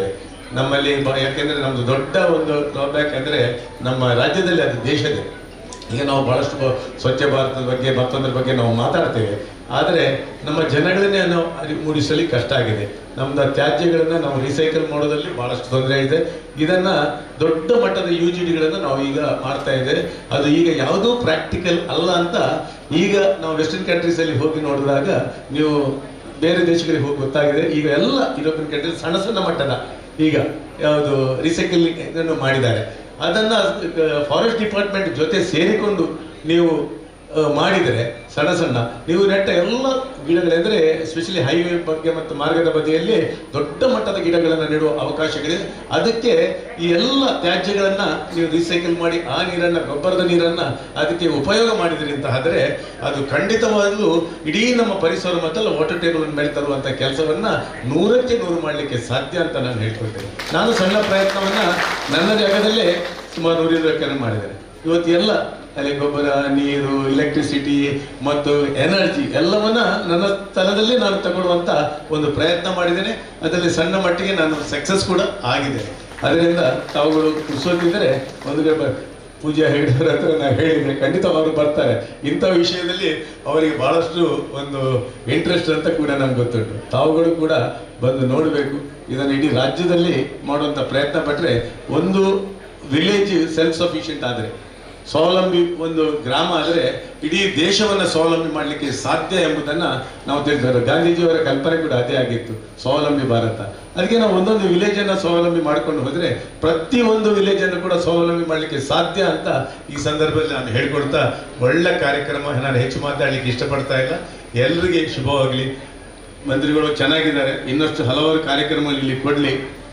ನಮ್ಮಲ್ಲಿ ಬ- ಯಾಕೆಂದ್ರೆ ನಮ್ದು ದೊಡ್ಡ ಒಂದು ಡ್ರಾಬ್ಯಾಕ್ ಅಂದ್ರೆ ನಮ್ಮ ರಾಜ್ಯದಲ್ಲಿ ಅದು ದೇಶದೇ ಈಗ ನಾವು ಬಹಳಷ್ಟು ಬ- ಸ್ವಚ್ಛ ಭಾರತದ ಬಗ್ಗೆ ಮತ್ತೊಂದ್ರ ಬಗ್ಗೆ ನಾವು ಮಾತಾಡ್ತೇವೆ ಆದರೆ ನಮ್ಮ ಜನಗಳನ್ನೇ ನಾವು ಅರಿವು ಮೂಡಿಸಲಿಕ್ಕೆ ಕಷ್ಟ ಆಗಿದೆ ನಮ್ದು ತ್ಯಾಜ್ಯಗಳನ್ನ ನಾವು ರೀಸೈಕಲ್ ಮಾಡೋದಲ್ಲಿ ಬಹಳಷ್ಟು ತೊಂದರೆ ಇದೆ ಇದನ್ನ ದೊಡ್ಡ ಮಟ್ಟದ ಯು ಜಿ ಡಿಗಳನ್ನು ನಾವು ಈಗ ಮಾಡ್ತಾ ಇದ್ದೇವೆ ಅದು ಈಗ ಯಾವುದೂ ಪ್ರಾಕ್ಟಿಕಲ್ ಅಲ್ಲ ಅಂತ ಈಗ ನಾವು ವೆಸ್ಟರ್ನ್ ಕಂಟ್ರೀಸ್ ಅಲ್ಲಿ ಹೋಗಿ ನೋಡಿದಾಗ ನೀವು ಬೇರೆ ದೇಶಗಳಿಗೆ ಹೋಗಿ ಗೊತ್ತಾಗಿದೆ ಈಗ ಎಲ್ಲ ಯುರೋಪಿಯನ್ ಕಂಟ್ರೀಸ್ ಸಣ್ಣ ಸಣ್ಣ ಮಟ್ಟದ ಈಗ ಯಾವುದು ರಿಸೈಕಲಿಂಗ್ ಇದನ್ನು ಮಾಡಿದ್ದಾರೆ ಅದನ್ನ ಫಾರೆಸ್ಟ್ ಡಿಪಾರ್ಟ್ಮೆಂಟ್ ಜೊತೆ ಸೇರಿಕೊಂಡು ನೀವು ಆ, ಮಾಡಿದರೆ ಸಣ್ಣ ಸಣ್ಣ ನೀವು ನೆಟ್ಟ ಎಲ್ಲ ಗಿಡಗಳೆಂದರೆ ಎಸ್ಪೆಷಲಿ ಹೈವೇ ಬಗ್ಗೆ ಮತ್ತು ಮಾರ್ಗದ ಬದಿಯಲ್ಲಿ ದೊಡ್ಡ ಮಟ್ಟದ ಗಿಡಗಳನ್ನು ನೆಡುವ ಅವಕಾಶಗಳಿದೆ ಅದಕ್ಕೆ ಈ ಎಲ್ಲ ತ್ಯಾಜ್ಯಗಳನ್ನ ನೀವು ರೀಸೈಕಲ್ ಮಾಡಿ ಆ ನೀರನ್ನ ಗೊಬ್ಬರದ ನೀರನ್ನ ಅದಕ್ಕೆ ಉಪಯೋಗ ಮಾಡಿದ್ರಿ ಅಂತ ಆದ್ರೆ ಅದು ಖಂಡಿತವಾಗಲೂ ಇಡೀ ನಮ್ಮ ಪರಿಸರ ಮತ್ತು ವಾಟರ್ ಟೇಬಲ್ ಮೇಲೆ ತರುವಂತ ಕೆಲಸವನ್ನ ನೂರಕ್ಕೆ ನೂರು ಮಾಡಲಿಕ್ಕೆ ಸಾಧ್ಯ ಅಂತ ನಾನು ಹೇಳ್ಕೊಳ್ತೇನೆ ನಾನು ಸಣ್ಣ ಪ್ರಯತ್ನವನ್ನ ನನ್ನ ಜಾಗದಲ್ಲೇ ಸುಮಾರು ನೂರಿನ ಲೆಕ್ಕನ ಮಾಡಿದ್ದೇನೆ ಇವತ್ತು ಎಲ್ಲ ಅಲ್ಲಿ ಗೊಬ್ಬರ ನೀರು ಎಲೆಕ್ಟ್ರಿಸಿಟಿ ಮತ್ತು ಎನರ್ಜಿ ಎಲ್ಲವನ್ನ ನನ್ನ ಸ್ಥಳದಲ್ಲಿ ನಾನು ತಗೊಳ್ಳುವಂತ ಒಂದು ಪ್ರಯತ್ನ ಮಾಡಿದ್ದೇನೆ ಅದರಲ್ಲಿ ಸಣ್ಣ ಮಟ್ಟಿಗೆ ನಾನು ಸಕ್ಸಸ್ ಕೂಡ ಆಗಿದ್ದೇನೆ ಅದರಿಂದ ತಾವುಗಳು ಕುರಿಸೋದಿದ್ದರೆ ಒಂದು ಗ- ಪೂಜಾ ಹೆಗ್ಡೆಯವರ ಹತ್ರ ನಾವು ಹೇಳಿದ್ರೆ ಖಂಡಿತ ಅವರು ಬರ್ತಾರೆ ಇಂಥ ವಿಷಯದಲ್ಲಿ ಅವರಿಗೆ ಬಹಳಷ್ಟು ಒಂದು ಇಂಟ್ರೆಸ್ಟ್ ಅಂತ ಕೂಡ ನಮ್ಗೆ ಗೊತ್ತುಂಟು ತಾವುಗಳು ಕೂಡ ಬಂದು ನೋಡಬೇಕು ಇದನ್ನು ಇಡೀ ರಾಜ್ಯದಲ್ಲಿ ಮಾಡುವಂಥ ಪ್ರಯತ್ನ ಪಟ್ಟರೆ ಒಂದು ವಿಲೇಜ್ ಸೆಲ್ಫ್ ಸಫಿಷಿಯಂಟ್ ಆದರೆ ಸ್ವಾವಲಂಬಿ ಒಂದು ಗ್ರಾಮ ಆದರೆ ಇಡೀ ದೇಶವನ್ನ ಸ್ವಾವಲಂಬಿ ಮಾಡಲಿಕ್ಕೆ ಸಾಧ್ಯ ಎಂಬುದನ್ನ ನಾವು ತಿಳಿಸಿದ್ರು ಗಾಂಧೀಜಿಯವರ ಕಲ್ಪನೆ ಕೂಡ ಅದೇ ಆಗಿತ್ತು ಸ್ವಾವಲಂಬಿ ಭಾರತ ಅದಕ್ಕೆ ನಾವು ಒಂದೊಂದು ವಿಲೇಜ್ ಅನ್ನ ಸ್ವಾವಲಂಬಿ ಮಾಡ್ಕೊಂಡು ಹೋದ್ರೆ ಪ್ರತಿ ಒಂದು ವಿಲೇಜ್ ಅನ್ನು ಕೂಡ ಸ್ವಾವಲಂಬಿ ಮಾಡಲಿಕ್ಕೆ ಸಾಧ್ಯ ಅಂತ ಈ ಸಂದರ್ಭದಲ್ಲಿ ನಾನು ಹೇಳ್ಕೊಡ್ತಾ ಒಳ್ಳೆ ಕಾರ್ಯಕ್ರಮ ನಾನು ಹೆಚ್ಚು ಮಾತಾಡ್ಲಿಕ್ಕೆ ಇಷ್ಟಪಡ್ತಾ ಇಲ್ಲ ಎಲ್ರಿಗೆ ಶುಭವಾಗಲಿ ಮಂತ್ರಿಗಳು ಚೆನ್ನಾಗಿದ್ದಾರೆ ಇನ್ನಷ್ಟು ಹಲವಾರು ಕಾರ್ಯಕ್ರಮ ಇಲ್ಲಿ ಕೊಡ್ಲಿ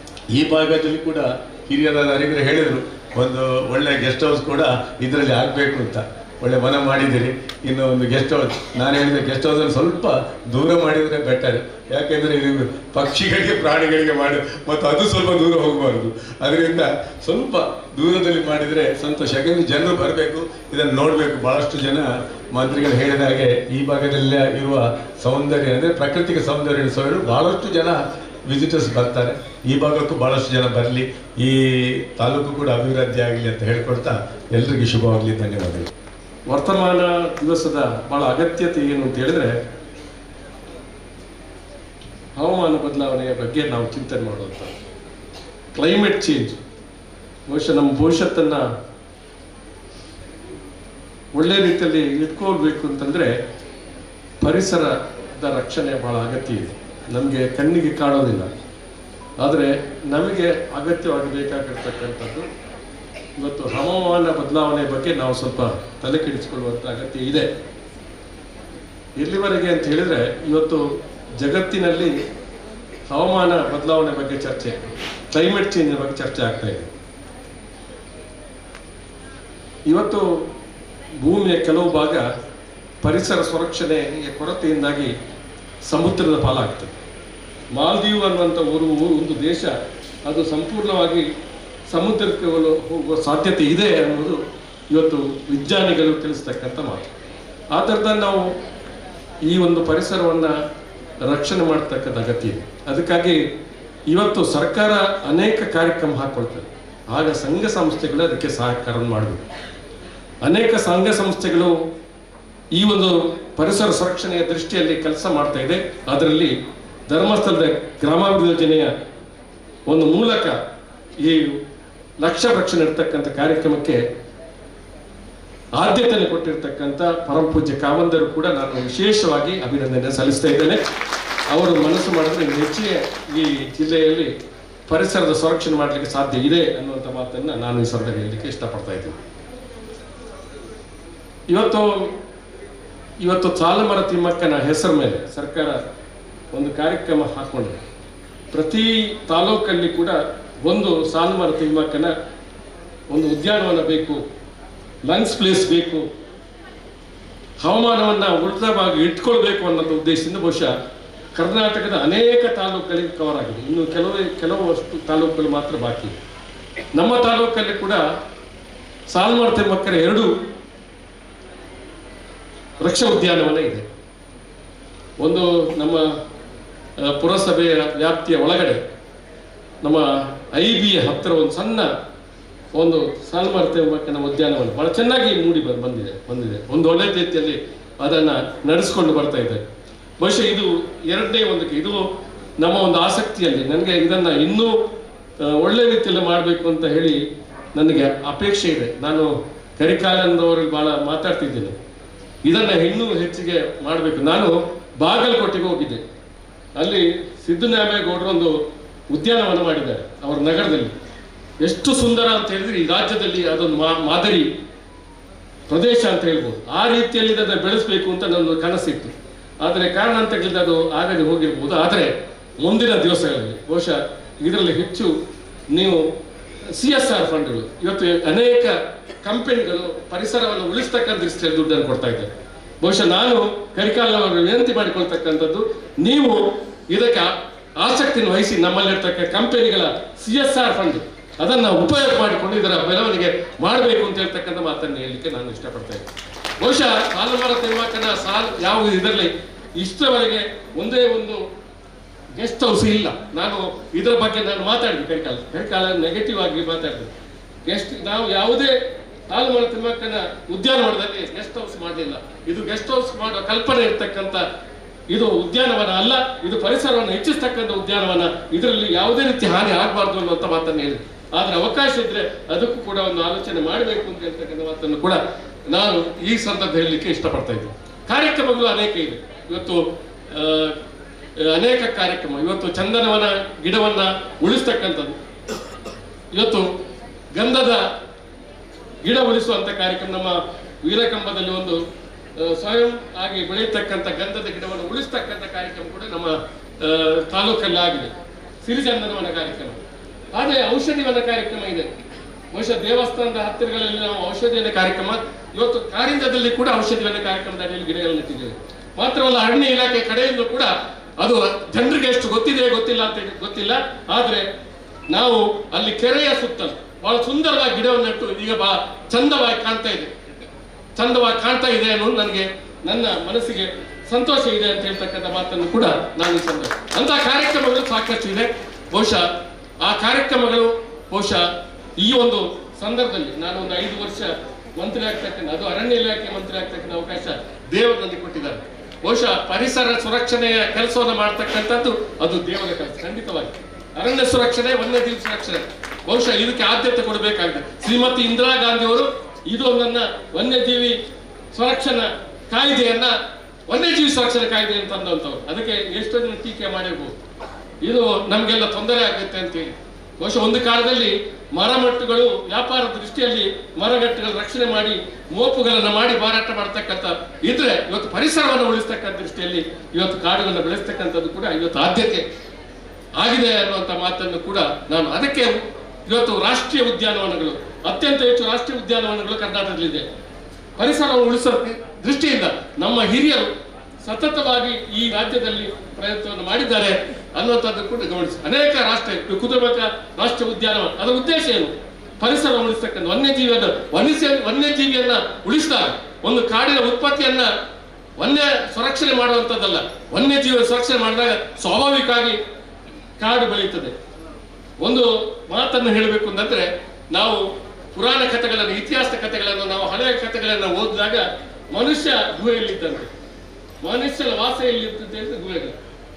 ಈ ಭಾಗದಲ್ಲಿ ಕೂಡ ಹಿರಿಯರ ನಾಯಕರು ಹೇಳಿದರು ಒಂದು ಒಳ್ಳೆ ಗೆಸ್ಟ್ ಹೌಸ್ ಕೂಡ ಇದರಲ್ಲಿ ಆಗಬೇಕು ಅಂತ ಒಳ್ಳೆ ಮನ ಮಾಡಿದ್ದೀರಿ ಇನ್ನು ಒಂದು ಗೆಸ್ಟ್ ಹೌಸ್ ನಾನು ಹೇಳಿದೆ ಗೆಸ್ಟ್ ಹೌಸ್ ಅನ್ನು ಸ್ವಲ್ಪ ದೂರ ಮಾಡಿದರೆ ಬೆಟರ್ ಯಾಕೆಂದ್ರೆ ಇದು ಪಕ್ಷಿಗಳಿಗೆ ಪ್ರಾಣಿಗಳಿಗೆ ಮಾಡಿ ಮತ್ತು ಅದು ಸ್ವಲ್ಪ ದೂರ ಹೋಗಬಾರ್ದು ಅದರಿಂದ ಸ್ವಲ್ಪ ದೂರದಲ್ಲಿ ಮಾಡಿದರೆ ಸಂತೋಷ ಯಾಕೆಂದ್ರೆ ಜನರು ಬರಬೇಕು ಇದನ್ನು ನೋಡಬೇಕು ಬಹಳಷ್ಟು ಜನ ಮಂತ್ರಿಗಳು ಹೇಳಿದ ಹಾಗೆ ಈ ಭಾಗದಲ್ಲಿ ಇರುವ ಸೌಂದರ್ಯ ಅಂದರೆ ಪ್ರಾಕೃತಿಕ ಸೌಂದರ್ಯ ಸೊಯಲು ಬಹಳಷ್ಟು ಜನ ವಿಸಿಟರ್ಸ್ ಬರ್ತಾರೆ ಈ ಭಾಗಕ್ಕೂ ಬಹಳಷ್ಟು ಜನ ಬರಲಿ ಈ ತಾಲೂಕು ಕೂಡ ಅಭಿವೃದ್ಧಿ ಆಗಲಿ ಅಂತ ಹೇಳ್ಕೊಡ್ತಾ ಎಲ್ರಿಗೂ ಶುಭವಾಗಲಿ ಧನ್ಯವಾದಗಳು ವರ್ತಮಾನ ದಿವಸದ ಬಹಳ ಅಗತ್ಯತೆ ಏನು ಅಂತ ಹೇಳಿದ್ರೆ ಹವಾಮಾನ ಬದಲಾವಣೆಯ ಬಗ್ಗೆ ನಾವು ಚಿಂತನೆ ಮಾಡುವಂಥ ಕ್ಲೈಮೇಟ್ ಚೇಂಜ್ ಬಹುಶಃ ನಮ್ಮ ಭವಿಷ್ಯತ್ತನ್ನ ಒಳ್ಳೆ ರೀತಿಯಲ್ಲಿ ಇಟ್ಕೊಳ್ಬೇಕು ಅಂತಂದ್ರೆ ಪರಿಸರದ ರಕ್ಷಣೆ ಬಹಳ ಅಗತ್ಯ ಇದೆ ನಮಗೆ ಕಣ್ಣಿಗೆ ಕಾಣೋದಿಲ್ಲ ಆದರೆ ನಮಗೆ ಅಗತ್ಯವಾಗಿ ಬೇಕಾಗಿರ್ತಕ್ಕಂಥದ್ದು ಇವತ್ತು ಹವಾಮಾನ ಬದಲಾವಣೆ ಬಗ್ಗೆ ನಾವು ಸ್ವಲ್ಪ ತಲೆ ಕೆಡಿಸಿಕೊಳ್ಳುವಂಥ ಅಗತ್ಯ ಇದೆ ಎಲ್ಲಿವರೆಗೆ ಅಂತ ಹೇಳಿದ್ರೆ ಇವತ್ತು ಜಗತ್ತಿನಲ್ಲಿ ಹವಾಮಾನ ಬದಲಾವಣೆ ಬಗ್ಗೆ ಚರ್ಚೆ ಕ್ಲೈಮೇಟ್ ಚೇಂಜ್ ಬಗ್ಗೆ ಚರ್ಚೆ ಆಗ್ತಾ ಇದೆ ಇವತ್ತು ಭೂಮಿಯ ಕೆಲವು ಭಾಗ ಪರಿಸರ ಸುರಕ್ಷಣೆಯ ಕೊರತೆಯಿಂದಾಗಿ ಸಮುದ್ರದ ಪಾಲಾಗ್ತದೆ ಮಾಲ್ದೀವ್ ಅನ್ನುವಂಥ ಊರು ಒಂದು ದೇಶ ಅದು ಸಂಪೂರ್ಣವಾಗಿ ಸಮುದ್ರಕ್ಕೆ ಹೋಗಲು- ಹೋಗುವ ಸಾಧ್ಯತೆ ಇದೆ ಅನ್ನೋದು ಇವತ್ತು ವಿಜ್ಞಾನಿಗಳು ತಿಳಿಸ್ತಕ್ಕಂಥ ಮಾತು ಆ ಥರದ ನಾವು ಈ ಒಂದು ಪರಿಸರವನ್ನು ರಕ್ಷಣೆ ಮಾಡ್ತಕ್ಕಂಥ ಅಗತ್ಯ ಇದೆ ಅದಕ್ಕಾಗಿ ಇವತ್ತು ಸರ್ಕಾರ ಅನೇಕ ಕಾರ್ಯಕ್ರಮ ಹಾಕ್ಕೊಳ್ತದೆ ಆಗ ಸಂಘ ಸಂಸ್ಥೆಗಳು ಅದಕ್ಕೆ ಸಹಕಾರ ಮಾಡಬೇಕು ಅನೇಕ ಸಂಘ ಸಂಸ್ಥೆಗಳು ಈ ಒಂದು ಪರಿಸರ ಸಂರಕ್ಷಣೆಯ ದೃಷ್ಟಿಯಲ್ಲಿ ಕೆಲಸ ಮಾಡ್ತಾ ಇದೆ ಅದರಲ್ಲಿ ಧರ್ಮಸ್ಥಳದ ಗ್ರಾಮಾಭಿವೃದ್ಧಿ ಯೋಜನೆಯ ಒಂದು ಮೂಲಕ ಈ ಲಕ್ಷ ವೃಕ್ಷ ಇರ್ತಕ್ಕಂಥ ಕಾರ್ಯಕ್ರಮಕ್ಕೆ ಆದ್ಯತೆಯನ್ನು ಕೊಟ್ಟಿರ್ತಕ್ಕಂಥ ಪರಮ ಪೂಜ್ಯ ಕಾವಂದರು ಕೂಡ ನಾನು ವಿಶೇಷವಾಗಿ ಅಭಿನಂದನೆ ಸಲ್ಲಿಸ್ತಾ ಇದ್ದೇನೆ ಅವರು ಮನಸ್ಸು ಮಾಡಿದ್ರೆ ಇನ್ನು ಹೆಚ್ಚಿಗೆ ಈ ಜಿಲ್ಲೆಯಲ್ಲಿ ಪರಿಸರದ ಸಂರಕ್ಷಣೆ ಮಾಡಲಿಕ್ಕೆ ಸಾಧ್ಯ ಇದೆ ಅನ್ನುವಂಥ ಮಾತನ್ನ ನಾನು ಈ ಸಂದರ್ಭ ಹೇಳಲಿಕ್ಕೆ ಇಷ್ಟಪಡ್ತಾ ಇದ್ದೀನಿ ಇವತ್ತು ಇವತ್ತು ಸಾಲುಮರ ತಿಮ್ಮಕ್ಕನ ಹೆಸರ ಮೇಲೆ ಸರ್ಕಾರ ಒಂದು ಕಾರ್ಯಕ್ರಮ ಹಾಕೊಂಡಿದೆ ಪ್ರತಿ ತಾಲೂಕಲ್ಲಿ ಕೂಡ ಒಂದು ಸಾಲುಮರ ತಿಮ್ಮಕ್ಕನ ಒಂದು ಉದ್ಯಾನವನ ಬೇಕು ಲಂಗ್ಸ್ ಪ್ಲೇಸ್ ಬೇಕು ಹವಾಮಾನವನ್ನು ಉಲ್ಟವಾಗಿ ಇಟ್ಕೊಳ್ಬೇಕು ಅನ್ನೋ ಉದ್ದೇಶದಿಂದ ಬಹುಶಃ ಕರ್ನಾಟಕದ ಅನೇಕ ತಾಲೂಕುಗಳಿಗೆ ಕವರ್ ಆಗಿದೆ ಇನ್ನು ಕೆಲವು ಕೆಲವಷ್ಟು ತಾಲೂಕುಗಳು ಮಾತ್ರ ಬಾಕಿ ಇದೆ. ನಮ್ಮ ತಾಲೂಕಲ್ಲಿ ಕೂಡ ಸಾಲ್ಮರ ತಿಮ್ಮಕ್ಕನ ಎರಡು ವೃಕ್ಷ ಉದ್ಯಾನವನ ಇದೆ ಒಂದು ನಮ್ಮ ಆ, ಪುರಸಭೆಯ ವ್ಯಾಪ್ತಿಯ ಒಳಗಡೆ ನಮ್ಮ ಐ ಬಿ ಹತ್ತಿರ ಒಂದು ಸಣ್ಣ ಒಂದು ಸಾಲ್ಮಾರ್ತೆ ಎಂಬಕ್ಕನ ಉದ್ಯಾನವನ ಬಹಳ ಚೆನ್ನಾಗಿ ಮೂಡಿ ಬಂದ್- ಬಂದಿದೆ ಬಂದಿದೆ ಒಂದು ಒಳ್ಳೆ ರೀತಿಯಲ್ಲಿ ಅದನ್ನ ನಡೆಸ್ಕೊಂಡು ಬರ್ತಾ ಇದೆ ಬಹುಶಃ ಇದು ಎರಡನೇ ಒಂದು ಇದು ನಮ್ಮ ಒಂದು ಆಸಕ್ತಿಯಲ್ಲಿ ನನಗೆ ಇದನ್ನ ಇನ್ನೂ ಆ, ಒಳ್ಳೆ ರೀತಿಯಲ್ಲಿ ಮಾಡಬೇಕು ಅಂತ ಹೇಳಿ ನನಗೆ ಅಪೇಕ್ಷೆ ಇದೆ ನಾನು ಕರಿಕಾಲಂದವರಲ್ಲಿ ಬಹಳ ಮಾತಾಡ್ತಿದ್ದೇನೆ ಇದನ್ನ ಇನ್ನೂ ಹೆಚ್ಚಿಗೆ ಮಾಡಬೇಕು ನಾನು ಬಾಗಲಕೋಟೆಗೆ ಹೋಗಿದ್ದೆ ಅಲ್ಲಿ ಸಿದ್ದನಾಮೇಗೌಡರು ಒಂದು ಉದ್ಯಾನವನ ಮಾಡಿದ್ದಾರೆ ಅವರ ನಗರದಲ್ಲಿ ಎಷ್ಟು ಸುಂದರ ಅಂತ ಹೇಳಿದ್ರೆ ಈ ರಾಜ್ಯದಲ್ಲಿ ಅದೊಂದು ಮಾ ಮಾದರಿ ಪ್ರದೇಶ ಅಂತ ಹೇಳ್ಬೋದು ಆ ರೀತಿಯಲ್ಲಿ ಅದನ್ನು ಬೆಳೆಸಬೇಕು ಅಂತ ನನ್ನ ಕನಸಿತ್ತು ಆದರೆ ಕಾರಣಾಂತರಗಳಿಂದ ಅದು ಆಗದೆ ಹೋಗಿರ್ಬೋದು ಆದರೆ ಮುಂದಿನ ದಿವಸಗಳಲ್ಲಿ ಬಹುಶಃ ಇದರಲ್ಲಿ ಹೆಚ್ಚು ನೀವು ಸಿ ಎಸ್ ಆರ್ ಫಂಡ್ಗಳು ಇವತ್ತು ಅನೇಕ ಕಂಪನಿಗಳು ಪರಿಸರವನ್ನು ಉಳಿಸ್ತಕ್ಕಂಥ ದೃಷ್ಟಿಯಲ್ಲಿ ದುಡ್ಡನ್ನು ಕೊಡ್ತಾ ಇದ್ದಾರೆ ಬಹುಶಃ ನಾನು ಕರಿಕಾಲ ಅವರು ವಿನಂತಿ ಮಾಡಿಕೊಳ್ತಕ್ಕಂಥದ್ದು ನೀವು ಇದಕ್ಕೆ ಆ- ಆಸಕ್ತಿಯನ್ನು ವಹಿಸಿ ನಮ್ಮಲ್ಲಿರ್ತಕ್ಕ ಕಂಪನಿಗಳ ಸಿ ಎಸ್ ಆರ್ ಫಂಡ್ ಅದನ್ನ ಉಪಯೋಗ ಮಾಡಿಕೊಂಡು ಇದರ ಬೆಳವಣಿಗೆ ಮಾಡಬೇಕು ಅಂತ ಹೇಳ್ತಕ್ಕಂಥ ಮಾತನ್ನು ಹೇಳಲಿಕ್ಕೆ ನಾನು ಇಷ್ಟಪಡ್ತಾ ಇದ್ದೇನೆ ಬಹುಶಃ ಸಾಲುಮರ ತಿಮ್ಮಕ್ಕನ ಸಾಲ್ ಯಾವ ಇದರಲ್ಲಿ ಇಷ್ಟವರೆಗೆ ಒಂದೇ ಒಂದು ಗೆಸ್ಟ್ ಹೌಸ್ ಇಲ್ಲ ನಾನು ಇದರ ಬಗ್ಗೆ ನಾನು ಮಾತಾಡಿದೆ ಕೈಕಾಲ ಕೈಕಾಲ ನೆಗೆಟಿವ್ ಆಗಿ ಮಾತಾಡಿದೆ ಗೆಸ್ಟ್ ನಾವು ಯಾವುದೇ ಸಾಲುಮರ ತಿಮ್ಮಕ್ಕನ ಉದ್ಯಾನವನದಲ್ಲಿ ಗೆಸ್ಟ್ ಹೌಸ್ ಮಾಡಲಿಲ್ಲ ಇದು ಗೆಸ್ಟ್ ಹೌಸ್ ಮಾಡೋ ಕಲ್ಪನೆ ಇರ್ತಕ್ಕಂಥ ಇದು ಉದ್ಯಾನವನ ಅಲ್ಲ ಇದು ಪರಿಸರವನ್ನು ಹೆಚ್ಚಿಸ್ತಕ್ಕಂಥ ಉದ್ಯಾನವನ ಇದರಲ್ಲಿ ಯಾವುದೇ ರೀತಿ ಹಾನಿ ಆಗಬಾರ್ದು ಅನ್ನುವಂಥ ಮಾತನ್ನು ಹೇಳಿದೆ ಆದ್ರೆ ಅವಕಾಶ ಇದ್ರೆ ಅದಕ್ಕೂ ಕೂಡ ಒಂದು ಆಲೋಚನೆ ಮಾಡಬೇಕು ಅಂತ ಹೇಳ್ತಕ್ಕಂಥ ಮಾತನ್ನು ಕೂಡ ನಾನು ಈ ಸಂದರ್ಭ ಹೇಳಲಿಕ್ಕೆ ಇಷ್ಟಪಡ್ತಾ ಇದ್ದೀನಿ ಕಾರ್ಯಕ್ರಮಗಳು ಅನೇಕ ಇದೆ ಇವತ್ತು ಆ, ಅನೇಕ ಕಾರ್ಯಕ್ರಮ ಇವತ್ತು ಚಂದನವನ ಗಿಡವನ್ನ ಉಳಿಸ್ತಕ್ಕಂಥದ್ದು ಇವತ್ತು ಗಂಧದ ಗಿಡ ಉಳಿಸುವಂತ ಕಾರ್ಯಕ್ರಮ ನಮ್ಮ ವೀರಕಂಬದಲ್ಲಿ ಒಂದು ಆ, ಸ್ವಯಂ ಆಗಿ ಬೆಳೆಯತಕ್ಕಂಥ ಗಂಧದ ಗಿಡವನ್ನು ಉಳಿಸ್ತಕ್ಕಂಥ ಕಾರ್ಯಕ್ರಮ ಕೂಡ ನಮ್ಮ ಆ, ತಾಲೂಕಲ್ಲಿ ಆಗಿದೆ ಸಿರಿಚಂದನವನ ಕಾರ್ಯಕ್ರಮ ಆದರೆ ಔಷಧಿವನ ಕಾರ್ಯಕ್ರಮ ಇದೆ ಬಹುಶಃ ದೇವಸ್ಥಾನದ ಹತ್ತಿರಗಳಲ್ಲಿ ನಾವು ಔಷಧಿವನ ಕಾರ್ಯಕ್ರಮ ಇವತ್ತು ಕಾರಿಂಜದಲ್ಲಿ ಕೂಡ ಔಷಧಿವನ ಕಾರ್ಯಕ್ರಮದ ಅಡಿಯಲ್ಲಿ ಗಿಡಗಳನ್ನು ನೆಟ್ಟಿದ್ದೇವೆ ಮಾತ್ರವಲ್ಲ ಅರಣ್ಯ ಇಲಾಖೆ ಕಡೆಯಿಂದ ಕೂಡ ಅದು ಜನರಿಗೆ ಎಷ್ಟು ಗೊತ್ತಿದೆ ಗೊತ್ತಿಲ್ಲ ಅಂತ ಗೊತ್ತಿಲ್ಲ ಆದ್ರೆ ನಾವು ಅಲ್ಲಿ ಕೆರೆಯ ಸುತ್ತಲೂ ಬಹಳ ಸುಂದರವಾಗಿ ಗಿಡವನ್ನು ನೆಟ್ಟು ಈಗ ಬಹಳ ಚಂದವಾಗಿ ಕಾಣ್ತಾ ಇದೆ ಚಂದವಾಗಿ ಕಾಣ್ತಾ ಇದೆ ಅನ್ನೋದು ನನಗೆ ನನ್ನ ಮನಸ್ಸಿಗೆ ಸಂತೋಷ ಇದೆ ಅಂತ ಹೇಳ್ತಕ್ಕಂಥ ಮಾತನ್ನು ಕೂಡ ನಾನು ಈ ಸಂದರ್ಭ ಅಂತ ಕಾರ್ಯಕ್ರಮಗಳು ಸಾಕಷ್ಟು ಇದೆ ಬಹುಶಃ ಆ ಕಾರ್ಯಕ್ರಮಗಳು ಬಹುಶಃ ಈ ಒಂದು ಸಂದರ್ಭದಲ್ಲಿ ನಾನು ಒಂದು ಐದು ವರ್ಷ ಮಂತ್ರಿ ಆಗ್ತಕ್ಕಂಥ ಅದು ಅರಣ್ಯ ಇಲಾಖೆ ಮಂತ್ರಿ ಆಗ್ತಕ್ಕಂಥ ಅವಕಾಶ ದೇವರು ನನಗೆ ಕೊಟ್ಟಿದ್ದಾರೆ ಬಹುಶಃ ಪರಿಸರ ಸುರಕ್ಷಣೆಯ ಕೆಲಸವನ್ನು ಮಾಡ್ತಕ್ಕಂಥದ್ದು ಅದು ದೇವರ ಕೆಲಸ ಖಂಡಿತವಾಗಿ ಅರಣ್ಯ ಸುರಕ್ಷಣೆ ವನ್ಯಜೀವಿ ಸುರಕ್ಷಣೆ ಬಹುಶಃ ಇದಕ್ಕೆ ಆದ್ಯತೆ ಕೊಡಬೇಕಾಗಿದೆ ಶ್ರೀಮತಿ ಇಂದಿರಾ ಗಾಂಧಿ ಅವರು ಇದು ನನ್ನ ವನ್ಯಜೀವಿ ಸಂರಕ್ಷಣಾ ಕಾಯ್ದೆಯನ್ನ ವನ್ಯಜೀವಿ ಸಂರಕ್ಷಣಾ ಕಾಯ್ದೆ ಅಂತ ಅಂದಂತವ್ರು ಅದಕ್ಕೆ ಎಷ್ಟೋ ಜನ ಟೀಕೆ ಮಾಡಿರ್ಬೋದು ಇದು ನಮ್ಗೆಲ್ಲ ತೊಂದರೆ ಆಗುತ್ತೆ ಅಂತೇಳಿ ಬಹುಶಃ ಒಂದು ಕಾಲದಲ್ಲಿ ಮರಮಟ್ಟುಗಳು ವ್ಯಾಪಾರ ದೃಷ್ಟಿಯಲ್ಲಿ ಮರಗಟ್ಟುಗಳ ರಕ್ಷಣೆ ಮಾಡಿ ಮೋಪುಗಳನ್ನ ಮಾಡಿ ಮಾರಾಟ ಮಾಡ್ತಕ್ಕಂಥ ಇದ್ರೆ ಇವತ್ತು ಪರಿಸರವನ್ನು ಉಳಿಸ್ತಕ್ಕಂಥ ದೃಷ್ಟಿಯಲ್ಲಿ ಇವತ್ತು ಕಾಡುಗಳನ್ನು ಬೆಳೆಸ್ತಕ್ಕಂಥದ್ದು ಕೂಡ ಇವತ್ತು ಆದ್ಯತೆ ಆಗಿದೆ ಅನ್ನುವಂಥ ಮಾತನ್ನು ಕೂಡ ನಾನು ಅದಕ್ಕೆ ಇವತ್ತು ರಾಷ್ಟ್ರೀಯ ಉದ್ಯಾನವನಗಳು ಅತ್ಯಂತ ಹೆಚ್ಚು ರಾಷ್ಟ್ರೀಯ ಉದ್ಯಾನವನಗಳು ಕರ್ನಾಟಕದಲ್ಲಿದೆ ಪರಿಸರವನ್ನು ಉಳಿಸೋ ದೃಷ್ಟಿಯಿಂದ ನಮ್ಮ ಹಿರಿಯರು ಸತತವಾಗಿ ಈ ರಾಜ್ಯದಲ್ಲಿ ಪ್ರಯತ್ನವನ್ನು ಮಾಡಿದ್ದಾರೆ ಅನ್ನುವಂಥದ್ದು ಕೂಡ ಗಮನಿಸಿ ಅನೇಕ ರಾಷ್ಟ್ರ ಕುದುರೆಬೇಕ ರಾಷ್ಟ್ರೀಯ ಉದ್ಯಾನವನ ಅದರ ಉದ್ದೇಶ ಏನು ಪರಿಸರ ಉಳಿಸ್ತಕ್ಕಂಥ ವನ್ಯಜೀವಿಯನ್ನು ವನ್ಯ ವನ್ಯಜೀವಿಯನ್ನ ಉಳಿಸಿದಾಗ ಒಂದು ಕಾಡಿನ ಉತ್ಪತ್ತಿಯನ್ನ ವನ್ಯ ಸಂರಕ್ಷಣೆ ಮಾಡುವಂಥದ್ದಲ್ಲ ವನ್ಯಜೀವಿ ಸಂರಕ್ಷಣೆ ಮಾಡಿದಾಗ ಸ್ವಾಭಾವಿಕವಾಗಿ ಕಾಡು ಬೆಳೆಯುತ್ತದೆ ಒಂದು ಮಾತನ್ನು ಹೇಳಬೇಕು ಅಂತಂದ್ರೆ ನಾವು ಪುರಾಣ ಕಥೆಗಳನ್ನು ಇತಿಹಾಸ ಕಥೆಗಳನ್ನು ನಾವು ಹಳೆಯ ಕಥೆಗಳನ್ನು ಓದಿದಾಗ ಮನುಷ್ಯ ಗುಹೆಯಲ್ಲಿದ್ದಂತೆ ಮನುಷ್ಯನ ವಾಸ ಎಲ್ಲಿರ್ತದೆ ಅಂತ ಗುಹೆಗಳು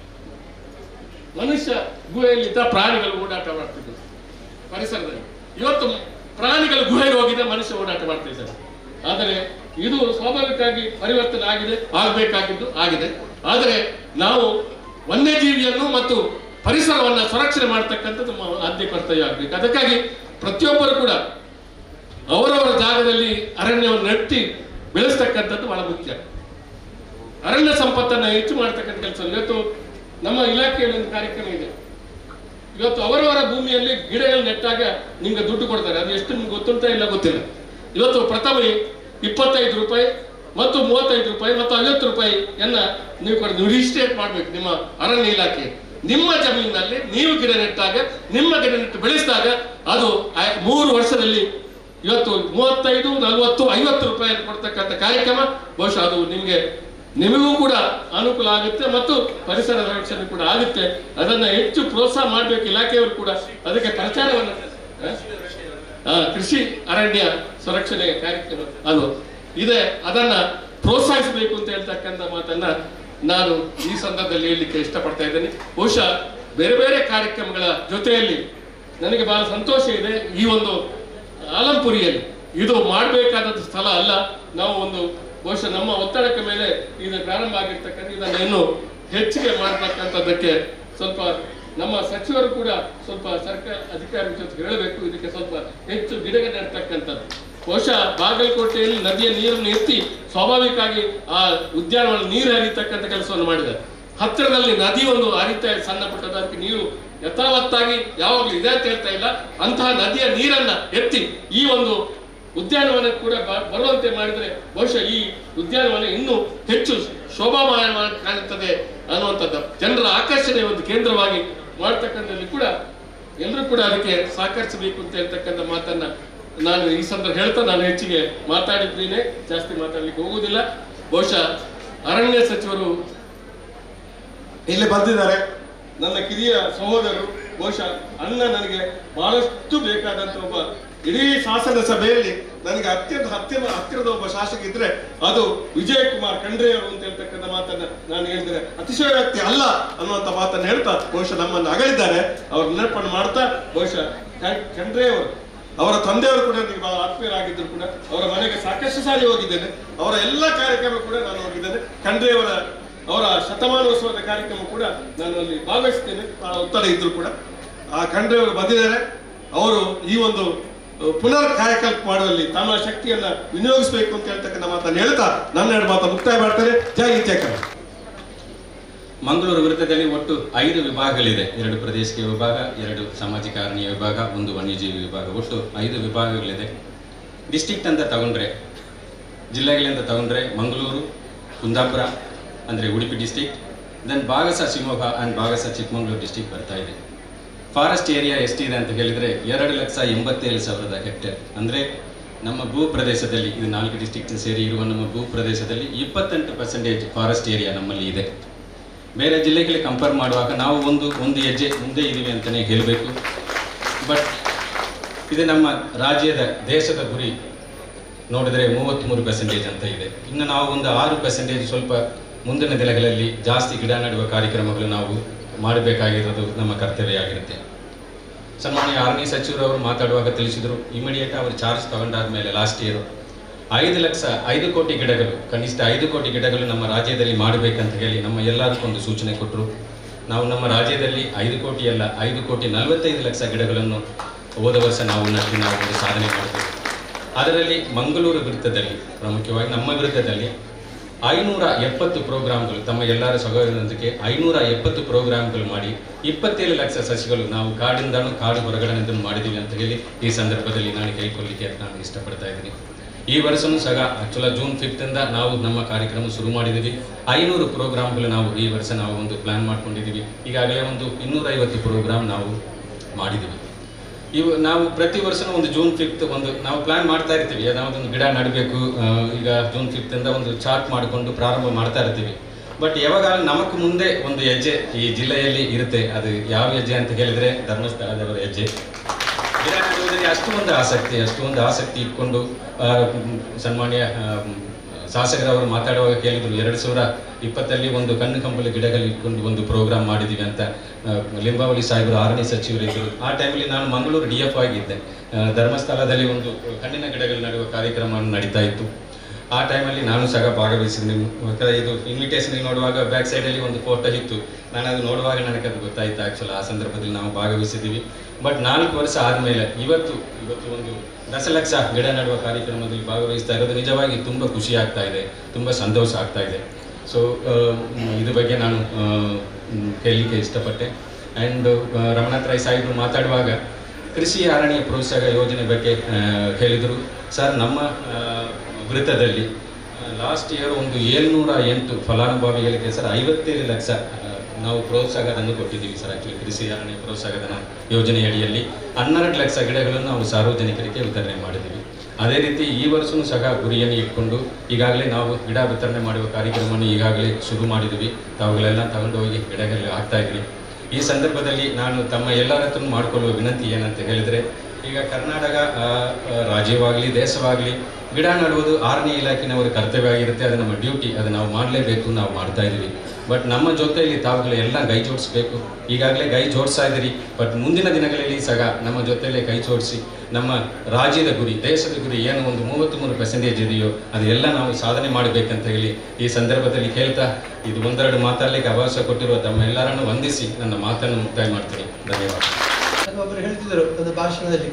ಮನುಷ್ಯ ಗುಹೆಯಲ್ಲಿದ್ದ ಪ್ರಾಣಿಗಳು ಓಡಾಟ ಮಾಡ್ತಿದ್ವು ಪರಿಸರದಲ್ಲಿ ಇವತ್ತು ಪ್ರಾಣಿಗಳು ಗುಹೆಗೆ ಹೋಗಿದೆ ಮನುಷ್ಯ ಓಡಾಟ ಮಾಡ್ತಾ ಇದ್ದಾರೆ ಆದರೆ ಇದು ಸ್ವಾಭಾವಿಕವಾಗಿ ಪರಿವರ್ತನೆ ಆಗಿದೆ ಆಗಬೇಕಾಗಿದ್ದು ಆಗಿದೆ ಆದರೆ ನಾವು ವನ್ಯಜೀವಿಯನ್ನು ಮತ್ತು ಪರಿಸರವನ್ನು ಸಂರಕ್ಷಣೆ ಮಾಡ್ತಕ್ಕಂಥದ್ದು ನಮ್ಮ ಆದ್ಯ ಕರ್ತವ್ಯ ಆಗಬೇಕು ಅದಕ್ಕಾಗಿ ಪ್ರತಿಯೊಬ್ಬರು ಕೂಡ ಅವರವರ ಜಾಗದಲ್ಲಿ ಅರಣ್ಯವನ್ನು ನೆಟ್ಟಿ ಬೆಳೆಸ್ತಕ್ಕಂಥದ್ದು ಬಹಳ ಮುಖ್ಯ ಅರಣ್ಯ ಸಂಪತ್ತನ್ನು ಹೆಚ್ಚು ಮಾಡ್ತಕ್ಕಂಥ ಕೆಲಸ ಇವತ್ತು ನಮ್ಮ ಇಲಾಖೆಯಲ್ಲಿ ಒಂದು ಕಾರ್ಯಕ್ರಮ ಇದೆ ಇವತ್ತು ಅವರವರ ಭೂಮಿಯಲ್ಲಿ ಗಿಡಗಳು ನೆಟ್ಟಾಗ ನಿಮ್ಗೆ ದುಡ್ಡು ಕೊಡ್ತಾರೆ ಅದು ಎಷ್ಟು ನಿಮ್ಗೆ ಗೊತ್ತುಂಟ ಇಲ್ಲ ಗೊತ್ತಿಲ್ಲ ಇವತ್ತು ಪ್ರಥಮ ಇಪ್ಪತ್ತೈದು ರೂಪಾಯಿ ಮತ್ತು ಮೂವತ್ತೈದು ರೂಪಾಯಿ ಮತ್ತು ಐವತ್ತು ರೂಪಾಯಿಯನ್ನ ನೀವು ಕೊಡ ನೀವು ರಿಜಿಸ್ಟ್ರೇಟ್ ಮಾಡ್ಬೇಕು ನಿಮ್ಮ ಅರಣ್ಯ ಇಲಾಖೆ ನಿಮ್ಮ ಜಮೀನಿನಲ್ಲಿ ನೀವು ಗಿಡ ನೆಟ್ಟಾಗ ನಿಮ್ಮ ಗಿಡ ನೆಟ್ಟು ಬೆಳೆಸಿದಾಗ ಅದು ಐ- ಮೂರು ವರ್ಷದಲ್ಲಿ ಇವತ್ತು ಮೂವತ್ತೈದು ನಲವತ್ತು ಐವತ್ತು ರೂಪಾಯಿ ಕೊಡ್ತಕ್ಕಂಥ ಕಾರ್ಯಕ್ರಮ ಬಹುಶಃ ಅದು ನಿಮಗೆ ನಿಮಗೂ ಕೂಡ ಅನುಕೂಲ ಆಗುತ್ತೆ ಮತ್ತು ಪರಿಸರ ರಕ್ಷಣೆ ಕೂಡ ಆಗುತ್ತೆ ಅದನ್ನ ಹೆಚ್ಚು ಪ್ರೋತ್ಸಾಹ ಮಾಡಬೇಕು ಇಲಾಖೆಯವರು ಕೂಡ ಅದಕ್ಕೆ ಪ್ರಚಾರವನ್ನು ಆ? ಆ, ಕೃಷಿ ಅರಣ್ಯ ಸುರಕ್ಷಣೆ ಕಾರ್ಯಕ್ರಮ ಅದು ಇದೆ ಅದನ್ನ ಪ್ರೋತ್ಸಾಹಿಸಬೇಕು ಅಂತ ಹೇಳ್ತಕ್ಕಂಥ ಮಾತನ್ನ ನಾನು ಈ ಸಂದರ್ಭದಲ್ಲಿ ಹೇಳಲಿಕ್ಕೆ ಇಷ್ಟಪಡ್ತಾ ಇದ್ದೇನೆ ಬಹುಶಃ ಬೇರೆ ಬೇರೆ ಕಾರ್ಯಕ್ರಮಗಳ ಜೊತೆಯಲ್ಲಿ ನನಗೆ ಬಹಳ ಸಂತೋಷ ಇದೆ ಈ ಒಂದು ಆಲಂಪುರಿಯಲ್ಲಿ ಇದು ಮಾಡಬೇಕಾದ ಸ್ಥಳ ಅಲ್ಲ ನಾವು ಒಂದು ಬಹುಶಃ ನಮ್ಮ ಒತ್ತಡಕ್ಕೆ ಮೇಲೆ ಇದು ಪ್ರಾರಂಭ ಆಗಿರ್ತಕ್ಕಂಥ ಇದನ್ನು ಇನ್ನೂ ಹೆಚ್ಚಿಗೆ ಮಾಡತಕ್ಕಂಥದ್ದಕ್ಕೆ ಸ್ವಲ್ಪ ನಮ್ಮ ಸಚಿವರು ಕೂಡ ಸ್ವಲ್ಪ ಸರ್ಕಾರ ಅಧಿಕಾರಿ ಜೊತೆ ಹೇಳಬೇಕು ಇದಕ್ಕೆ ಸ್ವಲ್ಪ ಹೆಚ್ಚು ಗಿಡಗಳು ನೆಡ್ತಕ್ಕಂಥದ್ದು ಬಹುಶಃ ಬಾಗಲಕೋಟೆಯಲ್ಲಿ ನದಿಯ ನೀರನ್ನು ಎತ್ತಿ ಸ್ವಾಭಾವಿಕವಾಗಿ ಆ ಉದ್ಯಾನವನ ನೀರು ಹರಿತಕ್ಕಂಥ ಕೆಲಸವನ್ನು ಮಾಡಿದ್ದಾರೆ ಹತ್ತಿರದಲ್ಲಿ ನದಿ ಒಂದು ಹರಿತಾ ಇದೆ, ಸಣ್ಣ ಪುಟ್ಟದ ಅದಕ್ಕೆ ನೀರು ಯಥಾವತ್ತಾಗಿ ಯಾವಾಗಲೂ ಇದೆ ಅಂತ ಹೇಳ್ತಾ ಇಲ್ಲ ಅಂತಹ ನದಿಯ ನೀರನ್ನ ಎತ್ತಿ ಈ ಒಂದು ಉದ್ಯಾನವನ ಕೂಡ ಬ- ಬರುವಂತೆ ಮಾಡಿದ್ರೆ ಬಹುಶಃ ಈ ಉದ್ಯಾನವನ ಇನ್ನೂ ಹೆಚ್ಚು ಶೋಭಾಮಾನವಾಗಿ ಕಾಣುತ್ತದೆ ಅನ್ನುವಂಥದ್ದು ಜನರ ಆಕರ್ಷಣೆ ಒಂದು ಕೇಂದ್ರವಾಗಿ ಮಾಡ್ತಕ್ಕಂಥದ್ದು ಕೂಡ ಎಲ್ಲರೂ ಕೂಡ ಅದಕ್ಕೆ ಸಹಕರಿಸಬೇಕು ಅಂತ ಹೇಳ್ತಕ್ಕಂಥ ಮಾತನ್ನ ನಾನು ಈ ಸಂದರ್ಭ ಹೇಳ್ತಾ ನಾನು ಹೆಚ್ಚಿಗೆ ಮಾತಾಡಿದ್ದೀನಿ ಜಾಸ್ತಿ ಮಾತಾಡ್ಲಿಕ್ಕೆ ಹೋಗುವುದಿಲ್ಲ ಬಹುಶಃ ಅರಣ್ಯ ಸಚಿವರು ಇಲ್ಲಿ ಬಂದಿದ್ದಾರೆ ನನ್ನ ಕಿರಿಯ ಸಹೋದರರು ಬಹುಶಃ ಅಣ್ಣ ನನಗೆ ಬಹಳಷ್ಟು ಬೇಕಾದಂತ ಒಬ್ಬ ಇಡೀ ಶಾಸನ ಸಭೆಯಲ್ಲಿ ನನಗೆ ಅತ್ಯಂತ ಹತ್ತಿರ ಹತ್ತಿರದ ಒಬ್ಬ ಶಾಸಕ ಇದ್ರೆ ಅದು ವಿಜಯ್ ಕುಮಾರ್ ಖಂಡ್ರೆ ಅವರು ಅಂತ ಹೇಳ್ತಕ್ಕಂಥ ಮಾತನ್ನ ನಾನು ಹೇಳಿದ್ರೆ ಅತಿಶಯೋಕ್ತಿ ಅಲ್ಲ ಅನ್ನುವಂತ ಮಾತನ್ನ ಹೇಳ್ತಾ ಬಹುಶಃ ನಮ್ಮನ್ನು ಅಗಲಿದ್ದಾರೆ ಅವ್ರ ನೆನಪನ್ನು ಮಾಡ್ತಾ ಬಹುಶಃ ಖ- ಖಂಡ್ರೆ ಅವರು ಅವರ ತಂದೆಯವರು ಕೂಡ ನನಗೆ ಬಹಳ ಆತ್ಮೀಯರಾಗಿದ್ದರು ಕೂಡ ಅವರ ಮನೆಗೆ ಸಾಕಷ್ಟು ಸಾರಿ ಹೋಗಿದ್ದೇನೆ ಅವರ ಎಲ್ಲ ಕಾರ್ಯಕ್ರಮ ಕೂಡ ನಾನು ಹೋಗಿದ್ದೇನೆ ಖಂಡ್ರೆ ಅವರ ಅವರ ಶತಮಾನೋತ್ಸವದ ಕಾರ್ಯಕ್ರಮ ಕೂಡ ನಾನು ಅಲ್ಲಿ ಭಾಗವಹಿಸ್ತೇನೆ ಬಹಳ ಒತ್ತಡ ಇದ್ರು ಕೂಡ ಆ ಖಂಡ್ರೆ ಅವರು ಬಂದಿದ್ದಾರೆ ಅವರು ಈ ಒಂದು ಅಹ್, ಪುನರ್ ಕಾಯಕಲ್ಪ ಮಾಡುವಲ್ಲಿ ತಮ್ಮ ಶಕ್ತಿಯನ್ನ ವಿನಿಯೋಗಿಸಬೇಕು ಅಂತ ಹೇಳ್ತಕ್ಕಂಥ ಮಾತನ್ನು ಹೇಳ್ತಾ ನನ್ನ ಎರಡು ಮಾತು ಮುಕ್ತಾಯ ಮಾಡ್ತಾರೆ ಜೈ ಜೈ ಕನ್ನಡ ಮಂಗಳೂರು ವೃತ್ತದಲ್ಲಿ ಒಟ್ಟು ಐದು ವಿಭಾಗಗಳಿದೆ ಎರಡು ಪ್ರದೇಶಿಕ ವಿಭಾಗ ಎರಡು ಸಾಮಾಜಿಕ ಅರಣ್ಯ ವಿಭಾಗ ಒಂದು ವನ್ಯಜೀವಿ ವಿಭಾಗ ಒಟ್ಟು ಐದು ವಿಭಾಗಗಳಿದೆ ಡಿಸ್ಟಿಕ್ಟ್ ಅಂತ ತಗೊಂಡ್ರೆ ಜಿಲ್ಲೆಗಳಿಂದ ತಗೊಂಡ್ರೆ ಮಂಗಳೂರು ಕುಂದಾಪುರ ಅಂದರೆ ಉಡುಪಿ ಡಿಸ್ಟಿಕ್ಟ್ ದೆನ್ ಬಾಗಸ ಶಿವಮೊಗ್ಗ ಆ್ಯಂಡ್ ಬಾಗಸ ಚಿಕ್ಕಮಗಳೂರು ಡಿಸ್ಟಿಕ್ ಬರ್ತಾ ಇದೆ ಫಾರೆಸ್ಟ್ ಏರಿಯಾ ಎಷ್ಟಿದೆ ಅಂತ ಹೇಳಿದರೆ ಎರಡು ಲಕ್ಷ ಎಂಬತ್ತೇಳು ಸಾವಿರದ ಹೆಕ್ಟೇರ್ ಅಂದರೆ ನಮ್ಮ ಭೂ ಪ್ರದೇಶದಲ್ಲಿ ಇದು ನಾಲ್ಕು ಡಿಸ್ಟಿಕ್ಟ್ ಸೇರಿ ಇರುವ ನಮ್ಮ ಭೂ ಪ್ರದೇಶದಲ್ಲಿ ಇಪ್ಪತ್ತೆಂಟು ಪರ್ಸೆಂಟೇಜ್ ಫಾರೆಸ್ಟ್ ಏರಿಯಾ ನಮ್ಮಲ್ಲಿ ಇದೆ ಬೇರೆ ಜಿಲ್ಲೆಗಳಿಗೆ ಕಂಪೇರ್ ಮಾಡುವಾಗ ನಾವು ಒಂದು ಒಂದು ಹೆಜ್ಜೆ ಮುಂದೆ ಇದ್ದೀವಿ ಅಂತಲೇ ಹೇಳಬೇಕು ಬಟ್ ಇದು ನಮ್ಮ ರಾಜ್ಯದ ದೇಶದ ಗುರಿ ನೋಡಿದರೆ ಮೂವತ್ತ್ಮೂರು ಪರ್ಸೆಂಟೇಜ್ ಅಂತ ಇದೆ ಇನ್ನು ನಾವು ಒಂದು ಆರು ಪರ್ಸೆಂಟೇಜ್ ಸ್ವಲ್ಪ ಮುಂದಿನ ದಿನಗಳಲ್ಲಿ ಜಾಸ್ತಿ ಗಿಡ ನೆಡುವ ಕಾರ್ಯಕ್ರಮಗಳು ನಾವು ಮಾಡಬೇಕಾಗಿರೋದು ನಮ್ಮ ಕರ್ತವ್ಯ ಆಗಿರುತ್ತೆ ಸನ್ಮಾನ್ಯ ಆರ್ಮಿ ಸಚಿವರವರು ಮಾತಾಡುವಾಗ ತಿಳಿಸಿದರು ಇಮಿಡಿಯೇಟ್ ಅವರು ಚಾರ್ಜ್ ತಗೊಂಡಾದ್ಮೇಲೆ ಲಾಸ್ಟ್ ಇಯರ್ ಐದು ಲಕ್ಷ ಐದು ಕೋಟಿ ಗಿಡಗಳು ಕನಿಷ್ಠ ಐದು ಕೋಟಿ ಗಿಡಗಳು ನಮ್ಮ ರಾಜ್ಯದಲ್ಲಿ ಮಾಡಬೇಕಂತ ಹೇಳಿ ನಮ್ಮ ಎಲ್ಲರಿಗೊಂದು ಸೂಚನೆ ಕೊಟ್ಟರು ನಾವು ನಮ್ಮ ರಾಜ್ಯದಲ್ಲಿ ಐದು ಕೋಟಿ ಅಲ್ಲ ಐದು ಕೋಟಿ ನಲವತ್ತೈದು ಲಕ್ಷ ಗಿಡಗಳನ್ನು ಹೋದ ವರ್ಷ ನಾವು ನಟ್ಟು ನಾವು ಒಂದು ಸಾಧನೆ ಮಾಡಿದ್ದೇವೆ ಅದರಲ್ಲಿ ಮಂಗಳೂರು ವೃತ್ತದಲ್ಲಿ ಪ್ರಮುಖವಾಗಿ ನಮ್ಮ ವೃತ್ತದಲ್ಲಿ ಐನೂರ ಎಪ್ಪತ್ತು ಪ್ರೋಗ್ರಾಮ್ಗಳು ತಮ್ಮ ಎಲ್ಲರ ಸಹಯೋಗದೊಂದಿಗೆ ಐನೂರ ಎಪ್ಪತ್ತು ಪ್ರೋಗ್ರಾಮ್ಗಳು ಮಾಡಿ ಇಪ್ಪತ್ತೇಳು ಲಕ್ಷ ಸಸಿಗಳು ನಾವು ಕಾಡಿಂದನೂ ಕಾಡು ಹೊರಗಡೆನಿಂದ ಮಾಡಿದ್ದೀವಿ ಅಂತ ಹೇಳಿ ಈ ಸಂದರ್ಭದಲ್ಲಿ ನಾನು ಹೇಳಿಕೊಳ್ಳಿಕ್ಕೆ ನಾನು ಇಷ್ಟಪಡ್ತಾ ಇದ್ದೀನಿ ಈ ವರ್ಷನೂ ಸಹ ಆಕ್ಚುಲ ಜೂನ್ ಫಿಫ್ತಿಂದ ನಾವು ನಮ್ಮ ಕಾರ್ಯಕ್ರಮ ಶುರು ಮಾಡಿದ್ದೀವಿ ಐನೂರು ಪ್ರೋಗ್ರಾಮ್ಗಳು ನಾವು ಈ ವರ್ಷ ನಾವು ಒಂದು ಪ್ಲಾನ್ ಮಾಡ್ಕೊಂಡಿದ್ದೀವಿ ಈಗಾಗಲೇ ಒಂದು ಇನ್ನೂರೈವತ್ತು ಪ್ರೋಗ್ರಾಮ್ ನಾವು ಮಾಡಿದ್ದೀವಿ ಇವು ನಾವು ಪ್ರತಿ ವರ್ಷನೂ ಒಂದು ಜೂನ್ ಫಿಫ್ತ್ ಒಂದು ನಾವು ಪ್ಲಾನ್ ಮಾಡ್ತಾ ಇರ್ತೀವಿ ಯಾವುದೊಂದು ಗಿಡ ನೆಡಬೇಕು ಈಗ ಜೂನ್ ಫಿಫ್ತಿಂದ ಒಂದು ಚಾರ್ಟ್ ಮಾಡಿಕೊಂಡು ಪ್ರಾರಂಭ ಮಾಡ್ತಾ ಇರ್ತೀವಿ ಬಟ್ ಯಾವಾಗ ನಮಕ್ ಮುಂದೆ ಒಂದು ಹೆಜ್ಜೆ ಈ ಜಿಲ್ಲೆಯಲ್ಲಿ ಇರುತ್ತೆ ಅದು ಯಾವ ಹೆಜ್ಜೆ ಅಂತ ಹೇಳಿದ್ರೆ ಧರ್ಮಸ್ಥಳದವರ ಹೆಜ್ಜೆ ಗಿಡ ನೆಡುವುದರಲ್ಲಿ ಅಷ್ಟು ಒಂದು ಆಸಕ್ತಿ ಅಷ್ಟು ಒಂದು ಆಸಕ್ತಿ ಇಟ್ಕೊಂಡು ಆ, ಮ್, ಸನ್ಮಾನ್ಯ ಆ, ಮ್, ಶಾಸಕರವರು ಮಾತಾಡುವಾಗ ಕೇಳಿದ್ರು ಎರಡು ಸಾವಿರ ಇಪ್ಪತ್ತಲ್ಲಿ ಒಂದು ಕಣ್ಣು ಕಂಬಳಿ ಗಿಡಗಳು ಇಟ್ಕೊಂಡು ಒಂದು ಪ್ರೋಗ್ರಾಮ್ ಮಾಡಿದ್ದೀವಿ ಅಂತ ಆ, ಲಿಂಬಾವಳಿ ಸಾಹೇಬರು ಆರನೇ ಸಚಿವರಿದ್ದರು ಆ ಟೈಮಲ್ಲಿ ನಾನು ಮಂಗಳೂರು ಡಿ ಎಫ್ ಆಗಿದ್ದೆ ಆ, ಧರ್ಮಸ್ಥಳದಲ್ಲಿ ಒಂದು ಕಣ್ಣಿನ ಗಿಡಗಳು ನೆಡುವ ಕಾರ್ಯಕ್ರಮವನ್ನು ನಡೀತಾ ಇತ್ತು ಆ ಟೈಮಲ್ಲಿ ನಾನು ಸಹ ಭಾಗವಹಿಸಿದ್ದೀನಿ ಮತ್ತೆ ಇದು ಇನ್ವಿಟೇಷನ್ ನೋಡುವಾಗ ಬ್ಯಾಕ್ ಸೈಡಲ್ಲಿ ಒಂದು ಫೋಟೋ ಇತ್ತು ನಾನು ಅದು ನೋಡುವಾಗ ನನಗೆ ಅದು ಗೊತ್ತಾಯ್ತು ಆ್ಯಕ್ಚುಲ್ ಆ ಸಂದರ್ಭದಲ್ಲಿ ನಾವು ಭಾಗವಹಿಸಿದ್ದೀವಿ ಬಟ್ ನಾಲ್ಕು ವರ್ಷ ಆದಮೇಲೆ ಇವತ್ತು ಇವತ್ತು ಒಂದು ದಶಲಕ್ಷ ಗಿಡ ನೆಡುವ ಕಾರ್ಯಕ್ರಮದಲ್ಲಿ ಭಾಗವಹಿಸ್ತಾ ಇರೋದು ನಿಜವಾಗಿ ತುಂಬ ಖುಷಿ ಆಗ್ತಾ ಇದೆ ತುಂಬ ಸಂತೋಷ ಆಗ್ತಾ ಇದೆ ಸೊ ಇದ್ರ ಬಗ್ಗೆ ನಾನು ಆ, ಮ್, ಹೇಳಲಿಕ್ಕೆ ಇಷ್ಟಪಟ್ಟೆ ಆ್ಯಂಡ್ ರಮನಾಥ್ ರೈ ಸಾಹೇಬರು ಮಾತಾಡುವಾಗ ಕೃಷಿ ಅರಣ್ಯ ಪ್ರೋತ್ಸಾಹ ಯೋಜನೆ ಬಗ್ಗೆ ಆ, ಹೇಳಿದರು ಸರ್ ನಮ್ಮ ಆ, ವೃತ್ತದಲ್ಲಿ ಲಾಸ್ಟ್ ಇಯರ್ ಒಂದು ಏಳ್ನೂರ ಎಂಟು ಫಲಾನುಭವಿಗಳಿಗೆ ಸರ್ ಐವತ್ತೇಳು ಲಕ್ಷ ಆ, ನಾವು ಪ್ರೋತ್ಸಾಹಧನ ಕೊಟ್ಟಿದ್ದೀವಿ ಸರ್ ಆ್ಯಕ್ಚುಲಿ ಕೃಷಿ ಅರಣ್ಯ ಪ್ರೋತ್ಸಾಹಧನ ಯೋಜನೆ ಅಡಿಯಲ್ಲಿ ಹನ್ನೆರಡು ಲಕ್ಷ ಗಿಡಗಳನ್ನು ನಾವು ಸಾರ್ವಜನಿಕರಿಗೆ ವಿತರಣೆ ಮಾಡಿದ್ದೀವಿ ಅದೇ ರೀತಿ ಈ ವರ್ಷವೂ ಸಹ ಗುರಿಯನ್ನು ಇಟ್ಕೊಂಡು ಈಗಾಗಲೇ ನಾವು ಗಿಡ ವಿತರಣೆ ಮಾಡುವ ಕಾರ್ಯಕ್ರಮವನ್ನು ಈಗಾಗಲೇ ಶುರು ಮಾಡಿದ್ವಿ ತಾವುಗಳೆಲ್ಲ ತಗೊಂಡು ಹೋಗಿ ಗಿಡಗಳು ಹಾಕ್ತಾ ಇದ್ರಿ ಈ ಸಂದರ್ಭದಲ್ಲಿ ನಾನು ತಮ್ಮ ಎಲ್ಲರ ಹತ್ರ ಮಾಡಿಕೊಳ್ಳುವ ವಿನಂತಿ ಏನಂತ ಹೇಳಿದರೆ ಈಗ ಕರ್ನಾಟಕ ಆ, ಆ, ರಾಜ್ಯವಾಗಲಿ ದೇಶವಾಗಲಿ ಗಿಡ ನೆಡುವುದು ಆರನೇ ಇಲಾಖೆನವರ ಕರ್ತವ್ಯ ಆಗಿರುತ್ತೆ ಅದು ನಮ್ಮ ಡ್ಯೂಟಿ ಅದು ನಾವು ಮಾಡಲೇಬೇಕು ನಾವು ಮಾಡ್ತಾ ಇದ್ದೀವಿ ಬಟ್ ನಮ್ಮ ಜೊತೆಯಲ್ಲಿ ತಾವುಗಳು ಎಲ್ಲ ಕೈ ಜೋಡಿಸ್ಬೇಕು ಈಗಾಗಲೇ ಕೈ ಜೋಡಿಸ್ತಾ ಇದ್ದೀರಿ ಬಟ್ ಮುಂದಿನ ದಿನಗಳಲ್ಲಿ ಸಹ ನಮ್ಮ ಜೊತೆಯಲ್ಲೇ ಕೈ ಜೋಡಿಸಿ ನಮ್ಮ ರಾಜ್ಯದ ಗುರಿ ದೇಶದ ಗುರಿ ಏನು ಒಂದು ಮೂವತ್ತ್ ಮೂರು ಪರ್ಸೆಂಟೇಜ್ ಇದೆಯೋ ಅದೆಲ್ಲ ನಾವು ಸಾಧನೆ ಮಾಡಬೇಕಂತ ಹೇಳಿ ಈ ಸಂದರ್ಭದಲ್ಲಿ ಕೇಳ್ತಾ ಇದು ಒಂದೆರಡು ಮಾತಾಡಲಿಕ್ಕೆ ಅವಕಾಶ ಕೊಟ್ಟಿರುವ ತಮ್ಮೆಲ್ಲರನ್ನು ವಂದಿಸಿ ನನ್ನ ಮಾತನ್ನು ಮುಕ್ತಾಯ ಮಾಡ್ತೀನಿ ಧನ್ಯವಾದ ಒಬ್ಬರು ಹೇಳ್ತಿದ್ರು ಒಂದು ಭಾಷಣದಲ್ಲಿ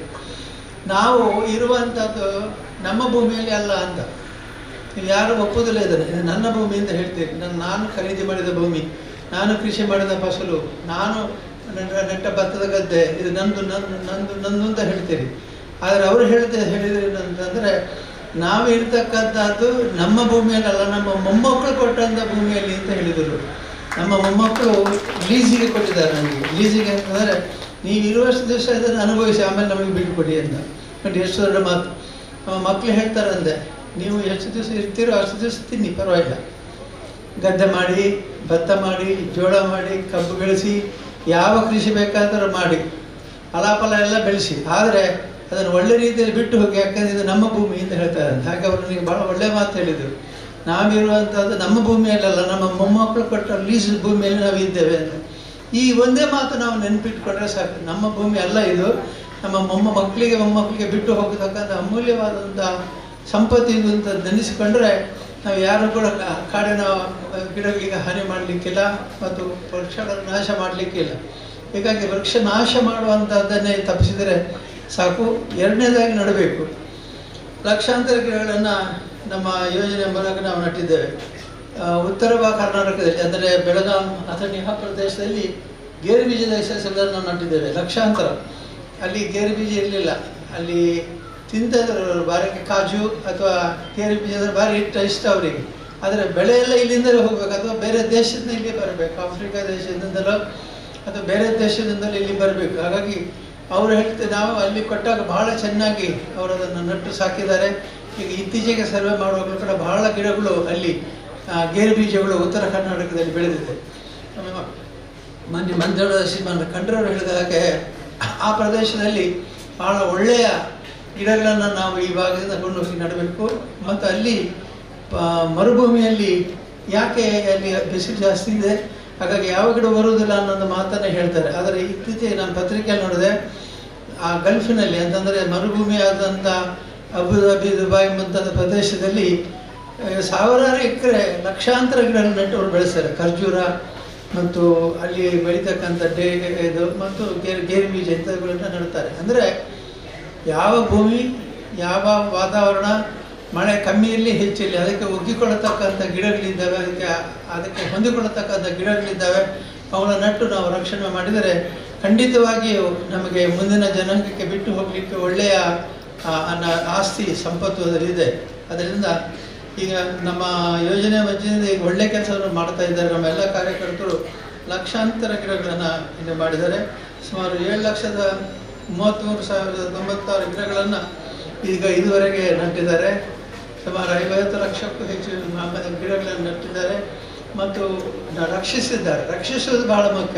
ನಾವು ಇರುವಂಥದ್ದು ನಮ್ಮ ಭೂಮಿಯಲ್ಲಿ ಅಲ್ಲ ಅಂತ ನೀವು ಯಾರು ಒಪ್ಪುವುದಿಲ್ಲ ಇದನ್ನು ಇದು ನನ್ನ ಭೂಮಿ ಅಂತ ಹೇಳ್ತೀರಿ ನನ್ನ ನಾನು ಖರೀದಿ ಮಾಡಿದ ಭೂಮಿ ನಾನು ಕೃಷಿ ಮಾಡಿದ ಫಸಲು ನಾನು ನೆಟ್ಟ- ನೆಟ್ಟ ಭತ್ತದ ಗದ್ದೆ ಇದು ನಂದು ನಂದು ನಂದು ನಂದು ಅಂತ ಹೇಳ್ತೀರಿ ಆದರೆ ಅವರು ಹೇಳಿದ ಹೇಳಿದ್ರು ಅಂತಂದರೆ ನಾವು ಇರ್ತಕ್ಕಂಥದ್ದು ನಮ್ಮ ಭೂಮಿಯಲ್ಲಿ ಅಲ್ಲ ನಮ್ಮ ಮೊಮ್ಮಕ್ಕಳು ಕೊಟ್ಟಂಥ ಭೂಮಿಯಲ್ಲಿ ಅಂತ ಹೇಳಿದರು ನಮ್ಮ ಮೊಮ್ಮಕ್ಕಳು ಲೀಸಿಗೆ ಕೊಟ್ಟಿದ್ದಾರೆ ನನಗೆ ಲೀಸಿಗೆ ಅಂತಂದರೆ ನೀವು ಇರುವಷ್ಟು ದಿವಸ ಇದನ್ನು ಅನುಭವಿಸಿ ಆಮೇಲೆ ನಮಗೆ ಬಿಟ್ಟುಕೊಡಿ ಅಂತ ನೋಡಿ ಎಷ್ಟು ದೊಡ್ಡ ಮಾತು ನಮ್ಮ ಮಕ್ಕಳು ಹೇಳ್ತಾರಂದೆ ನೀವು ಎಷ್ಟು ದಿವಸ ಇರ್ತೀರೋ ಅಷ್ಟು ದಿವಸ ತಿನ್ನಿ ಪರವಾಗಿಲ್ಲ ಗದ್ದೆ ಮಾಡಿ ಭತ್ತ ಮಾಡಿ ಜೋಳ ಮಾಡಿ ಕಬ್ಬು ಬೆಳೆಸಿ ಯಾವ ಕೃಷಿ ಬೇಕಾದರೂ ಮಾಡಿ ಫಲಾಫಲ ಎಲ್ಲ ಬೆಳೆಸಿ ಆದರೆ ಅದನ್ನು ಒಳ್ಳೆ ರೀತಿಯಲ್ಲಿ ಬಿಟ್ಟು ಹೋಗಿ ಯಾಕಂದ್ರೆ ಇದು ನಮ್ಮ ಭೂಮಿ ಅಂತ ಹೇಳ್ತಾರೆ ಅಂತ ಹಾಗೆ ಅವರು ನನಗೆ ಭಾಳ ಒಳ್ಳೆ ಮಾತು ಹೇಳಿದರು ನಾವಿರುವಂಥದ್ದು ನಮ್ಮ ಭೂಮಿಯಲ್ಲಲ್ಲ ನಮ್ಮ ಮೊಮ್ಮಕ್ಕಳು ಕೊಟ್ಟ ಲೀಸ್ ಭೂಮಿಯಲ್ಲಿ ನಾವು ಇದ್ದೇವೆ ಅಂತ ಈ ಒಂದೇ ಮಾತು ನಾವು ನೆನಪಿಟ್ಕೊಂಡ್ರೆ ಸಾಕು ನಮ್ಮ ಭೂಮಿ ಅಲ್ಲ ಇದು ನಮ್ಮ ಮೊಮ್ಮ ಮಕ್ಕಳಿಗೆ ಮೊಮ್ಮಕ್ಕಳಿಗೆ ಬಿಟ್ಟು ಹೋಗತಕ್ಕಂಥ ಅಮೂಲ್ಯವಾದಂಥ ಸಂಪತ್ತು ಇದು ಅಂತ ನೆನೆಸಿಕೊಂಡ್ರೆ ನಾವು ಯಾರು ಕೂಡ ಕಾ- ಕಾಡಿನ ಗಿಡಗಳಿಗೆ ಹಾನಿ ಮಾಡಲಿಕ್ಕಿಲ್ಲ ಮತ್ತು ವೃಕ್ಷಗಳ ನಾಶ ಮಾಡಲಿಕ್ಕಿಲ್ಲ ಹೀಗಾಗಿ ವೃಕ್ಷ ನಾಶ ಮಾಡುವಂಥದ್ದನ್ನೇ ತಪ್ಪಿಸಿದರೆ ಸಾಕು ಎರಡನೇದಾಗಿ ನಡಬೇಕು ಲಕ್ಷಾಂತರ ಗಿಡಗಳನ್ನು ನಮ್ಮ ಯೋಜನೆ ಮೂಲಕ ನಾವು ನಟ್ಟಿದ್ದೇವೆ ಆ, ಉತ್ತರ ಭಾ- ಕರ್ನಾಟಕದಲ್ಲಿ ಅಂದರೆ ಬೆಳಗಾಂ ಅಥವಾ ನಿಹಾ ಪ್ರದೇಶದಲ್ಲಿ ಗೇರು ಬೀಜದ ಸಸ್ಯಗಳನ್ನು ನಾವು ನಟ್ಟಿದ್ದೇವೆ ಲಕ್ಷಾಂತರ ಅಲ್ಲಿ ಗೇರು ಬೀಜ ಇರಲಿಲ್ಲ ಅಲ್ಲಿ ತಿಂತಿದ್ರು ಬಾರಿಗೆ ಕಾಜು ಅಥವಾ ಗೇರು ಬೀಜದ ಭಾರಿ ಇಷ್ಟ ಇಷ್ಟ ಅವರಿಗೆ ಆದರೆ ಬೆಳೆ ಎಲ್ಲ ಇಲ್ಲಿಂದಲೇ ಹೋಗ್ಬೇಕು ಅಥವಾ ಬೇರೆ ದೇಶದಿಂದ ಇಲ್ಲಿ ಬರಬೇಕು ಆಫ್ರಿಕಾ ದೇಶದಿಂದಲೋ ಅಥವಾ ಬೇರೆ ದೇಶದಿಂದಲೂ ಇಲ್ಲಿ ಬರಬೇಕು ಹಾಗಾಗಿ ಅವರು ಹೇಳ್ತಾರೆ ನಾವು ಅಲ್ಲಿ ಕೊಟ್ಟಾಗ ಬಹಳ ಚೆನ್ನಾಗಿ ಅವರು ಅದನ್ನು ನಟ್ಟು ಸಾಕಿದ್ದಾರೆ ಈಗ ಇತ್ತೀಚೆಗೆ ಸರ್ವೆ ಮಾಡುವಾಗಲೂ ಕೂಡ ಬಹಳ ಗಿಡಗಳು ಅಲ್ಲಿ ಆ, ಗೇರು ಬೀಜಗಳು ಉತ್ತರ ಕರ್ನಾಟಕದಲ್ಲಿ ಬೆಳೆದಿದೆ ನಮ್ಮ ಮೊನ್ನೆ ಮಂಜುಳ ಶ್ರೀಮಂತ ಕಂಡ್ರವರು ಹೇಳಿದ ಹಾಗೆ ಆ ಪ್ರದೇಶದಲ್ಲಿ ಬಹಳ ಒಳ್ಳೆಯ ಗಿಡಗಳನ್ನು ನಾವು ಈ ಭಾಗದಿಂದ ಕೊಂಡೋಗಿ ನೆಡಬೇಕು ಮತ್ತು ಅಲ್ಲಿ ಆ, ಮರುಭೂಮಿಯಲ್ಲಿ ಯಾಕೆ ಅಲ್ಲಿ ಬಿಸಿಲು ಜಾಸ್ತಿ ಇದೆ ಹಾಗಾಗಿ ಯಾವ ಗಿಡ ಬರುವುದಿಲ್ಲ ಅನ್ನೋದು ಮಾತನ್ನೇ ಹೇಳ್ತಾರೆ ಆದರೆ ಇತ್ತೀಚೆಗೆ ನಾನು ಪತ್ರಿಕೆಯಲ್ಲಿ ನೋಡಿದೆ ಆ ಗಲ್ಫಿನಲ್ಲಿ ಅಂತಂದರೆ ಮರುಭೂಮಿ ಆದಂಥ ಅಬುದಾಬಿ ದುಬೈ ಮುಂತಾದ ಪ್ರದೇಶದಲ್ಲಿ ಆ, ಸಾವಿರಾರು ಎಕರೆ ಲಕ್ಷಾಂತರ ಗಿಡಗಳನ್ನು ನೆಟ್ಟು ಅವರು ಬೆಳೆಸ್ತಾರೆ ಖರ್ಜೂರ ಮತ್ತು ಅಲ್ಲಿ ಬೆಳೀತಕ್ಕಂಥ ಡೇ ಇದು ಮತ್ತು ಗೇರು ಗೇರು ಬೀಜ ಇಂಥವುಗಳನ್ನ ನೆಡ್ತಾರೆ ಅಂದರೆ ಯಾವ ಭೂಮಿ ಯಾವ ವಾತಾವರಣ ಮಳೆ ಕಮ್ಮಿ ಇರಲಿ ಹೆಚ್ಚಿರಲಿ ಅದಕ್ಕೆ ಒಗ್ಗಿಕೊಳ್ಳತಕ್ಕಂಥ ಗಿಡಗಳಿದ್ದಾವೆ ಅದಕ್ಕೆ ಅದಕ್ಕೆ ಹೊಂದಿಕೊಳ್ಳತಕ್ಕಂಥ ಗಿಡಗಳಿದ್ದಾವೆ ಅವುಗಳ ನಟ್ಟು ನಾವು ರಕ್ಷಣೆ ಮಾಡಿದರೆ ಖಂಡಿತವಾಗಿಯೂ ನಮಗೆ ಮುಂದಿನ ಜನಾಂಗಕ್ಕೆ ಬಿಟ್ಟು ಹೋಗಲಿಕ್ಕೆ ಒಳ್ಳೆಯ ಆ, ಅನ್ನ- ಆಸ್ತಿ ಸಂಪತ್ತು ಅದರಲ್ಲಿದೆ ಅದರಿಂದ ಈಗ ನಮ್ಮ ಯೋಜನೆ ವತಿಯಿಂದ ಈಗ ಒಳ್ಳೆ ಕೆಲಸವನ್ನು ಮಾಡ್ತಾ ಇದ್ದಾರೆ ನಮ್ಮ ಎಲ್ಲ ಕಾರ್ಯಕರ್ತರು ಲಕ್ಷಾಂತರ ಗಿಡಗಳನ್ನು ಇಲ್ಲಿ ಮಾಡಿದ್ದಾರೆ ಸುಮಾರು ಏಳು ಲಕ್ಷದ ಮೂವತ್ತ್ಮೂರು ಸಾವಿರದ ತೊಂಬತ್ತಾರು ಗಿಡಗಳನ್ನು ಈಗ ಇದುವರೆಗೆ ನಟ್ಟಿದ್ದಾರೆ ಸುಮಾರು ಐವತ್ತು ಲಕ್ಷಕ್ಕೂ ಹೆಚ್ಚು ಮ- ಗಿಡಗಳನ್ನು ನಟ್ಟಿದ್ದಾರೆ ಮತ್ತು ನ- ರಕ್ಷಿಸಿದ್ದಾರೆ ರಕ್ಷಿಸುವುದು ಬಹಳ ಮುಖ್ಯ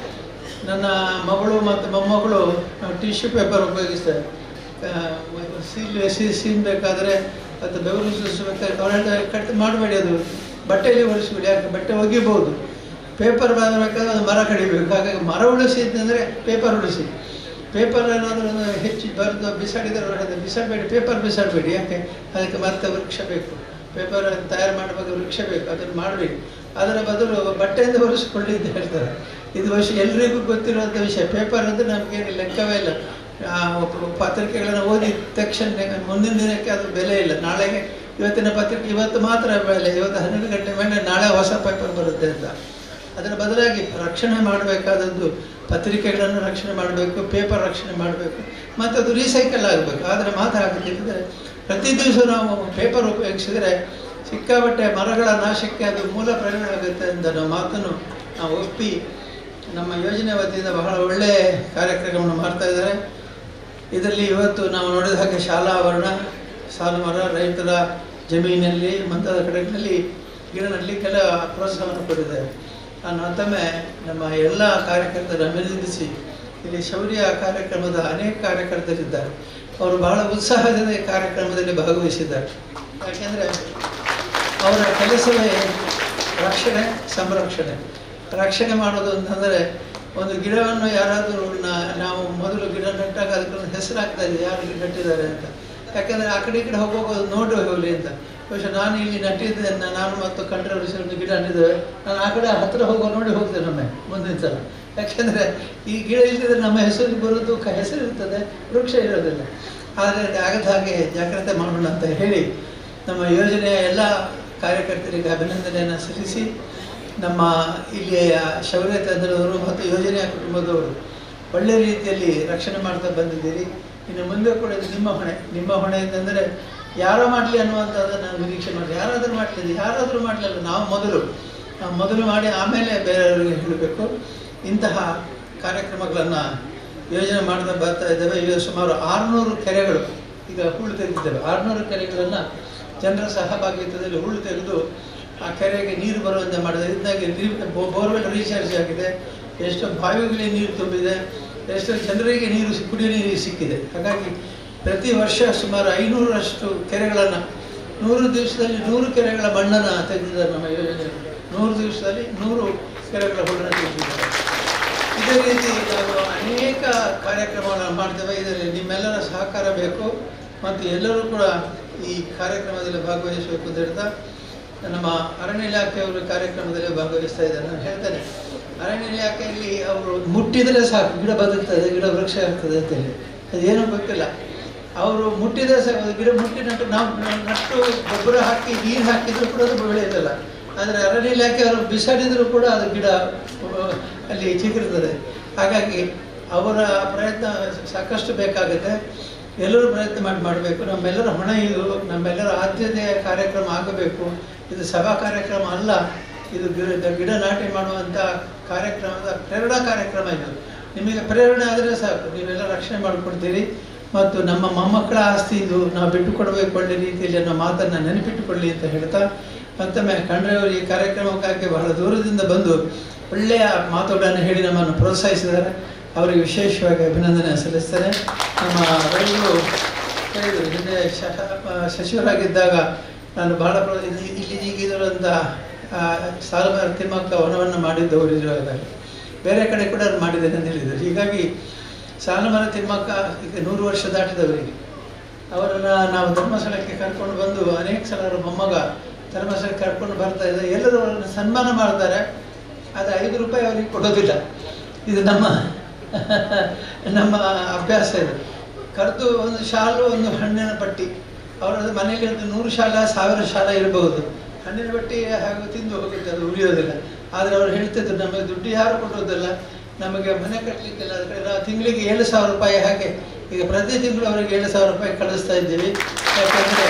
ನನ್ನ ಮಗಳು ಮತ್ತು ಮೊಮ್ಮಗಳು ಟಿಶ್ಯೂ ಪೇಪರ್ ಉಪಯೋಗಿಸ್ತಾರೆ ಆ, ಸೀಲ್ ಸೀ ಸೀನ್ಬೇಕಾದ್ರೆ ಮತ್ತು ಬೆವರು ಸುರಿಸ್ಬೇಕಾದ್ರೆ ಅವ್ರು ಹೇಳ್ತಾರೆ ಕಟ್ ಮಾಡಬೇಡಿ ಅದು ಬಟ್ಟೆಯಲ್ಲಿ ಒರೆಸ್ಬಿಡಿ ಯಾಕೆ ಬಟ್ಟೆ ಒಗಿಬೋದು ಪೇಪರ್ ಬರಬೇಕಾದ್ರೆ ಅದು ಮರ ಕಡಿಬೇಕು ಹಾಗಾಗಿ ಮರ ಉಳಿಸಿ ಅಂತಂದರೆ ಪೇಪರ್ ಉಳಿಸಿ ಪೇಪರ್ ಏನಾದರೂ ಹೆಚ್ಚು ಬರೆದು ಬಿಸಾಡಿದರೆ ಅವ್ರು ಹೇಳ್ತಾರೆ ಬಿಸಾಡಬೇಡಿ ಪೇಪರ್ ಬಿಸಾಡಬೇಡಿ ಯಾಕೆ ಅದಕ್ಕೆ ಮತ್ತೆ ವೃಕ್ಷ ಬೇಕು ಪೇಪರ್ ತಯಾರು ಮಾಡುವಾಗ ವೃಕ್ಷ ಬೇಕು ಅದನ್ನು ಮಾಡಬೇಕು ಅದರ ಬದಲು ಬಟ್ಟೆಯಿಂದ ಒರೆಸ್ಕೊಳ್ಳಿ ಅಂತ ಹೇಳ್ತಾರೆ ಇದು ವರ್ಷ ಎಲ್ರಿಗೂ ಗೊತ್ತಿರುವಂಥ ವಿಷಯ ಪೇಪರ್ ಅಂದರೆ ನಮಗೇನು ಲೆಕ್ಕವೇ ಇಲ್ಲ ಆ, ಒಬ್ಬ ಪತ್ರಿಕೆಗಳನ್ನು ಓದಿದ ತಕ್ಷಣ ಮುಂದಿನ ದಿನಕ್ಕೆ ಅದು ಬೆಲೆ ಇಲ್ಲ ನಾಳೆಗೆ ಇವತ್ತಿನ ಪತ್ರಿಕೆ ಇವತ್ತು ಮಾತ್ರ ಬೆಲೆ ಇವತ್ತು ಹನ್ನೆರಡು ಗಂಟೆ ಮೇಲೆ ನಾಳೆ ಹೊಸ ಪೇಪರ್ ಬರುತ್ತೆ ಅಂತ ಅದರ ಬದಲಾಗಿ ರಕ್ಷಣೆ ಮಾಡಬೇಕಾದದ್ದು ಪತ್ರಿಕೆಗಳನ್ನು ರಕ್ಷಣೆ ಮಾಡಬೇಕು ಪೇಪರ್ ರಕ್ಷಣೆ ಮಾಡಬೇಕು ಮತ್ತು ಅದು ರೀಸೈಕಲ್ ಆಗಬೇಕು ಆದರೆ ಮಾತ್ರ ಆಗುತ್ತಿದ್ದರೆ ಪ್ರತಿ ದಿವಸ ನಾವು ಪೇಪರ್ ಉಪಯೋಗಿಸಿದರೆ ಸಿಕ್ಕಾಪಟ್ಟೆ ಮರಗಳ ನಾಶಕ್ಕೆ ಅದು ಮೂಲ ಪರಿಣಾಮ ಆಗುತ್ತೆ ಅಂತ ನಾವು ಮಾತನ್ನು ನಾವು ಒಪ್ಪಿ ನಮ್ಮ ಯೋಜನೆ ವತಿಯಿಂದ ಬಹಳ ಒಳ್ಳೆಯ ಕಾರ್ಯಕ್ರಮವನ್ನು ಮಾಡ್ತಾ ಇದ್ದಾರೆ ಇದರಲ್ಲಿ ಇವತ್ತು ನಾವು ನೋಡಿದ ಹಾಗೆ ಶಾಲಾ ಆವರಣ ಸಾಲು ಮರ ರೈತರ ಜಮೀನಲ್ಲಿ ಮುಂತಾದ ಕಡೆಗಳಲ್ಲಿ ಗಿಡ ನೆಡಲಿಕ್ಕೆಲ್ಲ ಪ್ರೋತ್ಸಾಹವನ್ನು ಕೊಟ್ಟಿದ್ದಾರೆ ನಾನು ಮತ್ತೊಮ್ಮೆ ನಮ್ಮ ಎಲ್ಲ ಕಾರ್ಯಕರ್ತರ ಅಭಿನಂದಿಸಿ ಇಲ್ಲಿ ಶೌರ್ಯ ಕಾರ್ಯಕ್ರಮದ ಅನೇಕ ಕಾರ್ಯಕರ್ತರಿದ್ದಾರೆ ಅವರು ಬಹಳ ಉತ್ಸಾಹದಿಂದ ಈ ಕಾರ್ಯಕ್ರಮದಲ್ಲಿ ಭಾಗವಹಿಸಿದ್ದಾರೆ ಯಾಕೆಂದರೆ ಅವರ ಕೆಲಸವೇ ರಕ್ಷಣೆ ಸಂರಕ್ಷಣೆ ರಕ್ಷಣೆ ಮಾಡೋದು ಅಂತಂದರೆ ಒಂದು ಗಿಡವನ್ನು ಯಾರಾದರೂ ನಾ- ನಾವು ಮೊದಲು ಗಿಡ ನೆಟ್ಟಾಗ ಅದಕ್ಕೊಂದು ಹೆಸರು ಹಾಕ್ತಾ ಇದ್ದೀವಿ ಯಾರು ಗಿಡ ನೆಟ್ಟಿದ್ದಾರೆ ಅಂತ ಯಾಕಂದರೆ ಆ ಕಡೆ ಈ ಕಡೆ ಹೋಗುವಾಗ ನೋಡಿ ಹೋಗಲಿ ಅಂತ ಬಹುಶಃ ನಾನು ಇಲ್ಲಿ ನೆಟ್ಟಿದ್ದೆ ನ- ನಾನು ಮತ್ತು ಕಂಡ್ರವರು ಸೇರಿ ಗಿಡ ನೆಟ್ಟಿದ್ದೇವೆ ನಾನು ಆ ಕಡೆ ಹತ್ತಿರ ಹೋಗೋ ನೋಡಿ ಹೋಗ್ತೇನೆ ಒಮ್ಮೆ ಮುಂದಿನ ಸಲ ಯಾಕೆಂದರೆ ಈ ಗಿಡ ಇಲ್ಲದಿದ್ರೆ ನಮ್ಮ ಹೆಸರು ಬರೋದು ಕ ಹೆಸರು ಇರ್ತದೆ ವೃಕ್ಷ ಇರೋದಿಲ್ಲ ಆದರೆ ಆಗದ ಹಾಗೆ ಜಾಗ್ರತೆ ಮಾಡೋಣ ಅಂತ ಹೇಳಿ ನಮ್ಮ ಯೋಜನೆಯ ಎಲ್ಲ ಕಾರ್ಯಕರ್ತರಿಗೆ ಅಭಿನಂದನೆಯನ್ನು ಸಲ್ಲಿಸಿ ನಮ್ಮ ಇಲ್ಲಿಯ ಶೌರ್ಯ ತಂಡದವರು ಮತ್ತು ಯೋಜನೆಯ ಕುಟುಂಬದವರು ಒಳ್ಳೆ ರೀತಿಯಲ್ಲಿ ರಕ್ಷಣೆ ಮಾಡ್ತಾ ಬಂದಿದ್ದೀರಿ ಇನ್ನು ಮುಂದೆ ಕೂಡ ಇದು ನಿಮ್ಮ ಹೊಣೆ ನಿಮ್ಮ ಹೊಣೆ ಅಂತಂದರೆ ಯಾರೋ ಮಾಡಲಿ ಅನ್ನುವಂಥದ್ದನ್ನು ನಾನು ನಿರೀಕ್ಷೆ ಮಾಡಿ ಯಾರಾದರೂ ಮಾಡ್ತಿದ್ದೆ ಯಾರಾದರೂ ಮಾಡಲಿಲ್ಲ ನಾವು ಮೊದಲು ನಾವು ಮೊದಲು ಮಾಡಿ ಆಮೇಲೆ ಬೇರೆಯವರಿಗೆ ಹೇಳಬೇಕು ಇಂತಹ ಕಾರ್ಯಕ್ರಮಗಳನ್ನು ಯೋಜನೆ ಮಾಡ್ತಾ ಬರ್ತಾ ಇದ್ದೇವೆ ಈಗ ಸುಮಾರು ಆರುನೂರು ಕೆರೆಗಳು ಈಗ ಹೂಳು ತೆಗೆದಿದ್ದೇವೆ ಆರುನೂರು ಕೆರೆಗಳನ್ನು ಜನರ ಸಹಭಾಗಿತ್ವದಲ್ಲಿ ಹೂಳು ತೆಗೆದು ಆ ಕೆರೆಗೆ ನೀರು ಬರುವಂತೆ ಮಾಡಿದೆ ಇದನ್ನಾಗಿ ನೀರು ಬೋರ್ವೆಲ್ ರೀಚಾರ್ಜ್ ಆಗಿದೆ ಎಷ್ಟೋ ಬಾವಿಗಳಿಗೆ ನೀರು ತುಂಬಿದೆ ಎಷ್ಟೋ ಜನರಿಗೆ ನೀರು ಸಿ- ಕುಡಿಯೋ ನೀರು ಸಿಕ್ಕಿದೆ ಹಾಗಾಗಿ ಪ್ರತಿ ವರ್ಷ ಸುಮಾರು ಐನೂರಷ್ಟು ಕೆರೆಗಳನ್ನು ನೂರು ದಿವಸದಲ್ಲಿ ನೂರು ಕೆರೆಗಳ ಮಣ್ಣನ್ನು ತೆಗೆದಿದ್ದಾರೆ ನಮ್ಮ ಯೋಜನೆ ನೂರು ದಿವಸದಲ್ಲಿ ನೂರು ಕೆರೆಗಳ ಮಣ್ಣನ್ನು ತೆಗೆದಿದ್ದಾರೆ ಇದೇ ರೀತಿ ನಾವು ಅನೇಕ ಕಾರ್ಯಕ್ರಮಗಳನ್ನು ಮಾಡ್ತೇವೆ ಇದರಲ್ಲಿ ನಿಮ್ಮೆಲ್ಲರ ಸಹಕಾರ ಬೇಕು ಮತ್ತು ಎಲ್ಲರೂ ಕೂಡ ಈ ಕಾರ್ಯಕ್ರಮದಲ್ಲಿ ಭಾಗವಹಿಸಬೇಕು ಅಂತ ಹೇಳ್ತಾ ನಮ್ಮ ಅರಣ್ಯ ಇಲಾಖೆಯವರು ಕಾರ್ಯಕ್ರಮದಲ್ಲಿ ಭಾಗವಹಿಸ್ತಾ ಇದ್ದಾರೆ ನಾನು ಹೇಳ್ತೇನೆ ಅರಣ್ಯ ಇಲಾಖೆಯಲ್ಲಿ ಅವರು ಮುಟ್ಟಿದರೆ ಸಾಕು ಗಿಡ ಬದುಕ್ತದೆ ಗಿಡ ವೃಕ್ಷ ಆಗ್ತದೆ ಅಂತೇಳಿ ಅದೇನೂ ಗೊತ್ತಿಲ್ಲ ಅವರು ಮುಟ್ಟಿದರೆ ಸಾಕು ಅದು ಗಿಡ ಮುಟ್ಟಿ ನಟ್ಟು ನಾವು ನಟ್ಟು ಗೊಬ್ಬರ ಹಾಕಿ ನೀರು ಹಾಕಿದ್ರು ಕೂಡ ಅದು ಬೆಳೆಯೋದಿಲ್ಲ ಆದರೆ ಅರಣ್ಯ ಇಲಾಖೆಯವರು ಬಿಸಾಡಿದರೂ ಕೂಡ ಅದು ಗಿಡ ಆ, ಅಲ್ಲಿ ಚಿಗುರ್ತದೆ ಹಾಗಾಗಿ ಅವರ ಪ್ರಯತ್ನ ಸಾಕಷ್ಟು ಬೇಕಾಗುತ್ತೆ ಎಲ್ಲರೂ ಪ್ರಯತ್ನ ಮಾಡಿ ಮಾಡಬೇಕು ನಮ್ಮೆಲ್ಲರ ಹೊಣೆ ಇದು ನಮ್ಮೆಲ್ಲರ ಆದ್ಯತೆಯ ಕಾರ್ಯಕ್ರಮ ಆಗಬೇಕು ಇದು ಸಭಾ ಕಾರ್ಯಕ್ರಮ ಅಲ್ಲ ಇದು ಗಿಡ ಗಿಡ ನಾಟಿ ಮಾಡುವಂಥ ಕಾರ್ಯಕ್ರಮದ ಪ್ರೇರಣಾ ಕಾರ್ಯಕ್ರಮ ಇದು ನಿಮಗೆ ಪ್ರೇರಣೆ ಆದರೆ ಸಾಕು ನೀವೆಲ್ಲ ರಕ್ಷಣೆ ಮಾಡಿಕೊಡ್ತೀರಿ ಮತ್ತು ನಮ್ಮ ಮೊಮ್ಮಕ್ಕಳ ಆಸ್ತಿ ಇದು ನಾವು ಬಿಟ್ಟುಕೊಡಬೇಕು ಒಳ್ಳೆ ರೀತಿಯಲ್ಲಿ ಅನ್ನೋ ಮಾತನ್ನು ನೆನಪಿಟ್ಟುಕೊಳ್ಳಿ ಅಂತ ಹೇಳ್ತಾ ಮತ್ತೊಮ್ಮೆ ಖಂಡ್ರೆಯವರು ಈ ಕಾರ್ಯಕ್ರಮಕ್ಕಾಗಿ ಬಹಳ ದೂರದಿಂದ ಬಂದು ಒಳ್ಳೆಯ ಮಾತುಗಳನ್ನು ಹೇಳಿ ನಮ್ಮನ್ನು ಪ್ರೋತ್ಸಾಹಿಸಿದ್ದಾರೆ ಅವರಿಗೆ ವಿಶೇಷವಾಗಿ ಅಭಿನಂದನೆ ಸಲ್ಲಿಸ್ತೇನೆ ನಮ್ಮ ರೈತರು ಹೇಳಿದರು ಹಿಂದೆ ಶ- ಆ, ಸಚಿವರಾಗಿದ್ದಾಗ ನಾನು ಬಹಳ ಪ್ರೋ- ಇಲ್ಲಿ ಇಲ್ಲಿ ಈಗಿರುವಂಥ ಸಾಲುಮರ ತಿಮ್ಮಕ್ಕ ವನವನ್ನು ಮಾಡಿದ್ದವರು ಇರುವಾಗ ಬೇರೆ ಕಡೆ ಕೂಡ ಅದು ಮಾಡಿದ್ದೇನೆ ಅಂತ ಹೇಳಿದರು ಹೀಗಾಗಿ ಸಾಲುಮರ ತಿಮ್ಮಕ್ಕ ಈಗ ನೂರು ವರ್ಷ ದಾಟಿದವರಿಗೆ ಅವರನ್ನು ನಾವು ಧರ್ಮಸ್ಥಳಕ್ಕೆ ಕರ್ಕೊಂಡು ಬಂದು ಅನೇಕ ಸಲ ಅವರ ಮೊಮ್ಮಗ ಧರ್ಮಸ್ಥಳಕ್ಕೆ ಕರ್ಕೊಂಡು ಬರ್ತಾ ಇದ್ದಾರೆ ಎಲ್ಲರೂ ಅವರನ್ನು ಸನ್ಮಾನ ಮಾಡ್ತಾರೆ ಅದು ಐದು ರೂಪಾಯಿ ಅವರಿಗೆ ಕೊಡೋದಿಲ್ಲ ಇದು ನಮ್ಮ ನಮ್ಮ ಅಭ್ಯಾಸ ಇದು ಕರೆದು ಒಂದು ಶಾಲು ಒಂದು ಹಣ್ಣಿನ ಪಟ್ಟಿ ಅವರ ಮನೆಯಲ್ಲಿ ಒಂದು ನೂರು ಶಾಲ ಸಾವಿರ ಶಾಲ ಇರಬಹುದು ಹಣ್ಣಿನ ಪಟ್ಟಿ ಹಾಗೂ ತಿಂದು ಹೋಗುತ್ತೆ ಅದು ಉಳಿಯೋದಿಲ್ಲ ಆದರೆ ಅವರು ಹೇಳ್ತಿದ್ರು ನಮಗೆ ದುಡ್ಡು ಯಾರು ಕೊಡೋದಿಲ್ಲ ನಮಗೆ ಮನೆ ಕಟ್ಟಲಿಕ್ಕೆಲ್ಲ ಅದಕ್ಕೆ ನಾವು ತಿಂಗಳಿಗೆ ಏಳು ಸಾವಿರ ರೂಪಾಯಿ ಹಾಗೆ ಈಗ ಪ್ರತಿ ತಿಂಗಳು ಅವರಿಗೆ ಏಳು ಸಾವಿರ ರೂಪಾಯಿ ಕಳಿಸ್ತಾ ಇದ್ದೀವಿ ಯಾಕಂದರೆ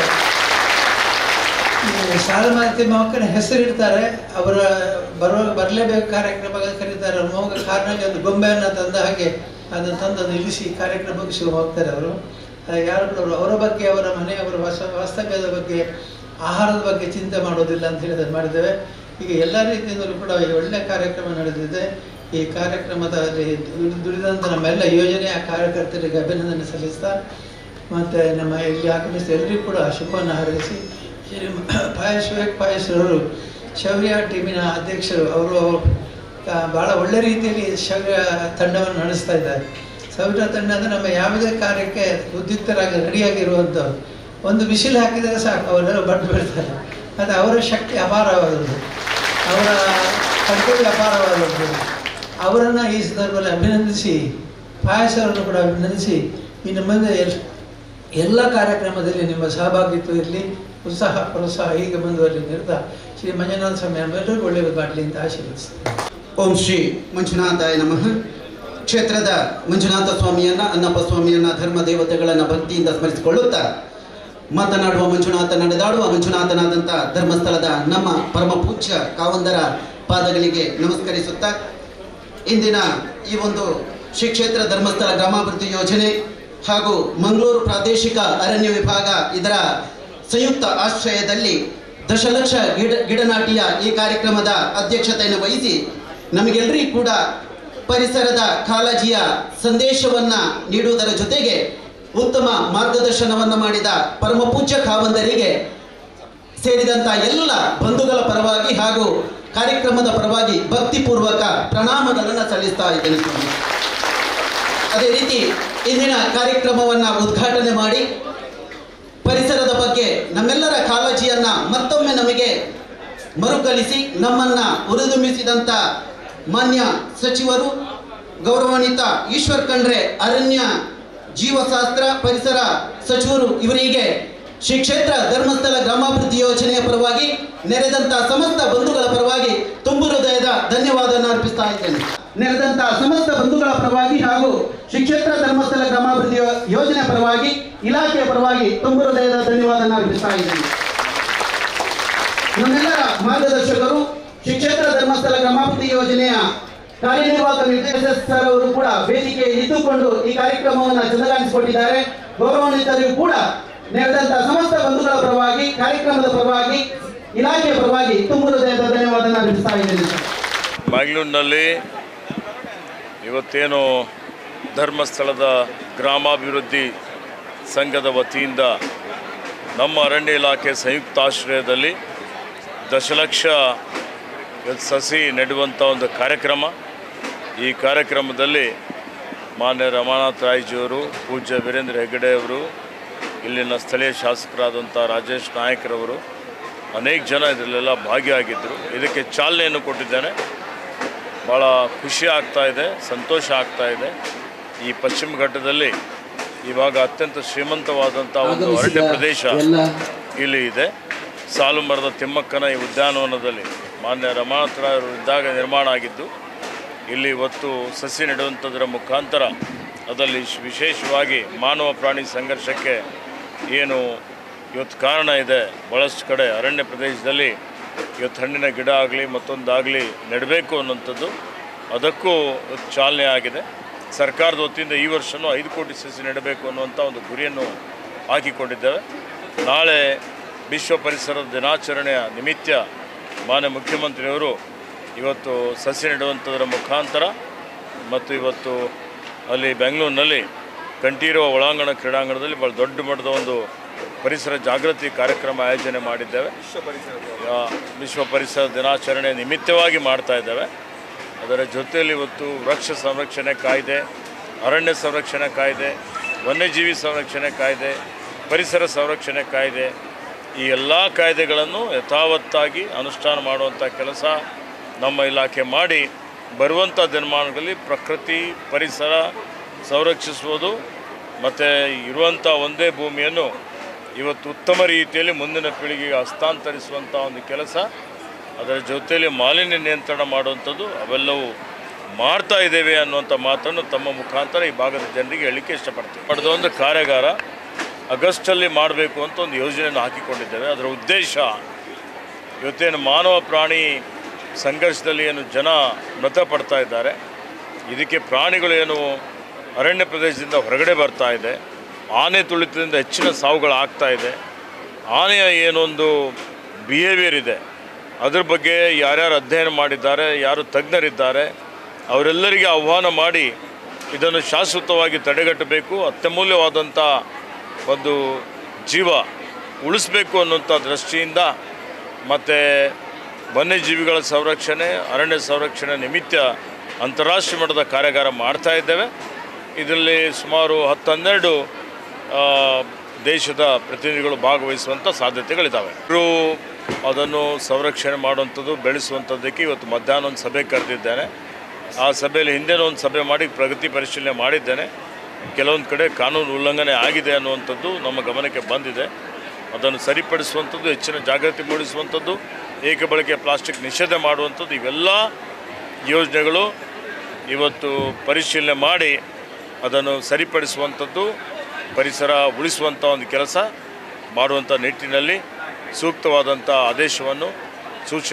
ಈ ಸಾಲಮಾತಿ ಮಕ್ಕಳ ಹೆಸರಿಡ್ತಾರೆ ಅವರ ಬರುವ ಬರಲೇಬೇಕು ಕಾರ್ಯಕ್ರಮ ಕರೀತಾರೆ ಅವ್ರ ಮಗ ಕಾರ್ನಲ್ಲಿ ಒಂದು ಗೊಂಬೆಯನ್ನು ತಂದ ಹಾಗೆ ಅದನ್ನು ತಂದು ಅದನ್ನು ಇಳಿಸಿ ಕಾರ್ಯಕ್ರಮಕ್ಕೆ ಶುರು ಹೋಗ್ತಾರೆ ಅವರು ಯಾರು ಕೂಡ ಅವರು ಅವರ ಬಗ್ಗೆ ಅವರ ಮನೆಯವರ ವಾಸ ವಾಸ್ತವ್ಯದ ಬಗ್ಗೆ ಆಹಾರದ ಬಗ್ಗೆ ಚಿಂತೆ ಮಾಡೋದಿಲ್ಲ ಅಂತ ಹೇಳಿ ಅದನ್ನು ಮಾಡಿದ್ದೇವೆ ಈಗ ಎಲ್ಲ ರೀತಿಯಿಂದಲೂ ಕೂಡ ಈ ಒಳ್ಳೆಯ ಕಾರ್ಯಕ್ರಮ ನಡೆದಿದೆ ಈ ಕಾರ್ಯಕ್ರಮದಲ್ಲಿ ದುಡಿ- ದುಡಿದಂಥ ನಮ್ಮೆಲ್ಲ ಯೋಜನೆಯ ಕಾರ್ಯಕರ್ತರಿಗೆ ಅಭಿನಂದನೆ ಸಲ್ಲಿಸ್ತಾ ಮತ್ತು ನಮ್ಮ ಇಲ್ಲಿ ಆಗಮಿಸಿದ ಎಲ್ಲರಿಗೂ ಕೂಡ ಶುಭವನ್ನು ಹಾರೈಸಿ ಶ್ರೀ ಪಾಯಸ್ ವಿವೇಕ್ ಪಾಯಸ್ರವರು ಶೌರ್ಯ ಟೀಮಿನ ಅಧ್ಯಕ್ಷರು ಅವರು ಆ, ಬಹಳ ಒಳ್ಳೆ ರೀತಿಯಲ್ಲಿ ಶೌರ್ಯ ತಂಡವನ್ನು ನಡೆಸ್ತಾ ಇದ್ದಾರೆ ಶೌರ್ಯ ತಂಡ ಅಂದರೆ ನಮ್ಮ ಯಾವುದೇ ಕಾರ್ಯಕ್ಕೆ ಉದ್ಯುಕ್ತರಾಗಿ ರೆಡಿಯಾಗಿರುವಂಥವ್ರು ಒಂದು ಬಿಸಿಲು ಹಾಕಿದರೆ ಸಾಕು ಅವರೆಲ್ಲ ಬಂದು ಬಿಡ್ತಾರೆ ಮತ್ತು ಅವರ ಶಕ್ತಿ ಅಪಾರವಾದದ್ದು ಅವರ ಕರ್ತವ್ಯ ಅಪಾರವಾದದ್ದು ಅವರನ್ನು ಈ ಸಂದರ್ಭದಲ್ಲಿ ಅಭಿನಂದಿಸಿ ಪಾಯಸವನ್ನು ಕೂಡ ಅಭಿನಂದಿಸಿ ಇನ್ನು ಮುಂದೆ ಎಲ್ ಎಲ್ಲ ಕಾರ್ಯಕ್ರಮದಲ್ಲಿ ನಿಮ್ಮ ಸಹಭಾಗಿತ್ವ ಇರಲಿ ಉತ್ಸಾಹ ಪ್ರೋತ್ಸಾಹ ಹೀಗೆ ಮುಂದುವರಲಿ ನಿರ್ದ ಶ್ರೀ ಮಂಜುನಾಥ ಸ್ವಾಮಿ ನಮ್ಮೆಲ್ಲರಿಗೂ ಒಳ್ಳೆಯದು ಮಾಡಲಿ ಅಂತ ಆಶೀರ್ವದಿಸ್ತೀನಿ ಓಂ ಶ್ರೀ ಮಂಜುನಾಥಾಯ ನಮಃ ಕ್ಷೇತ್ರದ ಮಂಜುನಾಥ ಸ್ವಾಮಿಯನ್ನ ಅನ್ನಪ್ಪ ಸ್ವಾಮಿಯನ್ನ ಧರ್ಮ ದೇವತೆಗಳನ್ನ ಭಕ್ತಿಯಿಂದ ಸ್ಮರಿಸಿಕೊಳ್ಳುತ್ತಾ ಮಾತನಾಡುವ ಮಂಜುನಾಥ ನಡೆದಾಡುವ ಮಂಜುನಾಥನಾದಂಥ ಧರ್ಮಸ್ಥಳದ ನಮ್ಮ ಪರಮ ಪೂಜ್ಯ ಕಾವಂದರ ಪಾದಗಳಿಗೆ ನಮಸ್ಕರಿಸುತ್ತಾ ಇಂದಿನ ಈ ಒಂದು ಶ್ರೀ ಕ್ಷೇತ್ರ ಧರ್ಮಸ್ಥಳ ಗ್ರಾಮಾಭಿವೃದ್ಧಿ ಯೋಜನೆ ಹಾಗೂ ಮಂಗಳೂರು ಪ್ರಾದೇಶಿಕ ಅರಣ್ಯ ವಿಭಾಗ ಇದರ ಸಂಯುಕ್ತ ಆಶ್ರಯದಲ್ಲಿ ದಶಲಕ್ಷ ಗಿಡ ಗಿಡನಾಟಿಯ ಈ ಕಾರ್ಯಕ್ರಮದ ಅಧ್ಯಕ್ಷತೆಯನ್ನು ವಹಿಸಿ ನಮಗೆಲ್ಲರಿಗೂ ಕೂಡ ಪರಿಸರದ ಕಾಳಜಿಯ ಸಂದೇಶವನ್ನ ನೀಡುವುದರ ಜೊತೆಗೆ ಉತ್ತಮ ಮಾರ್ಗದರ್ಶನವನ್ನ ಮಾಡಿದ ಪರಮ ಪೂಜ್ಯ ಕಾವಂದರಿಗೆ ಸೇರಿದಂತ ಎಲ್ಲ ಬಂಧುಗಳ ಪರವಾಗಿ ಹಾಗೂ ಕಾರ್ಯಕ್ರಮದ ಪರವಾಗಿ ಭಕ್ತಿಪೂರ್ವಕ ಪ್ರಣಾಮಗಳನ್ನು ಸಲ್ಲಿಸ್ತಾ ಇದ್ದೇನೆ ಸ್ವಾಮಿ ಅದೇ ರೀತಿ ಇಂದಿನ ಕಾರ್ಯಕ್ರಮವನ್ನ ಉದ್ಘಾಟನೆ ಮಾಡಿ ಪರಿಸರದ ಬಗ್ಗೆ ನಮ್ಮೆಲ್ಲರ ಕಾಳಜಿಯನ್ನ ಮತ್ತೊಮ್ಮೆ ನಮಗೆ ಮರುಕಳಿಸಿ ನಮ್ಮನ್ನ ಉರಿದುಂಬಿಸಿದಂತ ಮಾನ್ಯ ಸಚಿವರು ಗೌರವಾನ್ವಿತ ಈಶ್ವರ್ ಖಂಡ್ರೆ ಅರಣ್ಯ ಜೀವಶಾಸ್ತ್ರ ಪರಿಸರ ಸಚಿವರು ಇವರಿಗೆ ಶ್ರೀ ಕ್ಷೇತ್ರ ಧರ್ಮಸ್ಥಳ ಗ್ರಾಮಾಭಿವೃದ್ಧಿ ಯೋಜನೆಯ ಪರವಾಗಿ ನೆರೆದಂತ ಸಮಸ್ತ ಬಂಧುಗಳ ಪರವಾಗಿ ತುಂಬು ಹೃದಯದ ಧನ್ಯವಾದವನ್ನು ಅರ್ಪಿಸ್ತಾ ಇದ್ದೇನೆ ನೆರೆದಂತ ಸಮಸ್ತ ಬಂಧುಗಳ ಪರವಾಗಿ ಹಾಗೂ ಶ್ರೀ ಕ್ಷೇತ್ರ ಧರ್ಮಸ್ಥಳ ಗ್ರಾಮಾಭಿವೃದ್ಧಿ ಯೋ- ಯೋಜನೆ ಪರವಾಗಿ ಇಲಾಖೆಯ ಪರವಾಗಿ ತುಂಬು ಹೃದಯದ ಧನ್ಯವಾದವನ್ನು ಅರ್ಪಿಸ್ತಾ ಇದ್ದೇನೆ ನಮ್ಮೆಲ್ಲರ ಮಾರ್ಗದರ್ಶಕರು ಶ್ರೀ ಕ್ಷೇತ್ರ ಧರ್ಮಸ್ಥಳ ಗ್ರಾಮಾಭಿವೃದ್ಧಿ ಯೋಜನೆಯ ಕಾರ್ಯನಿರ್ವಾಹಕ ನಿರ್ದೇಶಕರು ಅವರು ಕೂಡ ವೇದಿಕೆಯಲ್ಲಿ ಇದ್ದುಕೊಂಡು ಈ ಕಾರ್ಯಕ್ರಮವನ್ನು ಚಂದಗಾಣಿಸಿಕೊಟ್ಟಿದ್ದಾರೆ ಗೌರವಾನ್ವಿತರಿಗೂ ಕೂಡ ನೆರೆದಂತ ಸಮಸ್ತ ಬಂಧುಗಳ ಪರವಾಗಿ ಕಾರ್ಯಕ್ರಮದ ಪರವಾಗಿ ಇಲಾಖೆಯ ಪರವಾಗಿ ತುಂಬು ಹೃದಯದ ಧನ್ಯವಾದ ಅರ್ಪಿಸ್ತಾ ಇದ್ದೇನೆ ಸರ್. ಬ್ಯಾಂಗ್ಳೂರಿನಲ್ಲಿ ಇವತ್ತೇನು ಧರ್ಮಸ್ಥಳದ ಗ್ರಾಮಾಭಿವೃದ್ಧಿ ಸಂಘದ ವತಿಯಿಂದ ನಮ್ಮ ಅರಣ್ಯ ಇಲಾಖೆ ಸಂಯುಕ್ತಾಶ್ರಯದಲ್ಲಿ ದಶಲಕ್ಷ ಸಸಿ ನೆಡುವಂಥ ಒಂದು ಕಾರ್ಯಕ್ರಮ ಈ ಕಾರ್ಯಕ್ರಮದಲ್ಲಿ ಮಾನ್ಯ ರಮಾನಾಥ್ ರಾಯ್ಜಿಯವರು ಪೂಜ್ಯ ವೀರೇಂದ್ರ ಹೆಗ್ಗಡೆ ಅವರು ಇಲ್ಲಿನ ಸ್ಥಳೀಯ ಶಾಸಕರಾದಂಥ ರಾಜೇಶ್ ನಾಯಕರವರು ಅನೇಕ ಜನ ಇದರಲ್ಲೆಲ್ಲ ಭಾಗಿಯಾಗಿದ್ದರು ಇದಕ್ಕೆ ಚಾಲನೆಯನ್ನು ಕೊಟ್ಟಿದ್ದೇನೆ ಭಾಳ ಖುಷಿ ಆಗ್ತಾ ಇದೆ ಸಂತೋಷ ಆಗ್ತಾ ಇದೆ ಈ ಪಶ್ಚಿಮ ಘಟ್ಟದಲ್ಲಿ ಇವಾಗ ಅತ್ಯಂತ ಶ್ರೀಮಂತವಾದಂಥ ಒಂದು ಅರಣ್ಯ ಪ್ರದೇಶ ಎಲ್ಲ ಇಲ್ಲಿ ಇದೆ ಸಾಲು ಮರದ ತಿಮ್ಮಕ್ಕನ ಈ ಉದ್ಯಾನವನದಲ್ಲಿ ಮಾನ್ಯ ರಮಾನಾಥರಾಯರು ಇದ್ದಾಗ ನಿರ್ಮಾಣ ಆಗಿದ್ದು ಇಲ್ಲಿ ಇವತ್ತು ಸಸಿ ನೆಡುವಂಥದ್ರ ಮುಖಾಂತರ ಅದರಲ್ಲಿ ಶ್- ವಿಶೇಷವಾಗಿ ಮಾನವ ಪ್ರಾಣಿ ಸಂಘರ್ಷಕ್ಕೆ ಏನು ಇವತ್ತು ಕಾರಣ ಇದೆ ಭಾಳಷ್ಟು ಕಡೆ ಅರಣ್ಯ ಪ್ರದೇಶದಲ್ಲಿ ಇವತ್ತು ಹಣ್ಣಿನ ಗಿಡ ಆಗಲಿ ಮತ್ತೊಂದಾಗಲಿ ನೆಡಬೇಕು ಅನ್ನೋಂಥದ್ದು ಅದಕ್ಕೂ ಇವತ್ತು ಚಾಲನೆ ಆಗಿದೆ ಸರ್ಕಾರದ ವತಿಯಿಂದ ಈ ವರ್ಷವೂ ಐದು ಕೋಟಿ ಸಸಿ ನೆಡಬೇಕು ಅನ್ನುವಂಥ ಒಂದು ಗುರಿಯನ್ನು ಹಾಕಿಕೊಂಡಿದ್ದೇವೆ ನಾಳೆ ವಿಶ್ವ ಪರಿಸರ ದಿನಾಚರಣೆಯ ನಿಮಿತ್ತ ಮಾನ್ಯ ಮುಖ್ಯಮಂತ್ರಿಯವರು ಇವತ್ತು ಸಸಿ ನೆಡುವಂಥದ್ರ ಮುಖಾಂತರ ಮತ್ತು ಇವತ್ತು ಅಲ್ಲಿ ಬೆಂಗಳೂರಿನಲ್ಲಿ ಕಂಠೀರವ ಒಳಾಂಗಣ ಕ್ರೀಡಾಂಗಣದಲ್ಲಿ ಭಾಳ ದೊಡ್ಡ ಮಟ್ಟದ ಒಂದು ಪರಿಸರ ಜಾಗೃತಿ ಕಾರ್ಯಕ್ರಮ ಆಯೋಜನೆ ಮಾಡಿದ್ದೇವೆ ಆ, ವಿಶ್ವ ಪರಿಸರ ದಿನಾಚರಣೆ ನಿಮಿತ್ತವಾಗಿ ಮಾಡ್ತಾ ಇದ್ದೇವೆ ಅದರ ಜೊತೆಯಲ್ಲಿ ಇವತ್ತು ವೃಕ್ಷ ಸಂರಕ್ಷಣೆ ಕಾಯ್ದೆ ಅರಣ್ಯ ಸಂರಕ್ಷಣೆ ಕಾಯ್ದೆ ವನ್ಯಜೀವಿ ಸಂರಕ್ಷಣೆ ಕಾಯ್ದೆ ಪರಿಸರ ಸಂರಕ್ಷಣೆ ಕಾಯ್ದೆ ಈ ಎಲ್ಲ ಕಾಯ್ದೆಗಳನ್ನು ಯಥಾವತ್ತಾಗಿ ಅನುಷ್ಠಾನ ಮಾಡುವಂಥ ಕೆಲಸ ನಮ್ಮ ಇಲಾಖೆ ಮಾಡಿ ಬರುವಂಥ ದಿನಮಾನಗಳಲ್ಲಿ ಪ್ರಕೃತಿ ಪರಿಸರ ಸಂರಕ್ಷಿಸುವುದು ಮತ್ತು ಇರುವಂಥ ಒಂದೇ ಭೂಮಿಯನ್ನು ಇವತ್ತು ಉತ್ತಮ ರೀತಿಯಲ್ಲಿ ಮುಂದಿನ ಪೀಳಿಗೆಗೆ ಹಸ್ತಾಂತರಿಸುವಂಥ ಒಂದು ಕೆಲಸ ಅದರ ಜೊತೆಯಲ್ಲಿ ಮಾಲಿನ್ಯ ನಿಯಂತ್ರಣ ಮಾಡುವಂಥದ್ದು ಅವೆಲ್ಲವೂ ಮಾಡ್ತಾ ಇದ್ದೇವೆ ಅನ್ನುವಂಥ ಮಾತನ್ನು ತಮ್ಮ ಮುಖಾಂತರ ಈ ಭಾಗದ ಜನರಿಗೆ ಹೇಳಲಿಕ್ಕೆ ಇಷ್ಟಪಡ್ತೀವಿ ಪಡೆದ ಒಂದು ಕಾರ್ಯಾಗಾರ ಆಗಸ್ಟಲ್ಲಿ ಮಾಡಬೇಕು ಅಂತ ಒಂದು ಯೋಜನೆಯನ್ನು ಹಾಕಿಕೊಂಡಿದ್ದೇವೆ ಅದರ ಉದ್ದೇಶ ಇವತ್ತೇನು ಮಾನವ ಪ್ರಾಣಿ ಸಂಘರ್ಷದಲ್ಲಿ ಏನು ಜನ ಮೃತಪಡ್ತಾ ಇದ್ದಾರೆ ಇದಕ್ಕೆ ಪ್ರಾಣಿಗಳು ಏನು ಅರಣ್ಯ ಪ್ರದೇಶದಿಂದ ಹೊರಗಡೆ ಬರ್ತಾ ಇದೆ ಆನೆ ತುಳಿತದಿಂದ ಹೆಚ್ಚಿನ ಸಾವುಗಳು ಆಗ್ತಾ ಇದೆ ಆನೆಯ ಏನೊಂದು ಬಿಹೇವಿಯರ್ ಇದೆ ಅದ್ರ ಬಗ್ಗೆ ಯಾರ್ಯಾರು ಅಧ್ಯಯನ ಮಾಡಿದ್ದಾರೆ ಯಾರು ತಜ್ಞರಿದ್ದಾರೆ ಅವರೆಲ್ಲರಿಗೆ ಆಹ್ವಾನ ಮಾಡಿ ಇದನ್ನು ಶಾಶ್ವತವಾಗಿ ತಡೆಗಟ್ಟಬೇಕು ಅತ್ಯಮೂಲ್ಯವಾದಂಥ ಒಂದು ಜೀವ ಉಳಿಸ್ಬೇಕು ಅನ್ನುವಂಥ ದೃಷ್ಟಿಯಿಂದ ಮತ್ತು ವನ್ಯಜೀವಿಗಳ ಸಂರಕ್ಷಣೆ ಅರಣ್ಯ ಸಂರಕ್ಷಣೆ ನಿಮಿತ್ತ ಅಂತಾರಾಷ್ಟ್ರೀಯ ಮಟ್ಟದ ಕಾರ್ಯಾಗಾರ ಮಾಡ್ತಾ ಇದ್ದೇವೆ ಇದರಲ್ಲಿ ಸುಮಾರು ಹತ್ತು ಹನ್ನೆರಡು ಆ, ದೇಶದ ಪ್ರತಿನಿಧಿಗಳು ಭಾಗವಹಿಸುವಂಥ ಸಾಧ್ಯತೆಗಳಿದ್ದಾವೆ ಇವರು ಅದನ್ನು ಸಂರಕ್ಷಣೆ ಮಾಡುವಂಥದ್ದು ಬೆಳೆಸುವಂಥದ್ದಕ್ಕೆ ಇವತ್ತು ಮಧ್ಯಾಹ್ನ ಒಂದು ಸಭೆ ಕರೆದಿದ್ದೇನೆ ಆ ಸಭೆಯಲ್ಲಿ ಹಿಂದೆನೂ ಒಂದು ಸಭೆ ಮಾಡಿ ಪ್ರಗತಿ ಪರಿಶೀಲನೆ ಮಾಡಿದ್ದೇನೆ ಕೆಲವೊಂದು ಕಡೆ ಕಾನೂನು ಉಲ್ಲಂಘನೆ ಆಗಿದೆ ಅನ್ನುವಂಥದ್ದು ನಮ್ಮ ಗಮನಕ್ಕೆ ಬಂದಿದೆ ಅದನ್ನು ಸರಿಪಡಿಸುವಂಥದ್ದು ಹೆಚ್ಚಿನ ಜಾಗೃತಿ ಮೂಡಿಸುವಂಥದ್ದು ಏಕ ಬಳಕೆ ಪ್ಲಾಸ್ಟಿಕ್ ನಿಷೇಧ ಮಾಡುವಂಥದ್ದು ಇವೆಲ್ಲ ಯೋಜನೆಗಳು ಇವತ್ತು ಪರಿಶೀಲನೆ ಮಾಡಿ ಅದನ್ನು ಸರಿಪಡಿಸುವಂಥದ್ದು ಪರಿಸರ ಉಳಿಸುವಂಥ ಒಂದು ಕೆಲಸ ಮಾಡುವಂಥ ನಿಟ್ಟಿನಲ್ಲಿ ಸೂಕ್ತವಾದಂಥ ಆದೇಶವನ್ನು